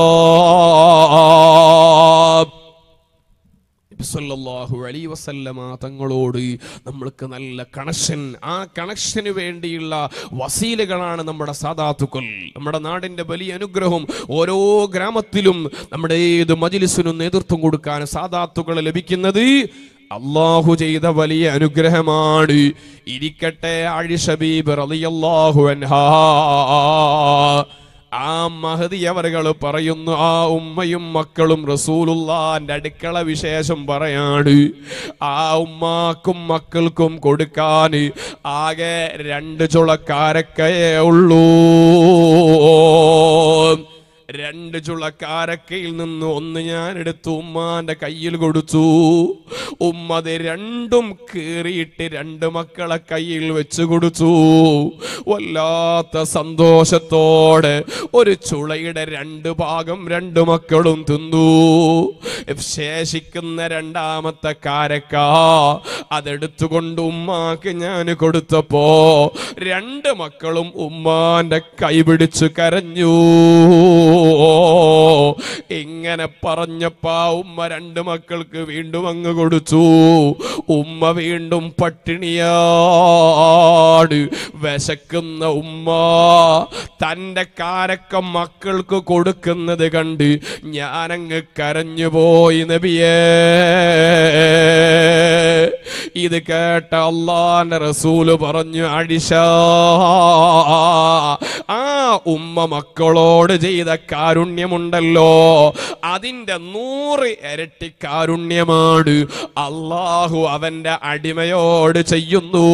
നബിസല്ലാഹു അലൈ വസല്ലമ തങ്ങളോട് നമ്മൾക്ക് നല്ല കണക്ഷൻ ആ കണക്ഷന് വേണ്ടിയുള്ള വസീലകളാണ് നമ്മുടെ സാധാത്തുക്കൾ നമ്മുടെ നാടിന്റെ വലിയ അനുഗ്രഹം ഓരോ ഗ്രാമത്തിലും നമ്മുടെ ഏത് മജിലിസിനും നേതൃത്വം കൊടുക്കാൻ സാധാത്തുക്കൾ ലഭിക്കുന്നത് അള്ളാഹു ചെയ്ത വലിയ അനുഗ്രഹമാണ് ഇരിക്കട്ടെ അഴിഷബീബ് റളിയല്ലാഹു അൻഹാ ആ മഹതി അവരുകൾ പറയുന്നു ആ ഉമ്മയും മക്കളും റസൂലുള്ളാന്റെ അടുക്കള വിശേഷം പറയാണ് ആ ഉമ്മാക്കും മക്കൾക്കും കൊടുക്കാൻ ആകെ രണ്ട് ചുളക്കാരക്കയേ ഉള്ളൂ രണ്ട് ചുളക്കാരക്കയിൽ നിന്ന് ഒന്ന് ഞാൻ എടുത്തു ഉമ്മാന്റെ കയ്യിൽ കൊടുത്തു ഉമ്മ അത് രണ്ടും കീറിയിട്ട് രണ്ട് മക്കളെ കയ്യിൽ വെച്ച് കൊടുത്തു വല്ലാത്ത സന്തോഷത്തോടെ ഒരു ചുളയുടെ രണ്ട് ഭാഗം രണ്ട് മക്കളും തിന്നു ശേഷിക്കുന്ന രണ്ടാമത്തെ കാരക്ക അതെടുത്തുകൊണ്ട് ഉമ്മാക്ക് ഞാൻ കൊടുത്തപ്പോ രണ്ട് മക്കളും ഉമ്മാന്റെ കൈ പിടിച്ചു കരഞ്ഞു ഇങ്ങനെ പറഞ്ഞപ്പാ ഉമ്മ രണ്ട് മക്കൾക്ക് വീണ്ടും അങ്ങ് കൊടുത്തു ഉമ്മ വീണ്ടും പട്ടിണിയാണ് വിശക്കുന്ന ഉമ്മ തന്റെ കാരക്ക മക്കൾക്ക് കൊടുക്കുന്നത് കണ്ട് ഞാനങ്ങ് കരഞ്ഞുപോയി നബിയേ ഇത് കേട്ട അള്ളാന്റെ റസൂല് പറഞ്ഞു അടിശ ആ ഉമ്മ മക്കളോട് ചെയ്ത കാരുണ്യമുണ്ടല്ലോ അതിന്റെ നൂറ് ഇരട്ടി കാരുണ്യമാണ് അള്ളാഹു അവന്റെ അടിമയോട് ചെയ്യുന്നു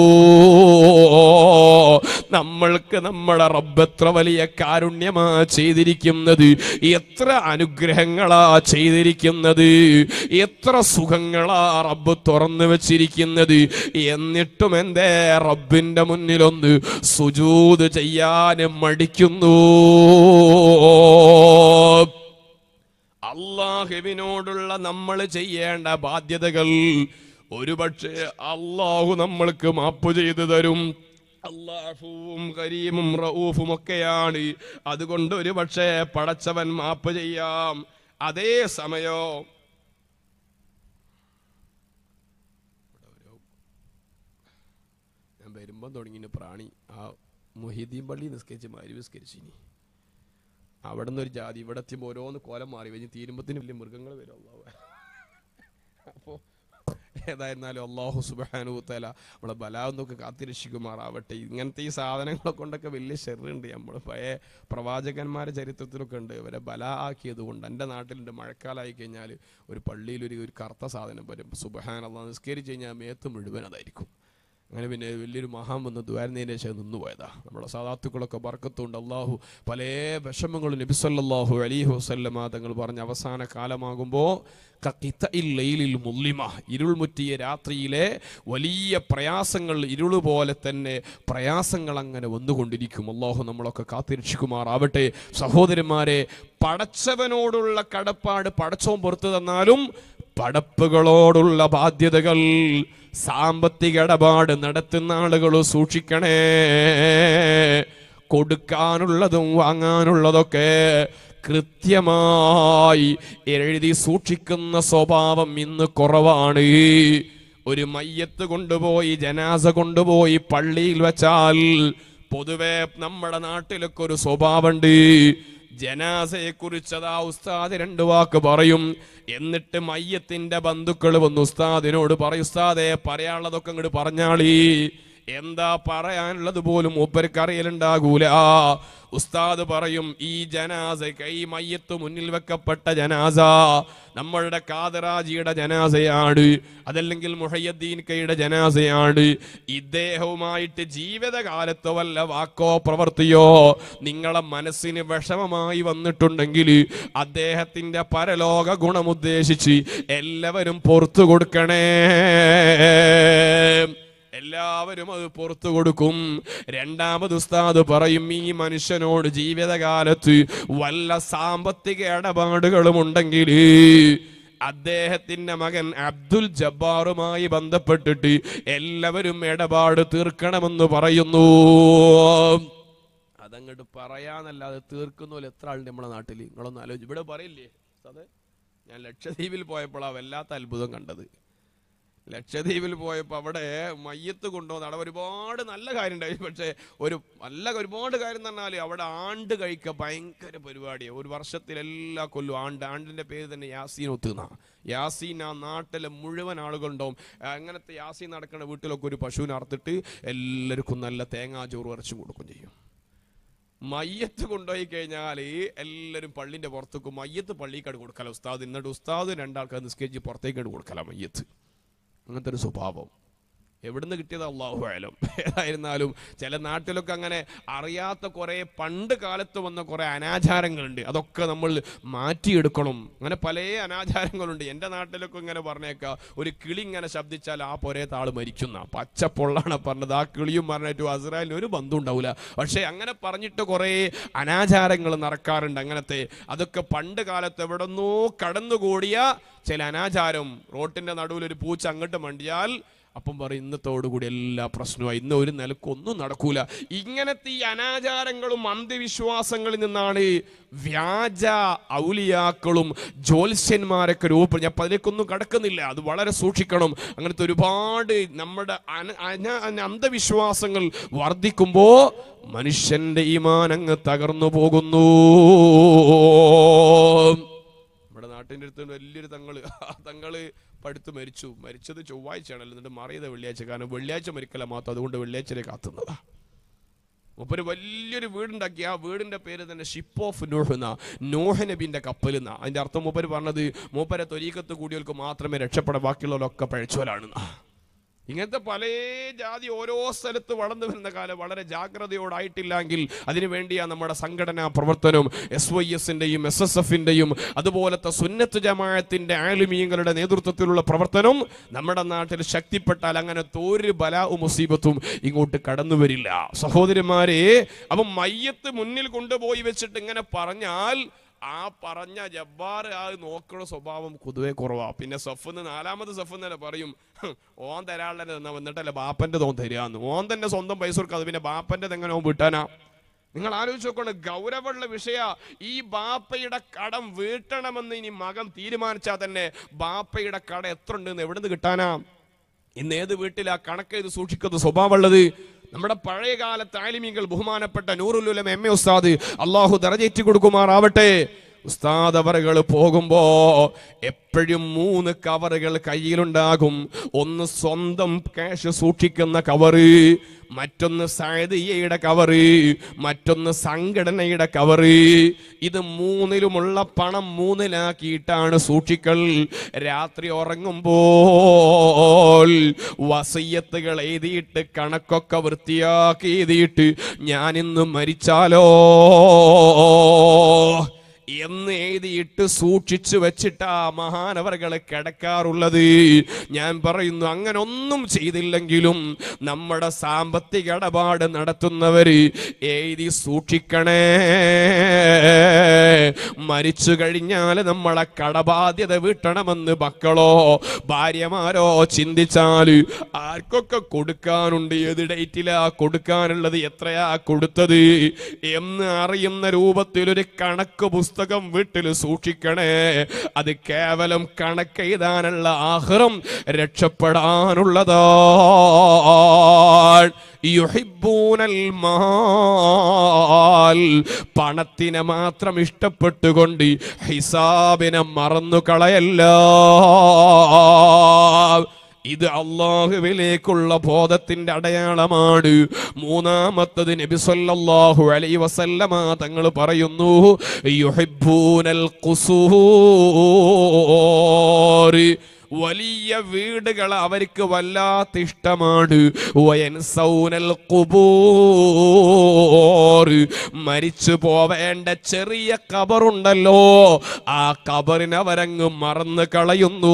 നമ്മൾക്ക് നമ്മുടെ റബ്ബെത്ര വലിയ കാരുണ്യമാ ചെയ്തിരിക്കുന്നത് എത്ര അനുഗ്രഹങ്ങളാ ചെയ്തിരിക്കുന്നത് എത്ര സുഖങ്ങളാ റബ്ബ് തുറന്നു വെച്ചിരിക്കുന്നത് എന്നിട്ടും എന്തേ റബ്ബിന്റെ മുന്നിലൊന്ന് സുജൂത് ചെയ്യാനും മടിക്കുന്നു അള്ളാഹുവിനോടുള്ള നമ്മൾ ചെയ്യേണ്ട ബാധ്യതകൾ ഒരുപക്ഷെ അള്ളാഹു നമ്മൾക്ക് മാപ്പ് ചെയ്തു തരും അള്ളാഹുവും കരീമും റഊഫും ഒക്കെയാണ് അതുകൊണ്ട് ഒരു പക്ഷേ പടച്ചവൻ മാപ്പ് ചെയ്യാം അതേ സമയോ ഞാൻ വരുമ്പം തുടങ്ങിന് പ്രാണി ആ മൊഹീദ്ദീൻ പള്ളി നിസ്കരിച്ച് മാരി നിസ്കരിച്ചിനി അവിടെ നിന്ന് ഒരു ജാതി ഇവിടെ എത്തിയപ്പോൾ ഓരോന്ന് കോലം മാറി കഴിഞ്ഞ് തീരുമ്പത്തിന് വലിയ മൃഗങ്ങൾ വരും അള്ളാഹു അപ്പോൾ ഏതായിരുന്നാലും അള്ളാഹു സുബാനു തല നമ്മളെ ബലാവുന്നൊക്കെ കാത്തിരക്ഷിക്കുമാറാവട്ടെ ഇങ്ങനത്തെ ഈ സാധനങ്ങളെ കൊണ്ടൊക്കെ വലിയ ഷെറുണ്ട് നമ്മൾ പഴയ പ്രവാചകന്മാരുടെ ചരിത്രത്തിലൊക്കെ ഉണ്ട് ഇവരെ ബല ആക്കിയത് കൊണ്ട് എൻ്റെ നാട്ടിലുണ്ട് മഴക്കാലമായി കഴിഞ്ഞാൽ ഒരു പള്ളിയിൽ ഒരു ഒരു കറുത്ത സാധനം വരും സുബഹാൻ അള്ളാഹ് നിസ്കരിച്ച് കഴിഞ്ഞാൽ മേത്ത് മുഴുവൻ അതായിരിക്കും അങ്ങനെ പിന്നെ വലിയൊരു മഹാൻ വന്ന് ദ്വാരുന്നതിന് ശേഷം നിന്നുപോയതാ നമ്മുടെ സാധാത്തുക്കളൊക്കെ ബർക്കത്തുണ്ട് അള്ളാഹു പല വിഷമങ്ങളും നബിസല്ലാഹു അലീഹു വസല്ലമ തങ്ങൾ പറഞ്ഞ അവസാന കാലമാകുമ്പോൾ ലൈലിൽ മുല്ലിമ ഇരുൾമുറ്റിയ രാത്രിയിലെ വലിയ പ്രയാസങ്ങൾ ഇരുള് പോലെ തന്നെ പ്രയാസങ്ങൾ അങ്ങനെ വന്നുകൊണ്ടിരിക്കും അള്ളാഹു നമ്മളൊക്കെ കാത്തിരക്ഷിക്കുമാറാവട്ടെ സഹോദരന്മാരെ പടച്ചവനോടുള്ള കടപ്പാട് പടച്ചവും പുറത്തു തന്നാലും പടപ്പുകളോടുള്ള ബാധ്യതകൾ സാമ്പത്തിക ഇടപാട് നടത്തുന്ന ആളുകൾ സൂക്ഷിക്കണേ കൊടുക്കാനുള്ളതും വാങ്ങാനുള്ളതൊക്കെ കൃത്യമായി എഴുതി സൂക്ഷിക്കുന്ന സ്വഭാവം ഇന്ന് കുറവാണ് ഒരു മയ്യത്ത് കൊണ്ടുപോയി ജനാസ കൊണ്ടുപോയി പള്ളിയിൽ വെച്ചാൽ പൊതുവെ നമ്മുടെ നാട്ടിലൊക്കെ ഒരു സ്വഭാവമുണ്ട് ജനാസയെ കുറിച്ചതാ ഉസ്താദ് രണ്ടു വാക്ക് പറയും എന്നിട്ട് മയ്യത്തിന്റെ ബന്ധുക്കൾ വന്ന് ഉസ്താദിനോട് പറയും ഉസ്താദെ പറയാനുള്ളതൊക്കെ അങ്ങോട്ട് പറഞ്ഞാളീ എന്താ പറയാനുള്ളത് പോലും മൂപ്പർക്ക് അറിയലുണ്ടാകൂല ഉസ്താദ് പറയും ഈ ജനാസ കൈ മയ്യത്ത് മുന്നിൽ വെക്കപ്പെട്ട ജനാസ നമ്മളുടെ കാതറാജിയുടെ ജനാസയാണ് അതല്ലെങ്കിൽ മുഹയ്യദ്ദീൻ കൈയുടെ ജനാസയാണ് ഇദ്ദേഹവുമായിട്ട് ജീവിതകാലത്തോ വല്ല വാക്കോ പ്രവർത്തിയോ നിങ്ങളെ മനസ്സിന് വിഷമമായി വന്നിട്ടുണ്ടെങ്കിൽ അദ്ദേഹത്തിന്റെ പരലോക ഗുണമുദ്ദേശിച്ച് എല്ലാവരും പുറത്തു കൊടുക്കണേ എല്ലാവരും അത് പുറത്തു കൊടുക്കും രണ്ടാമത് ഉസ്താദ് പറയും ഈ മനുഷ്യനോട് ജീവിതകാലത്ത് വല്ല സാമ്പത്തിക ഇടപാടുകളും ഉണ്ടെങ്കിൽ അദ്ദേഹത്തിന്റെ മകൻ അബ്ദുൽ ജബ്ബാറുമായി ബന്ധപ്പെട്ടിട്ട് എല്ലാവരും ഇടപാട് തീർക്കണമെന്ന് പറയുന്നു അതങ്ങോട്ട് പറയാന്നല്ലാതെ തീർക്കുന്ന എത്ര ആളുണ്ട് നമ്മുടെ നാട്ടിൽ നിങ്ങളൊന്ന് ആലോചിച്ച് ഇവിടെ പറയില്ലേ ഉസ്താദേ ഞാൻ ലക്ഷദ്വീപിൽ പോയപ്പോഴാണ് വല്ലാത്ത അത്ഭുതം കണ്ടത് ലക്ഷദ്വീപിൽ പോയപ്പോൾ അവിടെ മയ്യത്ത് കൊണ്ടുവന്ന് അവിടെ ഒരുപാട് നല്ല കാര്യം ഉണ്ടായി പക്ഷേ ഒരു നല്ല ഒരുപാട് കാര്യം എന്ന് പറഞ്ഞാൽ അവിടെ ആണ്ട് കഴിക്കുക ഭയങ്കര പരിപാടിയാണ് ഒരു വർഷത്തിൽ എല്ലാ കൊല്ലം ആണ്ട് ആണ്ടിന്റെ പേര് തന്നെ യാസീൻ ഒത്തുന്ന യാസീൻ ആ നാട്ടിലെ മുഴുവൻ ആളുകളുണ്ടാവും അങ്ങനത്തെ യാസീൻ നടക്കുന്ന വീട്ടിലൊക്കെ ഒരു പശുവിനെ അറുത്തിട്ട് എല്ലാവർക്കും നല്ല തേങ്ങാ ചോറ് ഇറച്ചും കൊടുക്കും ചെയ്യും മയ്യത്ത് കൊണ്ടുപോയി കഴിഞ്ഞാൽ എല്ലാവരും പള്ളിന്റെ പുറത്തേക്ക് മയ്യത്ത് പള്ളിക്കാട് കൊടുക്കല ഉസ്താദ് എന്നിട്ട് ഉസ്താദ് രണ്ടാൾക്കാർ നിസ്കരിച്ച് പുറത്തേക്കാട് കൊടുക്കല മയ്യത്ത് അങ്ങനത്തെ ഒരു സ്വഭാവം എവിടുന്ന് കിട്ടിയത് അള്ളാഹു ആയാലും ഏതായിരുന്നാലും ചില നാട്ടിലൊക്കെ അങ്ങനെ അറിയാത്ത കുറേ പണ്ട് കാലത്ത് വന്ന കുറേ അനാചാരങ്ങളുണ്ട് അതൊക്കെ നമ്മൾ മാറ്റിയെടുക്കണം അങ്ങനെ പല അനാചാരങ്ങളുണ്ട് എൻ്റെ നാട്ടിലൊക്കെ ഇങ്ങനെ പറഞ്ഞേക്കാം ഒരു കിളി ഇങ്ങനെ ശബ്ദിച്ചാൽ ആ പൊരേ താള് മരിക്കുന്ന പച്ച പൊള്ളാണ് പറഞ്ഞത് ആ കിളിയും പറഞ്ഞിട്ട് അസ്രായേലിന് ഒരു ബന്ധം ഉണ്ടാവില്ല പക്ഷേ അങ്ങനെ പറഞ്ഞിട്ട് കുറേ അനാചാരങ്ങൾ നടക്കാറുണ്ട് അങ്ങനത്തെ അതൊക്കെ പണ്ട് കാലത്ത് എവിടെന്നോ കടന്നുകൂടിയ ചില അനാചാരം റോട്ടിന്റെ നടുവിൽ ഒരു പൂച്ച അങ്ങോട്ട് മണ്ടിയാൽ അപ്പം പറയും ഇന്നത്തോടുകൂടി എല്ലാ പ്രശ്നമായി ഇന്ന് ഒരു നിലക്കൊന്നും നടക്കൂല ഇങ്ങനത്തെ ഈ അനാചാരങ്ങളും അന്ധവിശ്വാസങ്ങളിൽ നിന്നാണ് വ്യാജ ഔലിയാക്കളും ജ്യോത്സ്യന്മാരൊക്കെ രൂപം ഞാൻ അതിലേക്കൊന്നും കടക്കുന്നില്ല അത് വളരെ സൂക്ഷിക്കണം അങ്ങനത്തെ ഒരുപാട് നമ്മുടെ അന- അന- അന്ധവിശ്വാസങ്ങൾ വർദ്ധിക്കുമ്പോ മനുഷ്യന്റെ ഈമാൻ അങ്ങ് തകർന്നു പോകുന്നു നമ്മുടെ നാട്ടിൻ്റെ അടുത്ത് വലിയൊരു തങ്ങള് ആ തങ്ങള് പടുത്ത് മരിച്ചു മരിച്ചത് ചൊവ്വാഴ്ചയാണല്ലോ എന്നിട്ട് മറിയത് വെള്ളിയാഴ്ച കാരണം വെള്ളിയാഴ്ച മരിക്കല മാത്രം അതുകൊണ്ട് വെള്ളിയാഴ്ചയെ കാത്തുന്നതാ മൂപ്പര് വലിയൊരു വീടുണ്ടാക്കി ആ വീടിന്റെ പേര് തന്നെ ഷിപ്പ് ഓഫ് നൂഹ് എന്ന നോഹ നബിന്റെ കപ്പൽ എന്ന അതിന്റെ അർത്ഥം മൂപ്പര് പറഞ്ഞത് മൂപ്പരെ തൊരീക്കത്ത് കൂടിയവർക്ക് മാത്രമേ രക്ഷപ്പെടാൻ ബാക്കിയുള്ളവരൊക്കെ പഴച്ചോലാണെന്നാ ഇങ്ങനത്തെ പല ജാതി ഓരോ സ്ഥലത്ത് വളർന്നു വരുന്ന കാലം വളരെ ജാഗ്രതയോടായിട്ടില്ലെങ്കിൽ അതിനുവേണ്ടിയാ നമ്മുടെ സംഘടനാ പ്രവർത്തനവും എസ് വൈ എസിന്റെയും എസ് എസ് എഫിന്റെയും അതുപോലത്തെ സുന്നത്ത് ജമാഅത്തിന്റെ ആലുമീങ്ങളുടെ നേതൃത്വത്തിലുള്ള പ്രവർത്തനം നമ്മുടെ നാട്ടിൽ ശക്തിപ്പെട്ടാൽ അങ്ങനത്തെ ഒരു ബലാ മുസീബത്തും ഇങ്ങോട്ട് കടന്നു വരില്ല സഹോദരിമാരെ അപ്പം മയ്യത്ത് മുന്നിൽ കൊണ്ടുപോയി വെച്ചിട്ട് ഇങ്ങനെ പറഞ്ഞാൽ ആ പറഞ്ഞ ജബ്ബാർ ആ നോക്കുന്ന സ്വഭാവം പൊതുവെ കുറവാ പിന്നെ സഫന്ന് നാലാമത് സഫ് തന്നെ പറയും "ഹ്, ഓൻ തരാനുള്ള തന്നാ വന്നിട്ടല്ലേ ബാപ്പന്റെ തോൻ തരാന്ന് ഓൻ തന്നെ സ്വന്തം പൈസ കൊടുക്കാതെ പിന്നെ ബാപ്പന്റെ എങ്ങനെ ഓൻ വിട്ടാനാ നിങ്ങൾ ആലോചിച്ച് നോക്കണം ഗൗരവമുള്ള വിഷയ ഈ ബാപ്പയുടെ കടം വീട്ടണമെന്ന് ഇനി മകൻ തീരുമാനിച്ചാൽ തന്നെ ബാപ്പയുടെ കട എത്ര ഉണ്ടെന്ന് എവിടുന്ന് കിട്ടാനാ ഇന്ന് ഏത് വീട്ടിലാ കണക്ക് ഇത് സൂക്ഷിക്കുന്ന സ്വഭാവമുള്ളത് നമ്മുടെ പഴയ കാലത്ത് ആലിമീങ്ങൾ ബഹുമാനപ്പെട്ട നൂറുലുലം എം എ ഉസ്താദ് അള്ളാഹു ദറജേറ്റി കൊടുക്കുമാറാവട്ടെ ഉസ്താദ് അവറുകൾ പോകുമ്പോ എപ്പോഴും മൂന്ന് കവറുകൾ കയ്യിലുണ്ടാകും ഒന്ന് സ്വന്തം ക്യാഷ് സൂക്ഷിക്കുന്ന കവറ് മറ്റൊന്ന് സായതിയയുടെ കവറ് മറ്റൊന്ന് സംഘടനയുടെ കവറ് ഇത് മൂന്നിലുമുള്ള പണം മൂന്നിലാക്കിയിട്ടാണ് സൂക്ഷിക്കൽ രാത്രി ഉറങ്ങുമ്പോൾ വസയ്യത്തുകൾ എഴുതിയിട്ട് കണക്കൊക്കെ വൃത്തിയാക്കി എഴുതിയിട്ട് ഞാൻ ഇന്ന് മരിച്ചാലോ എന്ന് എഴുതിയിട്ട് സൂക്ഷിച്ചു വെച്ചിട്ടാ മഹാനവറുകൾ കിടക്കാറുള്ളത് ഞാൻ പറയുന്നു അങ്ങനെ ഒന്നും ചെയ്തില്ലെങ്കിലും നമ്മുടെ സാമ്പത്തിക ഇടപാട് നടത്തുന്നവര് എഴുതി സൂക്ഷിക്കണേ മരിച്ചു കഴിഞ്ഞാൽ നമ്മളെ കടബാധ്യത വീട്ടണമെന്ന് മക്കളോ ഭാര്യമാരോ ചിന്തിച്ചാൽ ആർക്കൊക്കെ കൊടുക്കാനുണ്ട് ഏത് ഡേറ്റിലാ കൊടുക്കാനുള്ളത് എത്രയാ കൊടുത്തത് എന്ന് അറിയുന്ന രൂപത്തിൽ ഒരു കണക്ക് പുസ്തകം വീട്ടിൽ സൂക്ഷിക്കണേ അത് കേവലം കണക്ക് എഴുതാനുള്ള ആഹ്റം രക്ഷപ്പെടാനുള്ളതാ യുഹിബ്ബൂനൽ മാൽ പണത്തിനെ മാത്രം ഇഷ്ടപ്പെട്ടുകൊണ്ട് ഹിസാബിനെ മറന്നു കളയല്ല ഇത് അള്ളാഹുവിലേക്കുള്ള ബോധത്തിന്റെ അടയാളമാണ് മൂന്നാമത്തത് നബി സല്ലല്ലാഹു അലൈഹി വസല്ലമ തങ്ങൾ പറയുന്നു യുഹിബ്ബൂനൽ ഖുസൂർ വലിയ വീടുകൾ അവർക്ക് വല്ലാത്ത ഇഷ്ടമാണ് വയൻസൗനൽ ഖുബൂർ മരിച്ചു പോവേണ്ട ചെറിയ കബറുണ്ടല്ലോ ആ കബറിനെ അവരങ്ങ് മറന്നു കളയുന്നു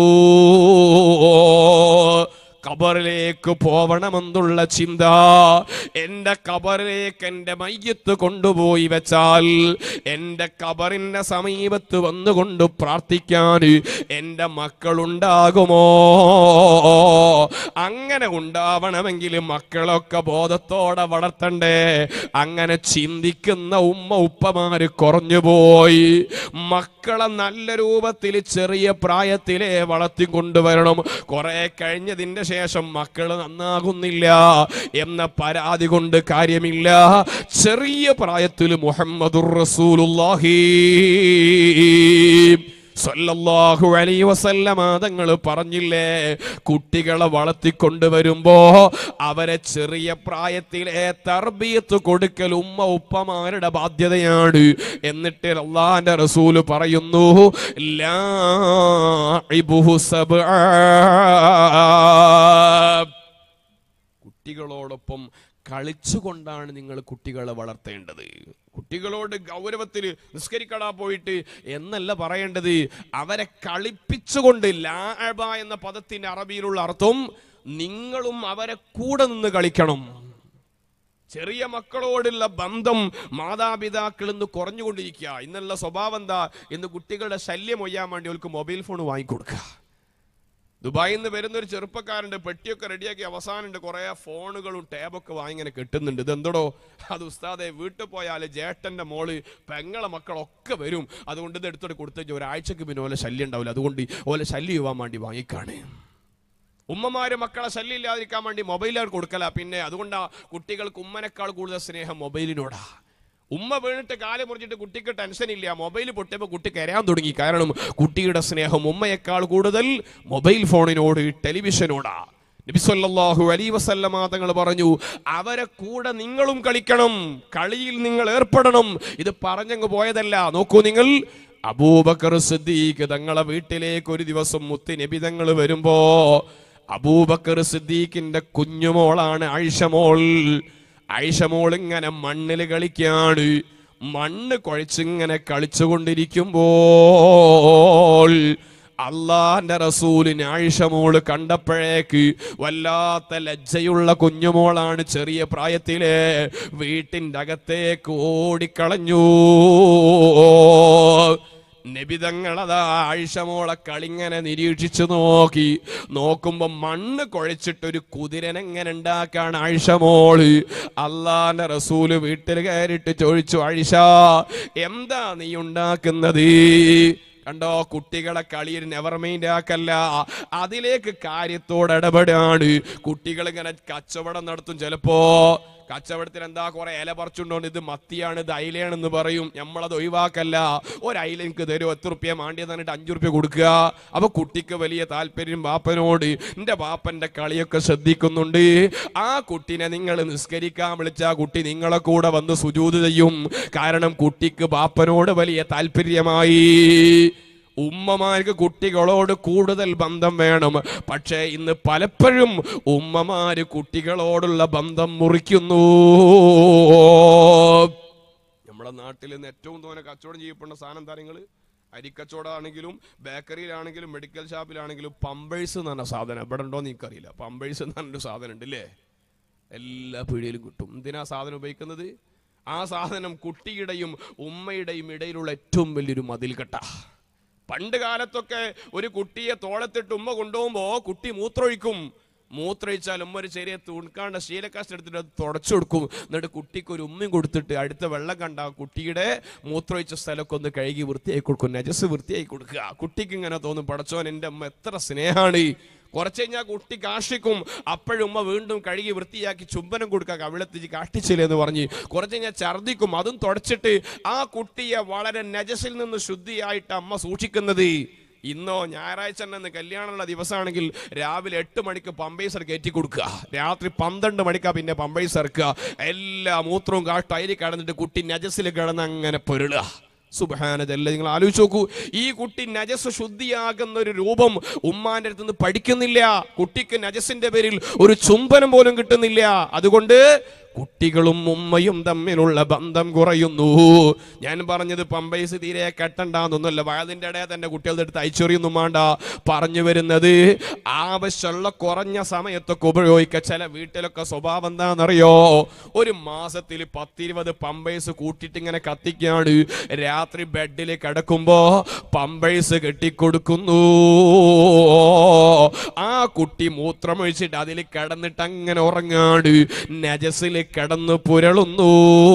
കബറിലേക്ക് പോവണമെന്നുള്ള ചിന്ത എന്റെ കബറിലേക്ക് എന്റെ മയ്യത്ത് കൊണ്ടുപോയി വെച്ചാൽ എന്റെ കബറിന്റെ സമീപത്ത് വന്നുകൊണ്ട് പ്രാർത്ഥിക്കാൻ എന്റെ മക്കളുണ്ടാകുമോ അങ്ങനെ ഉണ്ടാവണമെങ്കിൽ മക്കളൊക്കെ ബോധത്തോടെ വളർത്തണ്ടേ അങ്ങനെ ചിന്തിക്കുന്ന ഉമ്മ ഉപ്പമാര് കുറഞ്ഞുപോയി മക്കളെ നല്ല രൂപത്തിൽ ചെറിയ പ്രായത്തിലെ വളർത്തിക്കൊണ്ടുവരണം കുറെ കഴിഞ്ഞതിന്റെ ശേഷം മക്കൾ നന്നാകുന്നില്ല എന്ന പരാതി കൊണ്ട് കാര്യമില്ല ചെറിയ പ്രായത്തിൽ മുഹമ്മദുർ റസൂലുള്ളാഹി സല്ലല്ലാഹു അലൈഹി വസല്ലമ തങ്ങൾ പറഞ്ഞില്ലേ കുട്ടികളെ വളർത്തിക്കൊണ്ടുവരുമ്പോ അവരെ ചെറിയ പ്രായത്തിലെ തർബിയത്ത് കൊടുക്കൽ ഉമ്മ ഉപ്പമാരുടെ ബാധ്യതയാണ് എന്നിട്ട് അള്ളാന്റെ റസൂല് പറയുന്നു ലാഇബുഹു സബ്ആ കുട്ടികളോടൊപ്പം കളിച്ചുകൊണ്ടാണ് നിങ്ങൾ കുട്ടികളെ വളർത്തേണ്ടത് കുട്ടികളോട് ഗൗരവത്തിൽ നിസ്കരിക്കടാ പോയിട്ട് എന്നല്ല പറയേണ്ടത് അവരെ കളിപ്പിച്ചുകൊണ്ട് ലാബ എന്ന പദത്തിന്റെ അറബിയിലുള്ള അർത്ഥം നിങ്ങളും അവരെ കൂടെ നിന്ന് കളിക്കണം ചെറിയ മക്കളോടുള്ള ബന്ധം മാതാപിതാക്കൾ ഇന്ന് കുറഞ്ഞുകൊണ്ടിരിക്കുക ഇന്നുള്ള സ്വഭാവം എന്താ ഇന്ന് കുട്ടികളുടെ ശല്യം ഒയ്യാൻ വേണ്ടി അവർക്ക് മൊബൈൽ ഫോൺ വാങ്ങിക്കൊടുക്കുക ദുബായിൽ നിന്ന് വരുന്ന ഒരു ചെറുപ്പക്കാരുണ്ട് പെട്ടിയൊക്കെ റെഡിയാക്കി അവസാനമുണ്ട് കുറേ ഫോണുകളും ടാബൊക്കെ വാങ്ങി ഇങ്ങനെ കിട്ടുന്നുണ്ട് ഇതെന്തടോ അത് ഉസ്താദെ വീട്ടിൽ പോയാൽ ജേട്ടന്റെ മോള് പെങ്ങളെ മക്കളൊക്കെ വരും അതുകൊണ്ട് ഇത് എടുത്തോട്ട് കൊടുത്തു ഒരാഴ്ചക്ക് പിന്നെ ഓലെ ശല്യം ഉണ്ടാവില്ല അതുകൊണ്ട് ഓലെ ശല്യം ചെയ്യുവാൻ വേണ്ടി വാങ്ങിക്കാണ് ഉമ്മമാര് മക്കളെ ശല്യം ഇല്ലാതിരിക്കാൻ വേണ്ടി മൊബൈലുകൾ കൊടുക്കല പിന്നെ അതുകൊണ്ടാ കുട്ടികൾക്ക് ഉമ്മനേക്കാൾ കൂടുതൽ സ്നേഹം മൊബൈലിനോടാ ഉമ്മ വീണിട്ട് കാല് മുറിച്ചിട്ട് കുട്ടിക്ക് ടെൻഷൻ ഇല്ല മൊബൈൽ പൊട്ടിയപ്പോൾ കുട്ടി കരയാൻ തുടങ്ങി കാരണം കുട്ടിയുടെ സ്നേഹം ഉമ്മയേക്കാൾ കൂടുതൽ മൊബൈൽ ഫോണിനോട് ടെലിവിഷനോടാ നബി സല്ലല്ലാഹു അലൈഹി വസല്ലമ തങ്ങൾ പറഞ്ഞു അവരെ കൂടെ നിങ്ങളും കളിക്കണം കളിയിൽ നിങ്ങൾ ഏർപ്പെടണം ഇത് പറഞ്ഞങ്ങ് പോയതല്ല നോക്കൂ നിങ്ങൾ അബൂബക്കർ സിദ്ദീഖ് തങ്ങളെ വീട്ടിലേക്ക് ഒരു ദിവസം മുത്തി നബി തങ്ങൾ വരുമ്പോ അബൂബക്കർ സിദ്ദീഖിന്റെ കുഞ്ഞുമോളാണ് ആയിഷമോൾ ആയിഷമോൾ ഇങ്ങനെ മണ്ണിൽ കളിക്കാണ് മണ്ണ് കുഴച്ചിങ്ങനെ കളിച്ചുകൊണ്ടിരിക്കുമ്പോൾ അള്ളാന്റെ റസൂലിന് ആയിഷമോള് കണ്ടപ്പോഴേക്ക് വല്ലാത്ത ലജ്ജയുള്ള കുഞ്ഞുമോളാണ് ചെറിയ പ്രായത്തിലെ വീട്ടിൻ്റെ അകത്തേക്ക് ഓടിക്കളഞ്ഞു നബിതങ്ങളതാ ആയിഷമോളെ കളിങ്ങനെ നിരീക്ഷിച്ചു നോക്കി നോക്കുമ്പോ മണ്ണ് കുഴച്ചിട്ടൊരു കുതിരനെങ്ങനെ ഉണ്ടാക്കാണ് ആയിഷമോള് അള്ളാന്റെ റസൂല് വീട്ടിൽ കയറിയിട്ട് ചോദിച്ചു ആയിഷ എന്താ നീ ഉണ്ടാക്കുന്നത് കണ്ടോ കുട്ടികളെ കളിയിൽ നെവർ മൈൻഡ് ആക്കല്ല അതിലേക്ക് കാര്യത്തോട് ഇടപെടാണ് കുട്ടികൾ ഇങ്ങനെ കച്ചവടം നടത്തും ചിലപ്പോ കച്ചവടത്തിൽ എന്താ കുറെ ഇല പറിച്ചുണ്ടോണ്ട് ഇത് മത്തിയാണ് ഇത് അയിലയാണെന്ന് പറയും നമ്മളത് ഒഴിവാക്കല്ല ഒരു അയില എനിക്ക് തരും എത്ര റുപ്യ മാണ്ടിയത് എന്നിട്ട് അഞ്ചു റുപ്യ കൊടുക്കുക അപ്പൊ കുട്ടിക്ക് വലിയ താല്പര്യം ബാപ്പനോട് എന്റെ ബാപ്പന്റെ കളിയൊക്കെ ശ്രദ്ധിക്കുന്നുണ്ട് ആ കുട്ടിനെ നിങ്ങൾ നിസ്കരിക്കാൻ വിളിച്ച ആ കുട്ടി നിങ്ങളെ കൂടെ വന്ന് സുജൂത് ചെയ്യും കാരണം കുട്ടിക്ക് ബാപ്പനോട് വലിയ താല്പര്യമായി ഉമ്മമാർക്ക് കുട്ടികളോട് കൂടുതൽ ബന്ധം വേണം പക്ഷേ ഇന്ന് പലപ്പോഴും ഉമ്മമാര് കുട്ടികളോടുള്ള ബന്ധം മുറിക്കുന്നു നമ്മുടെ നാട്ടിൽ നിന്ന് ഏറ്റവും തോന്നെ കച്ചവടം ചെയ്യപ്പെടുന്ന സാധനം എന്താ നിങ്ങൾ അരിക്കച്ചവടമാണെങ്കിലും ബേക്കറിയിലാണെങ്കിലും മെഡിക്കൽ ഷാപ്പിലാണെങ്കിലും പമ്പേഴ്സ് എന്ന് പറഞ്ഞ സാധനം ഇവിടെ ഉണ്ടോ എന്ന് എനിക്കറിയില്ല പമ്പേഴ്സ് എന്ന് പറഞ്ഞൊരു സാധനം ഉണ്ട് അല്ലേ എല്ലാ പീടികയിലും കിട്ടും എന്തിനാ സാധനം ഉപയോഗിക്കുന്നത് ആ സാധനം കുട്ടിയുടെയും ഉമ്മയുടെയും ഇടയിലുള്ള ഏറ്റവും വലിയൊരു മതിൽകെട്ട പണ്ട് കാലത്തൊക്കെ ഒരു കുട്ടിയെ തോളത്തിട്ട് ഉമ്മ കൊണ്ടുപോകുമ്പോൾ കുട്ടി മൂത്രമൊഴിക്കും മൂത്രമൊഴിച്ചാൽ ഉമ്മ ഒരു ചെറിയ തുണിക്കാണ്ട ശീലക്കാശ് എടുത്തിട്ട് അത് തുടച്ചു കൊടുക്കും എന്നിട്ട് കുട്ടിക്ക് ഒരു ഉമ്മയും കൊടുത്തിട്ട് അടുത്ത വെള്ളം കണ്ട ആ കുട്ടിയുടെ മൂത്രമൊഴിച്ച സ്ഥലമൊക്കെ ഒന്ന് കഴുകി വൃത്തിയായി കൊടുക്കും നജസ് വൃത്തിയായി കൊടുക്കുക കുട്ടിക്ക് ഇങ്ങനെ തോന്നും പടച്ചോൻ എൻ്റെ അമ്മ എത്ര സ്നേഹമാണ് കുറച്ച് കഴിഞ്ഞാൽ കുട്ടി കാഷിക്കും അപ്പോഴും ഉമ്മ വീണ്ടും കഴുകി വൃത്തിയാക്കി ചുംബനം കൊടുക്കുക കവിളത്തിച്ച് കാട്ടിച്ചില്ല എന്ന് പറഞ്ഞ് കുറച്ച് കഴിഞ്ഞാൽ ഛർദിക്കും അതും തുടച്ചിട്ട് ആ കുട്ടിയെ വളരെ നജസിൽ നിന്ന് ശുദ്ധിയായിട്ട് അമ്മ സൂക്ഷിക്കുന്നത് ഇന്നോ ഞായറാഴ്ച തന്നെ കല്യാണമുള്ള ദിവസമാണെങ്കിൽ രാവിലെ എട്ട് മണിക്ക് പമ്പൈസർ കയറ്റി കൊടുക്കുക രാത്രി പന്ത്രണ്ട് മണിക്കാ പിന്നെ പമ്പൈസ് ഇറക്കുക എല്ലാ മൂത്രവും കാട്ടും അരി കടന്നിട്ട് കുട്ടി നജസിൽ കിടന്ന് അങ്ങനെ പൊരുളുക സുബാനതല്ല നിങ്ങൾ ആലോചിച്ച് നോക്കൂ ഈ കുട്ടി നജസ് ശുദ്ധിയാകുന്ന ഒരു രൂപം ഉമ്മാന്റെ അടുത്ത് നിന്ന് പഠിക്കുന്നില്ല കുട്ടിക്ക് നജസിന്റെ പേരിൽ ഒരു ചുംബനം പോലും കിട്ടുന്നില്ല അതുകൊണ്ട് കുട്ടികളും ഉമ്മയും തമ്മിലുള്ള ബന്ധം കുറയുന്നു ഞാൻ പറഞ്ഞത് പമ്പൈസ് തീരെ കെട്ടണ്ടെന്നൊന്നുമല്ല വയതിൻ്റെ ഇടയിൽ തന്നെ കുട്ടികളുടെ അടുത്ത് അയച്ചെറിയൊന്നും വേണ്ട പറഞ്ഞു വരുന്നത് ആവശ്യമുള്ള കുറഞ്ഞ സമയത്തൊക്കെ ഉപയോഗിക്കുക ചില വീട്ടിലൊക്കെ സ്വഭാവം എന്താണെന്നറിയോ ഒരു മാസത്തിൽ പത്തിരുപത് പമ്പൈസ് കൂട്ടിയിട്ട് ഇങ്ങനെ കത്തിക്കാണ് രാത്രി ബെഡിൽ കിടക്കുമ്പോ പമ്പൈസ് കെട്ടിക്കൊടുക്കുന്നു ആ കുട്ടി മൂത്രമൊഴിച്ചിട്ട് അതിൽ കിടന്നിട്ട് അങ്ങനെ ഉറങ്ങാണ് നജസിൽ കിടന്ന് പുരളുന്നു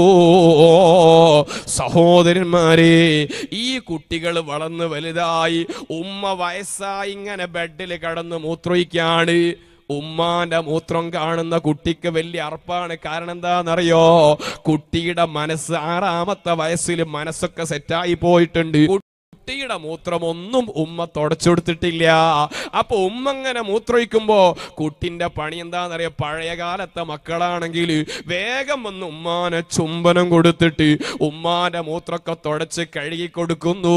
സഹോദരന്മാരെ ഈ കുട്ടികൾ വളർന്ന് വലുതായി ഉമ്മ വയസ്സായി ഇങ്ങനെ ബെഡിൽ കിടന്ന് മൂത്രയിക്കാണ് ഉമ്മാന്റെ മൂത്രം കാണുന്ന കുട്ടിക്ക് വലിയ അർപ്പാണ് കാരണം എന്താണെന്നറിയോ കുട്ടിയുടെ മനസ്സ് ആറാമത്തെ വയസ്സിൽ മനസ്സൊക്കെ സെറ്റായി പോയിട്ടുണ്ട് കുട്ടിയുടെ മൂത്രം ഒന്നും ഉമ്മ തുടച്ചെടുത്തിട്ടില്ല അപ്പൊ ഉമ്മ അങ്ങനെ മൂത്രമൊഴിക്കുമ്പോ കുട്ടിന്റെ പണി എന്താണെന്നറിയാം പഴയ കാലത്തെ മക്കളാണെങ്കിൽ വേഗം വന്ന് ഉമ്മാനെ ചുംബനം കൊടുത്തിട്ട് ഉമ്മാന്റെ മൂത്രമൊക്കെ തുടച്ച് കഴുകി കൊടുക്കുന്നു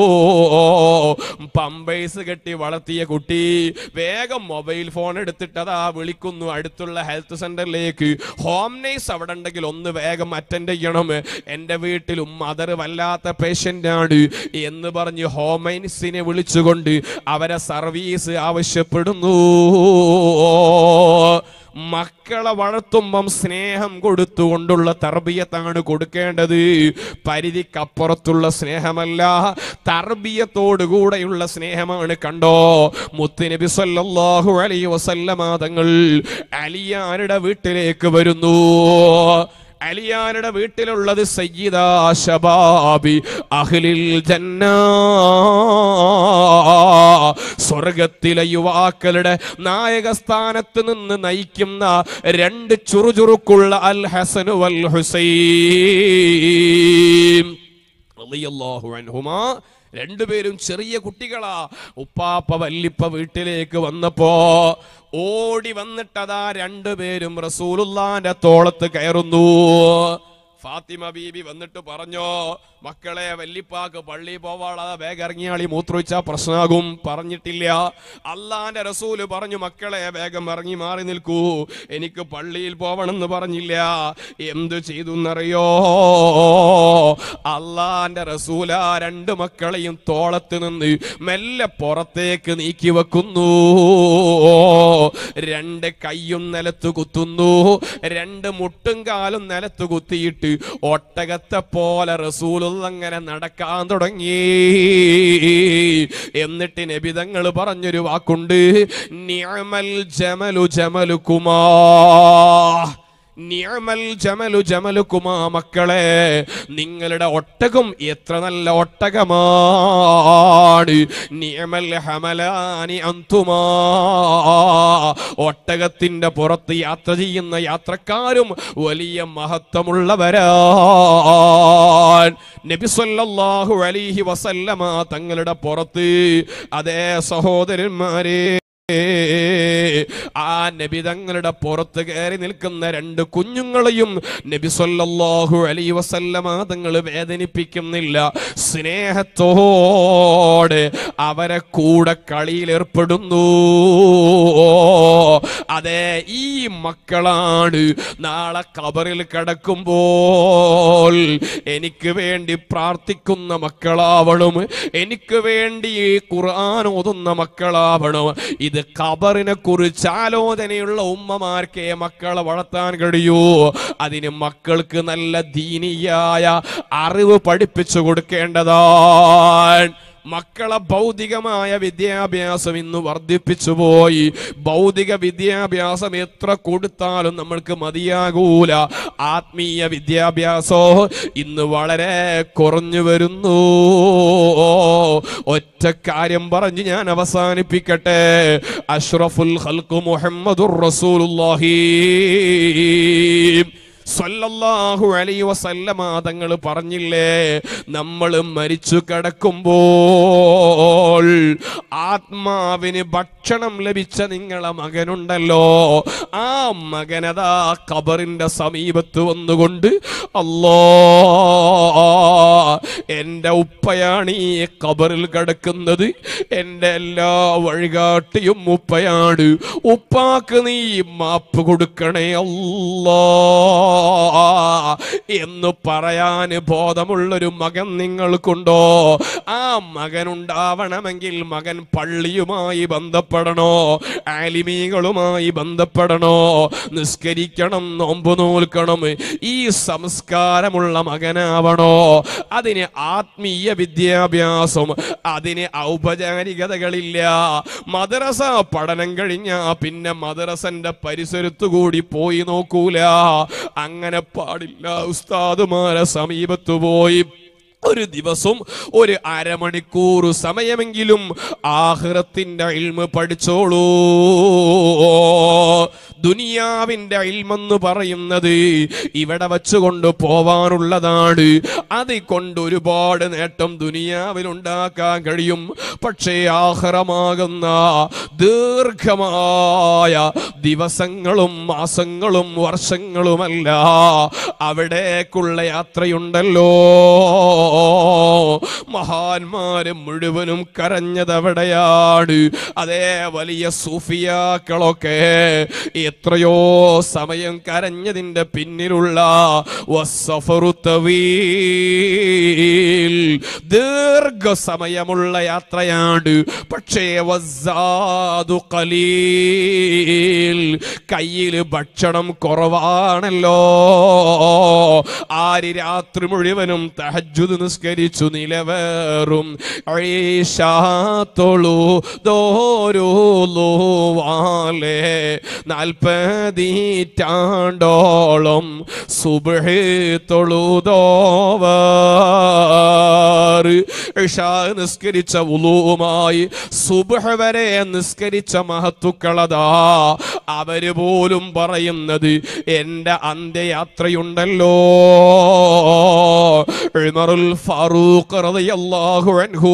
പമ്പൈസ് കെട്ടി വളർത്തിയ കുട്ടി വേഗം മൊബൈൽ ഫോൺ എടുത്തിട്ട് അതാ വിളിക്കുന്നു അടുത്തുള്ള ഹെൽത്ത് സെന്ററിലേക്ക് ഹോം നൈസ് അവിടെ ഉണ്ടെങ്കിൽ ഒന്ന് വേഗം അറ്റൻഡ് ചെയ്യണം എൻ്റെ വീട്ടിലും മദർ വല്ലാത്ത പേഷ്യൻ്റ് ആണ് എന്ന് പറഞ്ഞ് ഹോമൈൻസിനെ വിളിച്ചുകൊണ്ട് അവരെ സർവീസ് ആവശ്യപ്പെടുന്നു മക്കളെ വളർത്തുമ്പം സ്നേഹം കൊടുത്തുകൊണ്ടുള്ള തർബീയത്താണ് കൊടുക്കേണ്ടത് പരിധിക്കപ്പുറത്തുള്ള സ്നേഹമല്ല തർബീയത്തോടുകൂടെയുള്ള സ്നേഹമാണ് കണ്ടോ മുത്തുനബി സല്ലല്ലാഹു അലൈഹി വസല്ലമ തങ്ങൾ അലിയാരുടെ വീട്ടിലേക്ക് വരുന്നു അലിയാരുടെ വീട്ടിലുള്ളത് സയ്യിദ ശബാബി അഹ്ലിൽ ജന്ന സ്വർഗത്തിലെ യുവാക്കളുടെ നായക സ്ഥാനത്ത് നിന്ന് നയിക്കുന്ന രണ്ട് ചുറുചുറുക്കുള്ള അൽ ഹസനു വൽ ഹുസൈൻ റളിയല്ലാഹു അൻഹുമാ രണ്ടുപേരും ചെറിയ കുട്ടികളാ ഉപ്പാപ്പ വല്ലിപ്പ വീട്ടിലേക്ക് വന്നപ്പോ ഓടി വന്നിട്ടതാ രണ്ടുപേരും റസൂലുള്ളാന്റെ തോളത്ത് കയറുന്നു ഫാത്തിമ ബീബി വന്നിട്ട് പറഞ്ഞോ മക്കളെ വല്ലിപ്പാക്ക് പള്ളി പോവാളാ വേഗം ഇറങ്ങിയാളി മൂത്രൊഴിച്ചാ പ്രശ്നമാകും പറഞ്ഞിട്ടില്ല അള്ളാന്റെ റസൂല് പറഞ്ഞു മക്കളെ വേഗം ഇറങ്ങി മാറി നിൽക്കൂ എനിക്ക് പള്ളിയിൽ പോവണമെന്ന് പറഞ്ഞില്ല എന്തു ചെയ്തു എന്നറിയോ അള്ളാന്റെ റസൂല രണ്ട് മക്കളെയും തോളത്ത് നിന്ന് മെല്ലെ പുറത്തേക്ക് നീക്കി വെക്കുന്നു രണ്ട് കൈയും നിലത്ത് കുത്തുന്നു രണ്ട് മുട്ടും കാലും നിലത്ത് കുത്തിയിട്ട് ഒട്ടകത്തെ പോലെ റസൂലുള്ള അങ്ങനെ നടക്കാൻ തുടങ്ങി എന്നിട്ട് നബിതങ്ങൾ പറഞ്ഞൊരു വാക്കുണ്ട് നിയമൽ ജമലു ജമലുക്കുമാ നിയമൽ ജമലു ജമലുക്കുമാ മക്കളെ നിങ്ങളുടെ ഒട്ടകം എത്ര നല്ല ഒട്ടകമാണ് നിയമൽ ഹമലാനി അന്തുമാ ഒട്ടകത്തിന്റെ പുറത്ത് യാത്ര ചെയ്യുന്ന യാത്രക്കാരും വലിയ മഹത്വമുള്ളവരാൻ നബി സല്ലല്ലാഹു അലൈഹി വസല്ലമ തങ്ങളുടെ പുറത്ത് അതേ സഹോദരന്മാരെ ആ നബി തങ്ങളുടെ പുറത്ത് കയറി നിൽക്കുന്ന രണ്ട് കുഞ്ഞുങ്ങളെയും നബി സല്ലല്ലാഹു അലൈഹി വസല്ലമ തങ്ങൾ വേദനിപ്പിക്കുന്നില്ല സ്നേഹത്തോടെ അവരെ കൂടെ കളിയിലേർപ്പെടുന്നു അതെ ഈ മക്കളാണ് നാളെ കബറിൽ കിടക്കുമ്പോൾ എനിക്ക് വേണ്ടി പ്രാർത്ഥിക്കുന്ന മക്കളാവണം എനിക്ക് വേണ്ടി ഖുർആൻ ഓതുന്ന മക്കളാവണം ഇത് ഖബറിനെ കുറിച്ച് ആലോചനയുള്ള ഉമ്മമാർക്കേ മക്കളെ വളർത്താൻ കഴിയൂ അതിന് മക്കൾക്ക് നല്ല ദീനിയായ അറിവ് പഠിപ്പിച്ചു കൊടുക്കേണ്ടതാണ് മക്കളെ ഭൗതികമായ വിദ്യാഭ്യാസം ഇന്ന് വർദ്ധിപ്പിച്ചു പോയി ഭൗതിക വിദ്യാഭ്യാസം എത്ര കൊടുത്താലും നമ്മൾക്ക് മതിയാകൂല ആത്മീയ വിദ്യാഭ്യാസോ ഇന്ന് വളരെ കുറഞ്ഞു വരുന്നു ഒറ്റ കാര്യം പറഞ്ഞ് ഞാൻ അവസാനിപ്പിക്കട്ടെ അഷ്റഫുൽ ഖൽഖു മുഹമ്മദുർ റസൂലുള്ളാഹി സല്ലല്ലാഹു അലൈഹി വസല്ലമ തങ്ങൾ പറഞ്ഞില്ലേ നമ്മൾ മരിച്ചു കിടക്കുമ്പോൾ ആത്മാവിന് ഭക്ഷണം ലഭിച്ച നിങ്ങളെ മകനുണ്ടല്ലോ ആ മകനതാ ഖബറിന്റെ സമീപത്ത് വന്നുകൊണ്ട് അല്ലോ എൻ്റെ ഉപ്പയാണ് ഈ ഖബറിൽ കിടക്കുന്നത് എൻ്റെ എല്ലാ വഴികാട്ടിയും ഉപ്പയാണ് ഉപ്പാക്ക് നീ മാപ്പ് കൊടുക്കണേ അല്ലോ എന്ന് പറയാൻ ബോധമുള്ളൊരു മകൻ നിങ്ങൾക്കുണ്ടോ ആ മകൻ ഉണ്ടാവണമെങ്കിൽ മകൻ പള്ളിയുമായി ബന്ധപ്പെടണോ ആലിമീകളുമായി ബന്ധപ്പെടണോ നിസ്കരിക്കണം നോമ്പ് നോൽക്കണം ഈ സംസ്കാരമുള്ള മകനാവണോ അതിന് ആത്മീയ വിദ്യാഭ്യാസം അതിന് ഔപചാരികതകളില്ല മദ്രസ പഠനം കഴിഞ്ഞാ പിന്നെ മദ്രസന്റെ പരിസരത്തു കൂടി പോയി നോക്കൂല അങ്ങനെ പാടില്ല ഉസ്താദുമാരെ സമീപത്തു പോയി ഒരു ദിവസം ഒരു അരമണിക്കൂർ സമയമെങ്കിലും ആഹ്റത്തിന്റെ ഇൽമ പഠിച്ചോളൂ ദുനിയാവിന്റെ ഇൽമെന്ന് പറയുന്നത് ഇവിടെ വച്ചുകൊണ്ട് പോവാനുള്ളതാണ് അത് കൊണ്ട് ഒരുപാട് നേട്ടം ദുനിയാവിൽ ഉണ്ടാക്കാൻ കഴിയും പക്ഷേ ആഹ്റമാകുന്ന ദീർഘമായ ദിവസങ്ങളും മാസങ്ങളും വർഷങ്ങളുമല്ല അവിടേക്കുള്ള യാത്രയുണ്ടല്ലോ മഹാന്മാര് മുഴുവനും കരഞ്ഞത് അവിടെയാണ് അതേ വലിയ സൂഫിയാക്കളൊക്കെ എത്രയോ സമയം കരഞ്ഞതിന്റെ പിന്നിലുള്ള വസ്സഫറു തവീൽ ദീർഘസമയമുള്ള യാത്രയാണ് പക്ഷേ വസ്സാദു ഖലീൽ കയ്യിൽ ഭക്ഷണം കുറവാണല്ലോ ആര് രാത്രി മുഴുവനും തഹജ്ജുദ് നിസ്കരിച്ചു നിലവേറും തൊളു ദോരോവാലേ നാൽപ്പതീറ്റാണ്ടോളം സുബഹ് തൊഴുതോവാറ് ഇഷാ നിസ്കരിച്ച ഉളുവുമായി സുബഹ് വരെ നിസ്കരിച്ച മഹത്തുക്കളതാ അവര് പോലും പറയുന്നത് എൻ്റെ അന്ത്യയാത്രയുണ്ടല്ലോ ഉമറുൽ ഫാറൂഖ് റളിയല്ലാഹു അൻഹു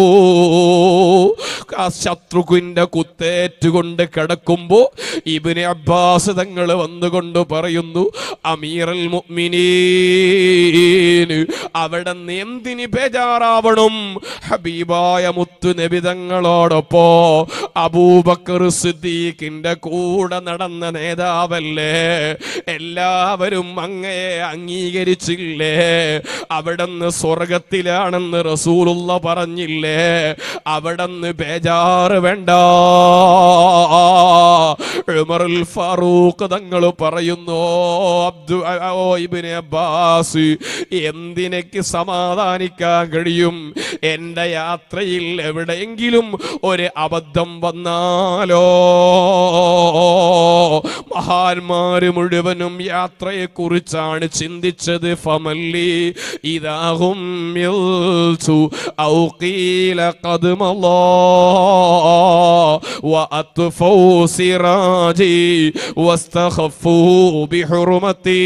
ആ ശത്രുവിന്റെ കുത്തേറ്റുകൊണ്ട് കിടക്കുമ്പോ ഇബ്നു അബ്ബാസ് തങ്ങൾ വന്നുകൊണ്ട് പറയുന്നു അമീറൽ മുഅ്മിനീൻ അവിടെ നിന്ന് എന്തിന് ബേജാറാവണം ഹബീബായ മുത്തു നബി തങ്ങളോടൊപ്പോ അബൂബക്കർ സിദ്ദീഖിന്റെ കൂടെ നടന്ന നേതാവല്ലേ എല്ലാവരും അങ്ങയെ അംഗീകരിച്ചില്ലേ അവിടുന്ന് സ്വർഗത്തിലാണെന്ന് റസൂലുള്ള പറഞ്ഞില്ലേ അവിടുന്ന് ബേജാറ് വേണ്ട ഉമറുൽ ഫാറൂഖ് തങ്ങൾ പറയുന്നു അബ്ദു ഓ ഇബ്നു അബ്ബാസ് എന്തിനേക്ക് സമാധാനിക്കാൻ കഴിയും എൻ്റെ യാത്രയിൽ എവിടെയെങ്കിലും ഒരു അബദ്ധം വന്നാലോ മഹാന്മാര് മുഴുവനും യാത്രയെ കുറിച്ചാണ് ചിന്തിച്ചത് ഫമല്ലി ഇതാകും ഔകീല കദ്മല്ലോ وأطفوا سراجي واستخفوا بحرمتي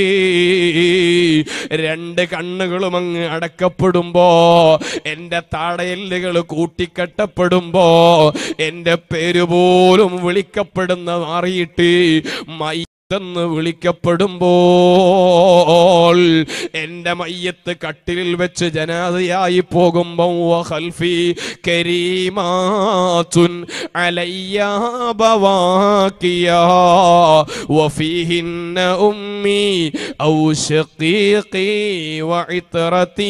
രണ്ട് കണ്ണുകളും അങ്ങ് അടക്കപ്പെടുമ്പോ എന്റെ താടയല്ലുകൾ കൂട്ടിക്കെട്ടപ്പെടുമ്പോ എന്റെ പേര് പോലും വിളിക്കപ്പെടുന്ന മാറിയിട്ട് മൈ എന്ന് വിളിക്കപ്പെടുമ്പോൾ എൻ്റെ മയ്യത്ത് കട്ടിലിൽ വെച്ച് ജനാതയായി പോകുമ്പോൾ വഖൽഫി കരീമാത്തുൻ അലയ്യ ബവാക്കിയ വഫീഹിന്ന ഉമ്മി ഔ ശഖീഖി വഇത്രതി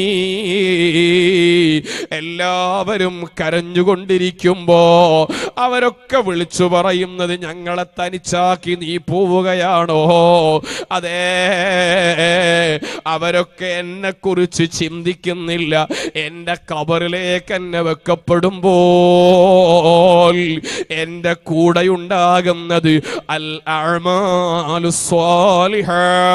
എല്ലാവരും കരഞ്ഞുകൊണ്ടിരിക്കുമ്പോ അവരൊക്കെ വിളിച്ചു പറയുന്നത് ഞങ്ങളെ തനിച്ചാക്കി നീ പോവുകയാണോ അതേ അവരൊക്കെ എന്നെ കുറിച്ച് ചിന്തിക്കുന്നില്ല എൻ്റെ കബറിലേക്ക് എന്നെ വെക്കപ്പെടുമ്പോൾ എൻ്റെ കൂടെയുണ്ടാകുന്നത് അൽ അഅ്മാലു സ്വാലിഹ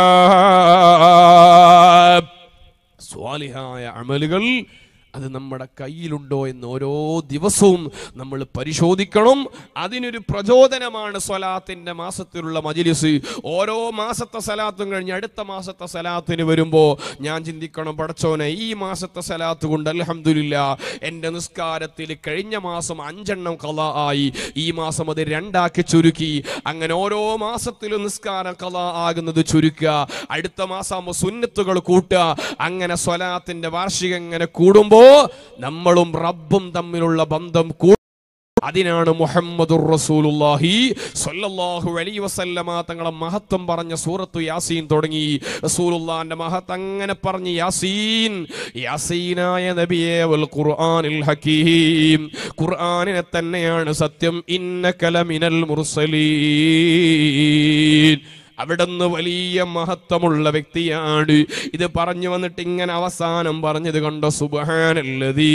സ്വാലിഹായ അമലുകൾ അത് നമ്മുടെ കയ്യിലുണ്ടോ എന്ന് ഓരോ ദിവസവും നമ്മൾ പരിശോധിക്കണം അതിനൊരു പ്രചോദനമാണ് സ്വലാത്തിന്റെ മാസത്തിലുള്ള മജിലിസ് ഓരോ മാസത്തെ സലാത്തും കഴിഞ്ഞ് അടുത്ത മാസത്തെ സലാത്തിന് വരുമ്പോൾ ഞാൻ ചിന്തിക്കണം പടച്ചോനെ ഈ മാസത്തെ സലാത്ത് കൊണ്ട് അലഹമില്ല എൻ്റെ നിസ്കാരത്തിൽ കഴിഞ്ഞ മാസം അഞ്ചെണ്ണം കല ആയി ഈ മാസം അത് രണ്ടാക്കി ചുരുക്കി അങ്ങനെ ഓരോ മാസത്തിലും നിസ്കാരം കല ആകുന്നത് ചുരുക്കുക അടുത്ത മാസമാകുമ്പോൾ സുന്നത്തുകൾ കൂട്ടുക അങ്ങനെ സ്വലാത്തിന്റെ വാർഷികം ഇങ്ങനെ കൂടുമ്പോ നമ്മളും റബ്ബും തമ്മിലുള്ള ബന്ധം കൂ അതിനാണ് മുഹമ്മദുർ റസൂലുള്ളാഹി സ്വല്ലല്ലാഹു അലൈഹി വസല്ലമ തങ്ങളെ മഹത്വം പറഞ്ഞ സൂറത്തു യാസീൻ തുടങ്ങി റസൂലുള്ളാന്റെ മഹത്വം അങ്ങനെ പറഞ്ഞ് യാസീൻ യാസീനായ നബിയെ വൽ ഖുർആനിൽ ഹകീം ഖുർആനിനെ തന്നെയാണ് സത്യം ഇന്നക ലമിനൽ മുർസലീൻ അവിടുന്ന് വലിയ മഹത്വമുള്ള വ്യക്തിയാണ് ഇത് പറഞ്ഞു വന്നിട്ട് ഇങ്ങനെ അവസാനം പറഞ്ഞത് കണ്ടോ സുബ്ഹാനല്ലദീ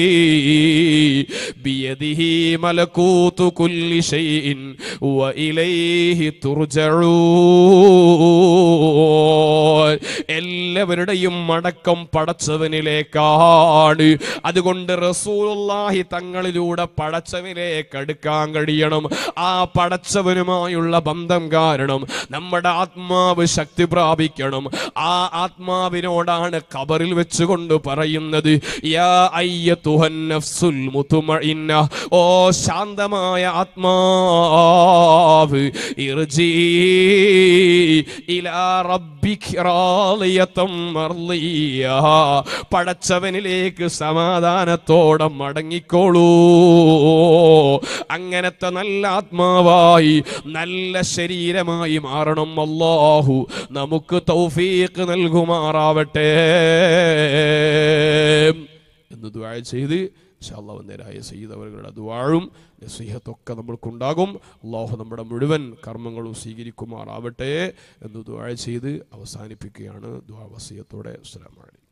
ബിയദിഹി മലകൂതു കുല്ലി ഷൈഇൻ വ ഇലൈഹി തുർജഊൻ എല്ലാവരുടെയും മടക്കം പടച്ചവനിലേക്കാണ് അതുകൊണ്ട് റസൂലുള്ളാഹി തങ്ങളിലൂടെ പടച്ചവനിലേക്ക് അടുക്കാൻ കഴിയണം ആ പടച്ചവനുമായുള്ള ബന്ധം കാരണം നമ്മുടെ ആത്മാവ് ശക്തി പ്രാപിക്കണം ആ ആത്മാവിനോടാണ് കബറിൽ വെച്ചുകൊണ്ട് പറയുന്നത് യാ അയ്യത്തുഹൻ നഫ്സുൽ മുതുമഇന്ന ഓ ശാന്തമായ ആത്മാവ് ഇർജി ഇലാ റബ്ബിക റാളിയതം മർളിയ പടച്ചവനിലേക്ക് സമാധാനത്തോടെ മടങ്ങിക്കോളൂ അങ്ങനത്തെ നല്ല ആത്മാവായി നല്ല ശരീരമായി മാറണം അല്ലാഹു നമുക്ക് തൗഫീഖ് നൽകുമാറാവട്ടെ എന്ന് ദുആ ചെയ്ത് ശാള്ളവന്തരായ സയ്യിദ് അവരുടെ ദുവാഴും നസീഹത്തൊക്കെ നമ്മൾക്കുണ്ടാകും അള്ളാഹു നമ്മുടെ മുഴുവൻ കർമ്മങ്ങളും സ്വീകരിക്കുമാറാവട്ടെ എന്ന് ദുആ ചെയ്ത് അവസാനിപ്പിക്കുകയാണ് ദുആ വസിയത്തോടെ അസ്സലാമു അലൈക്കും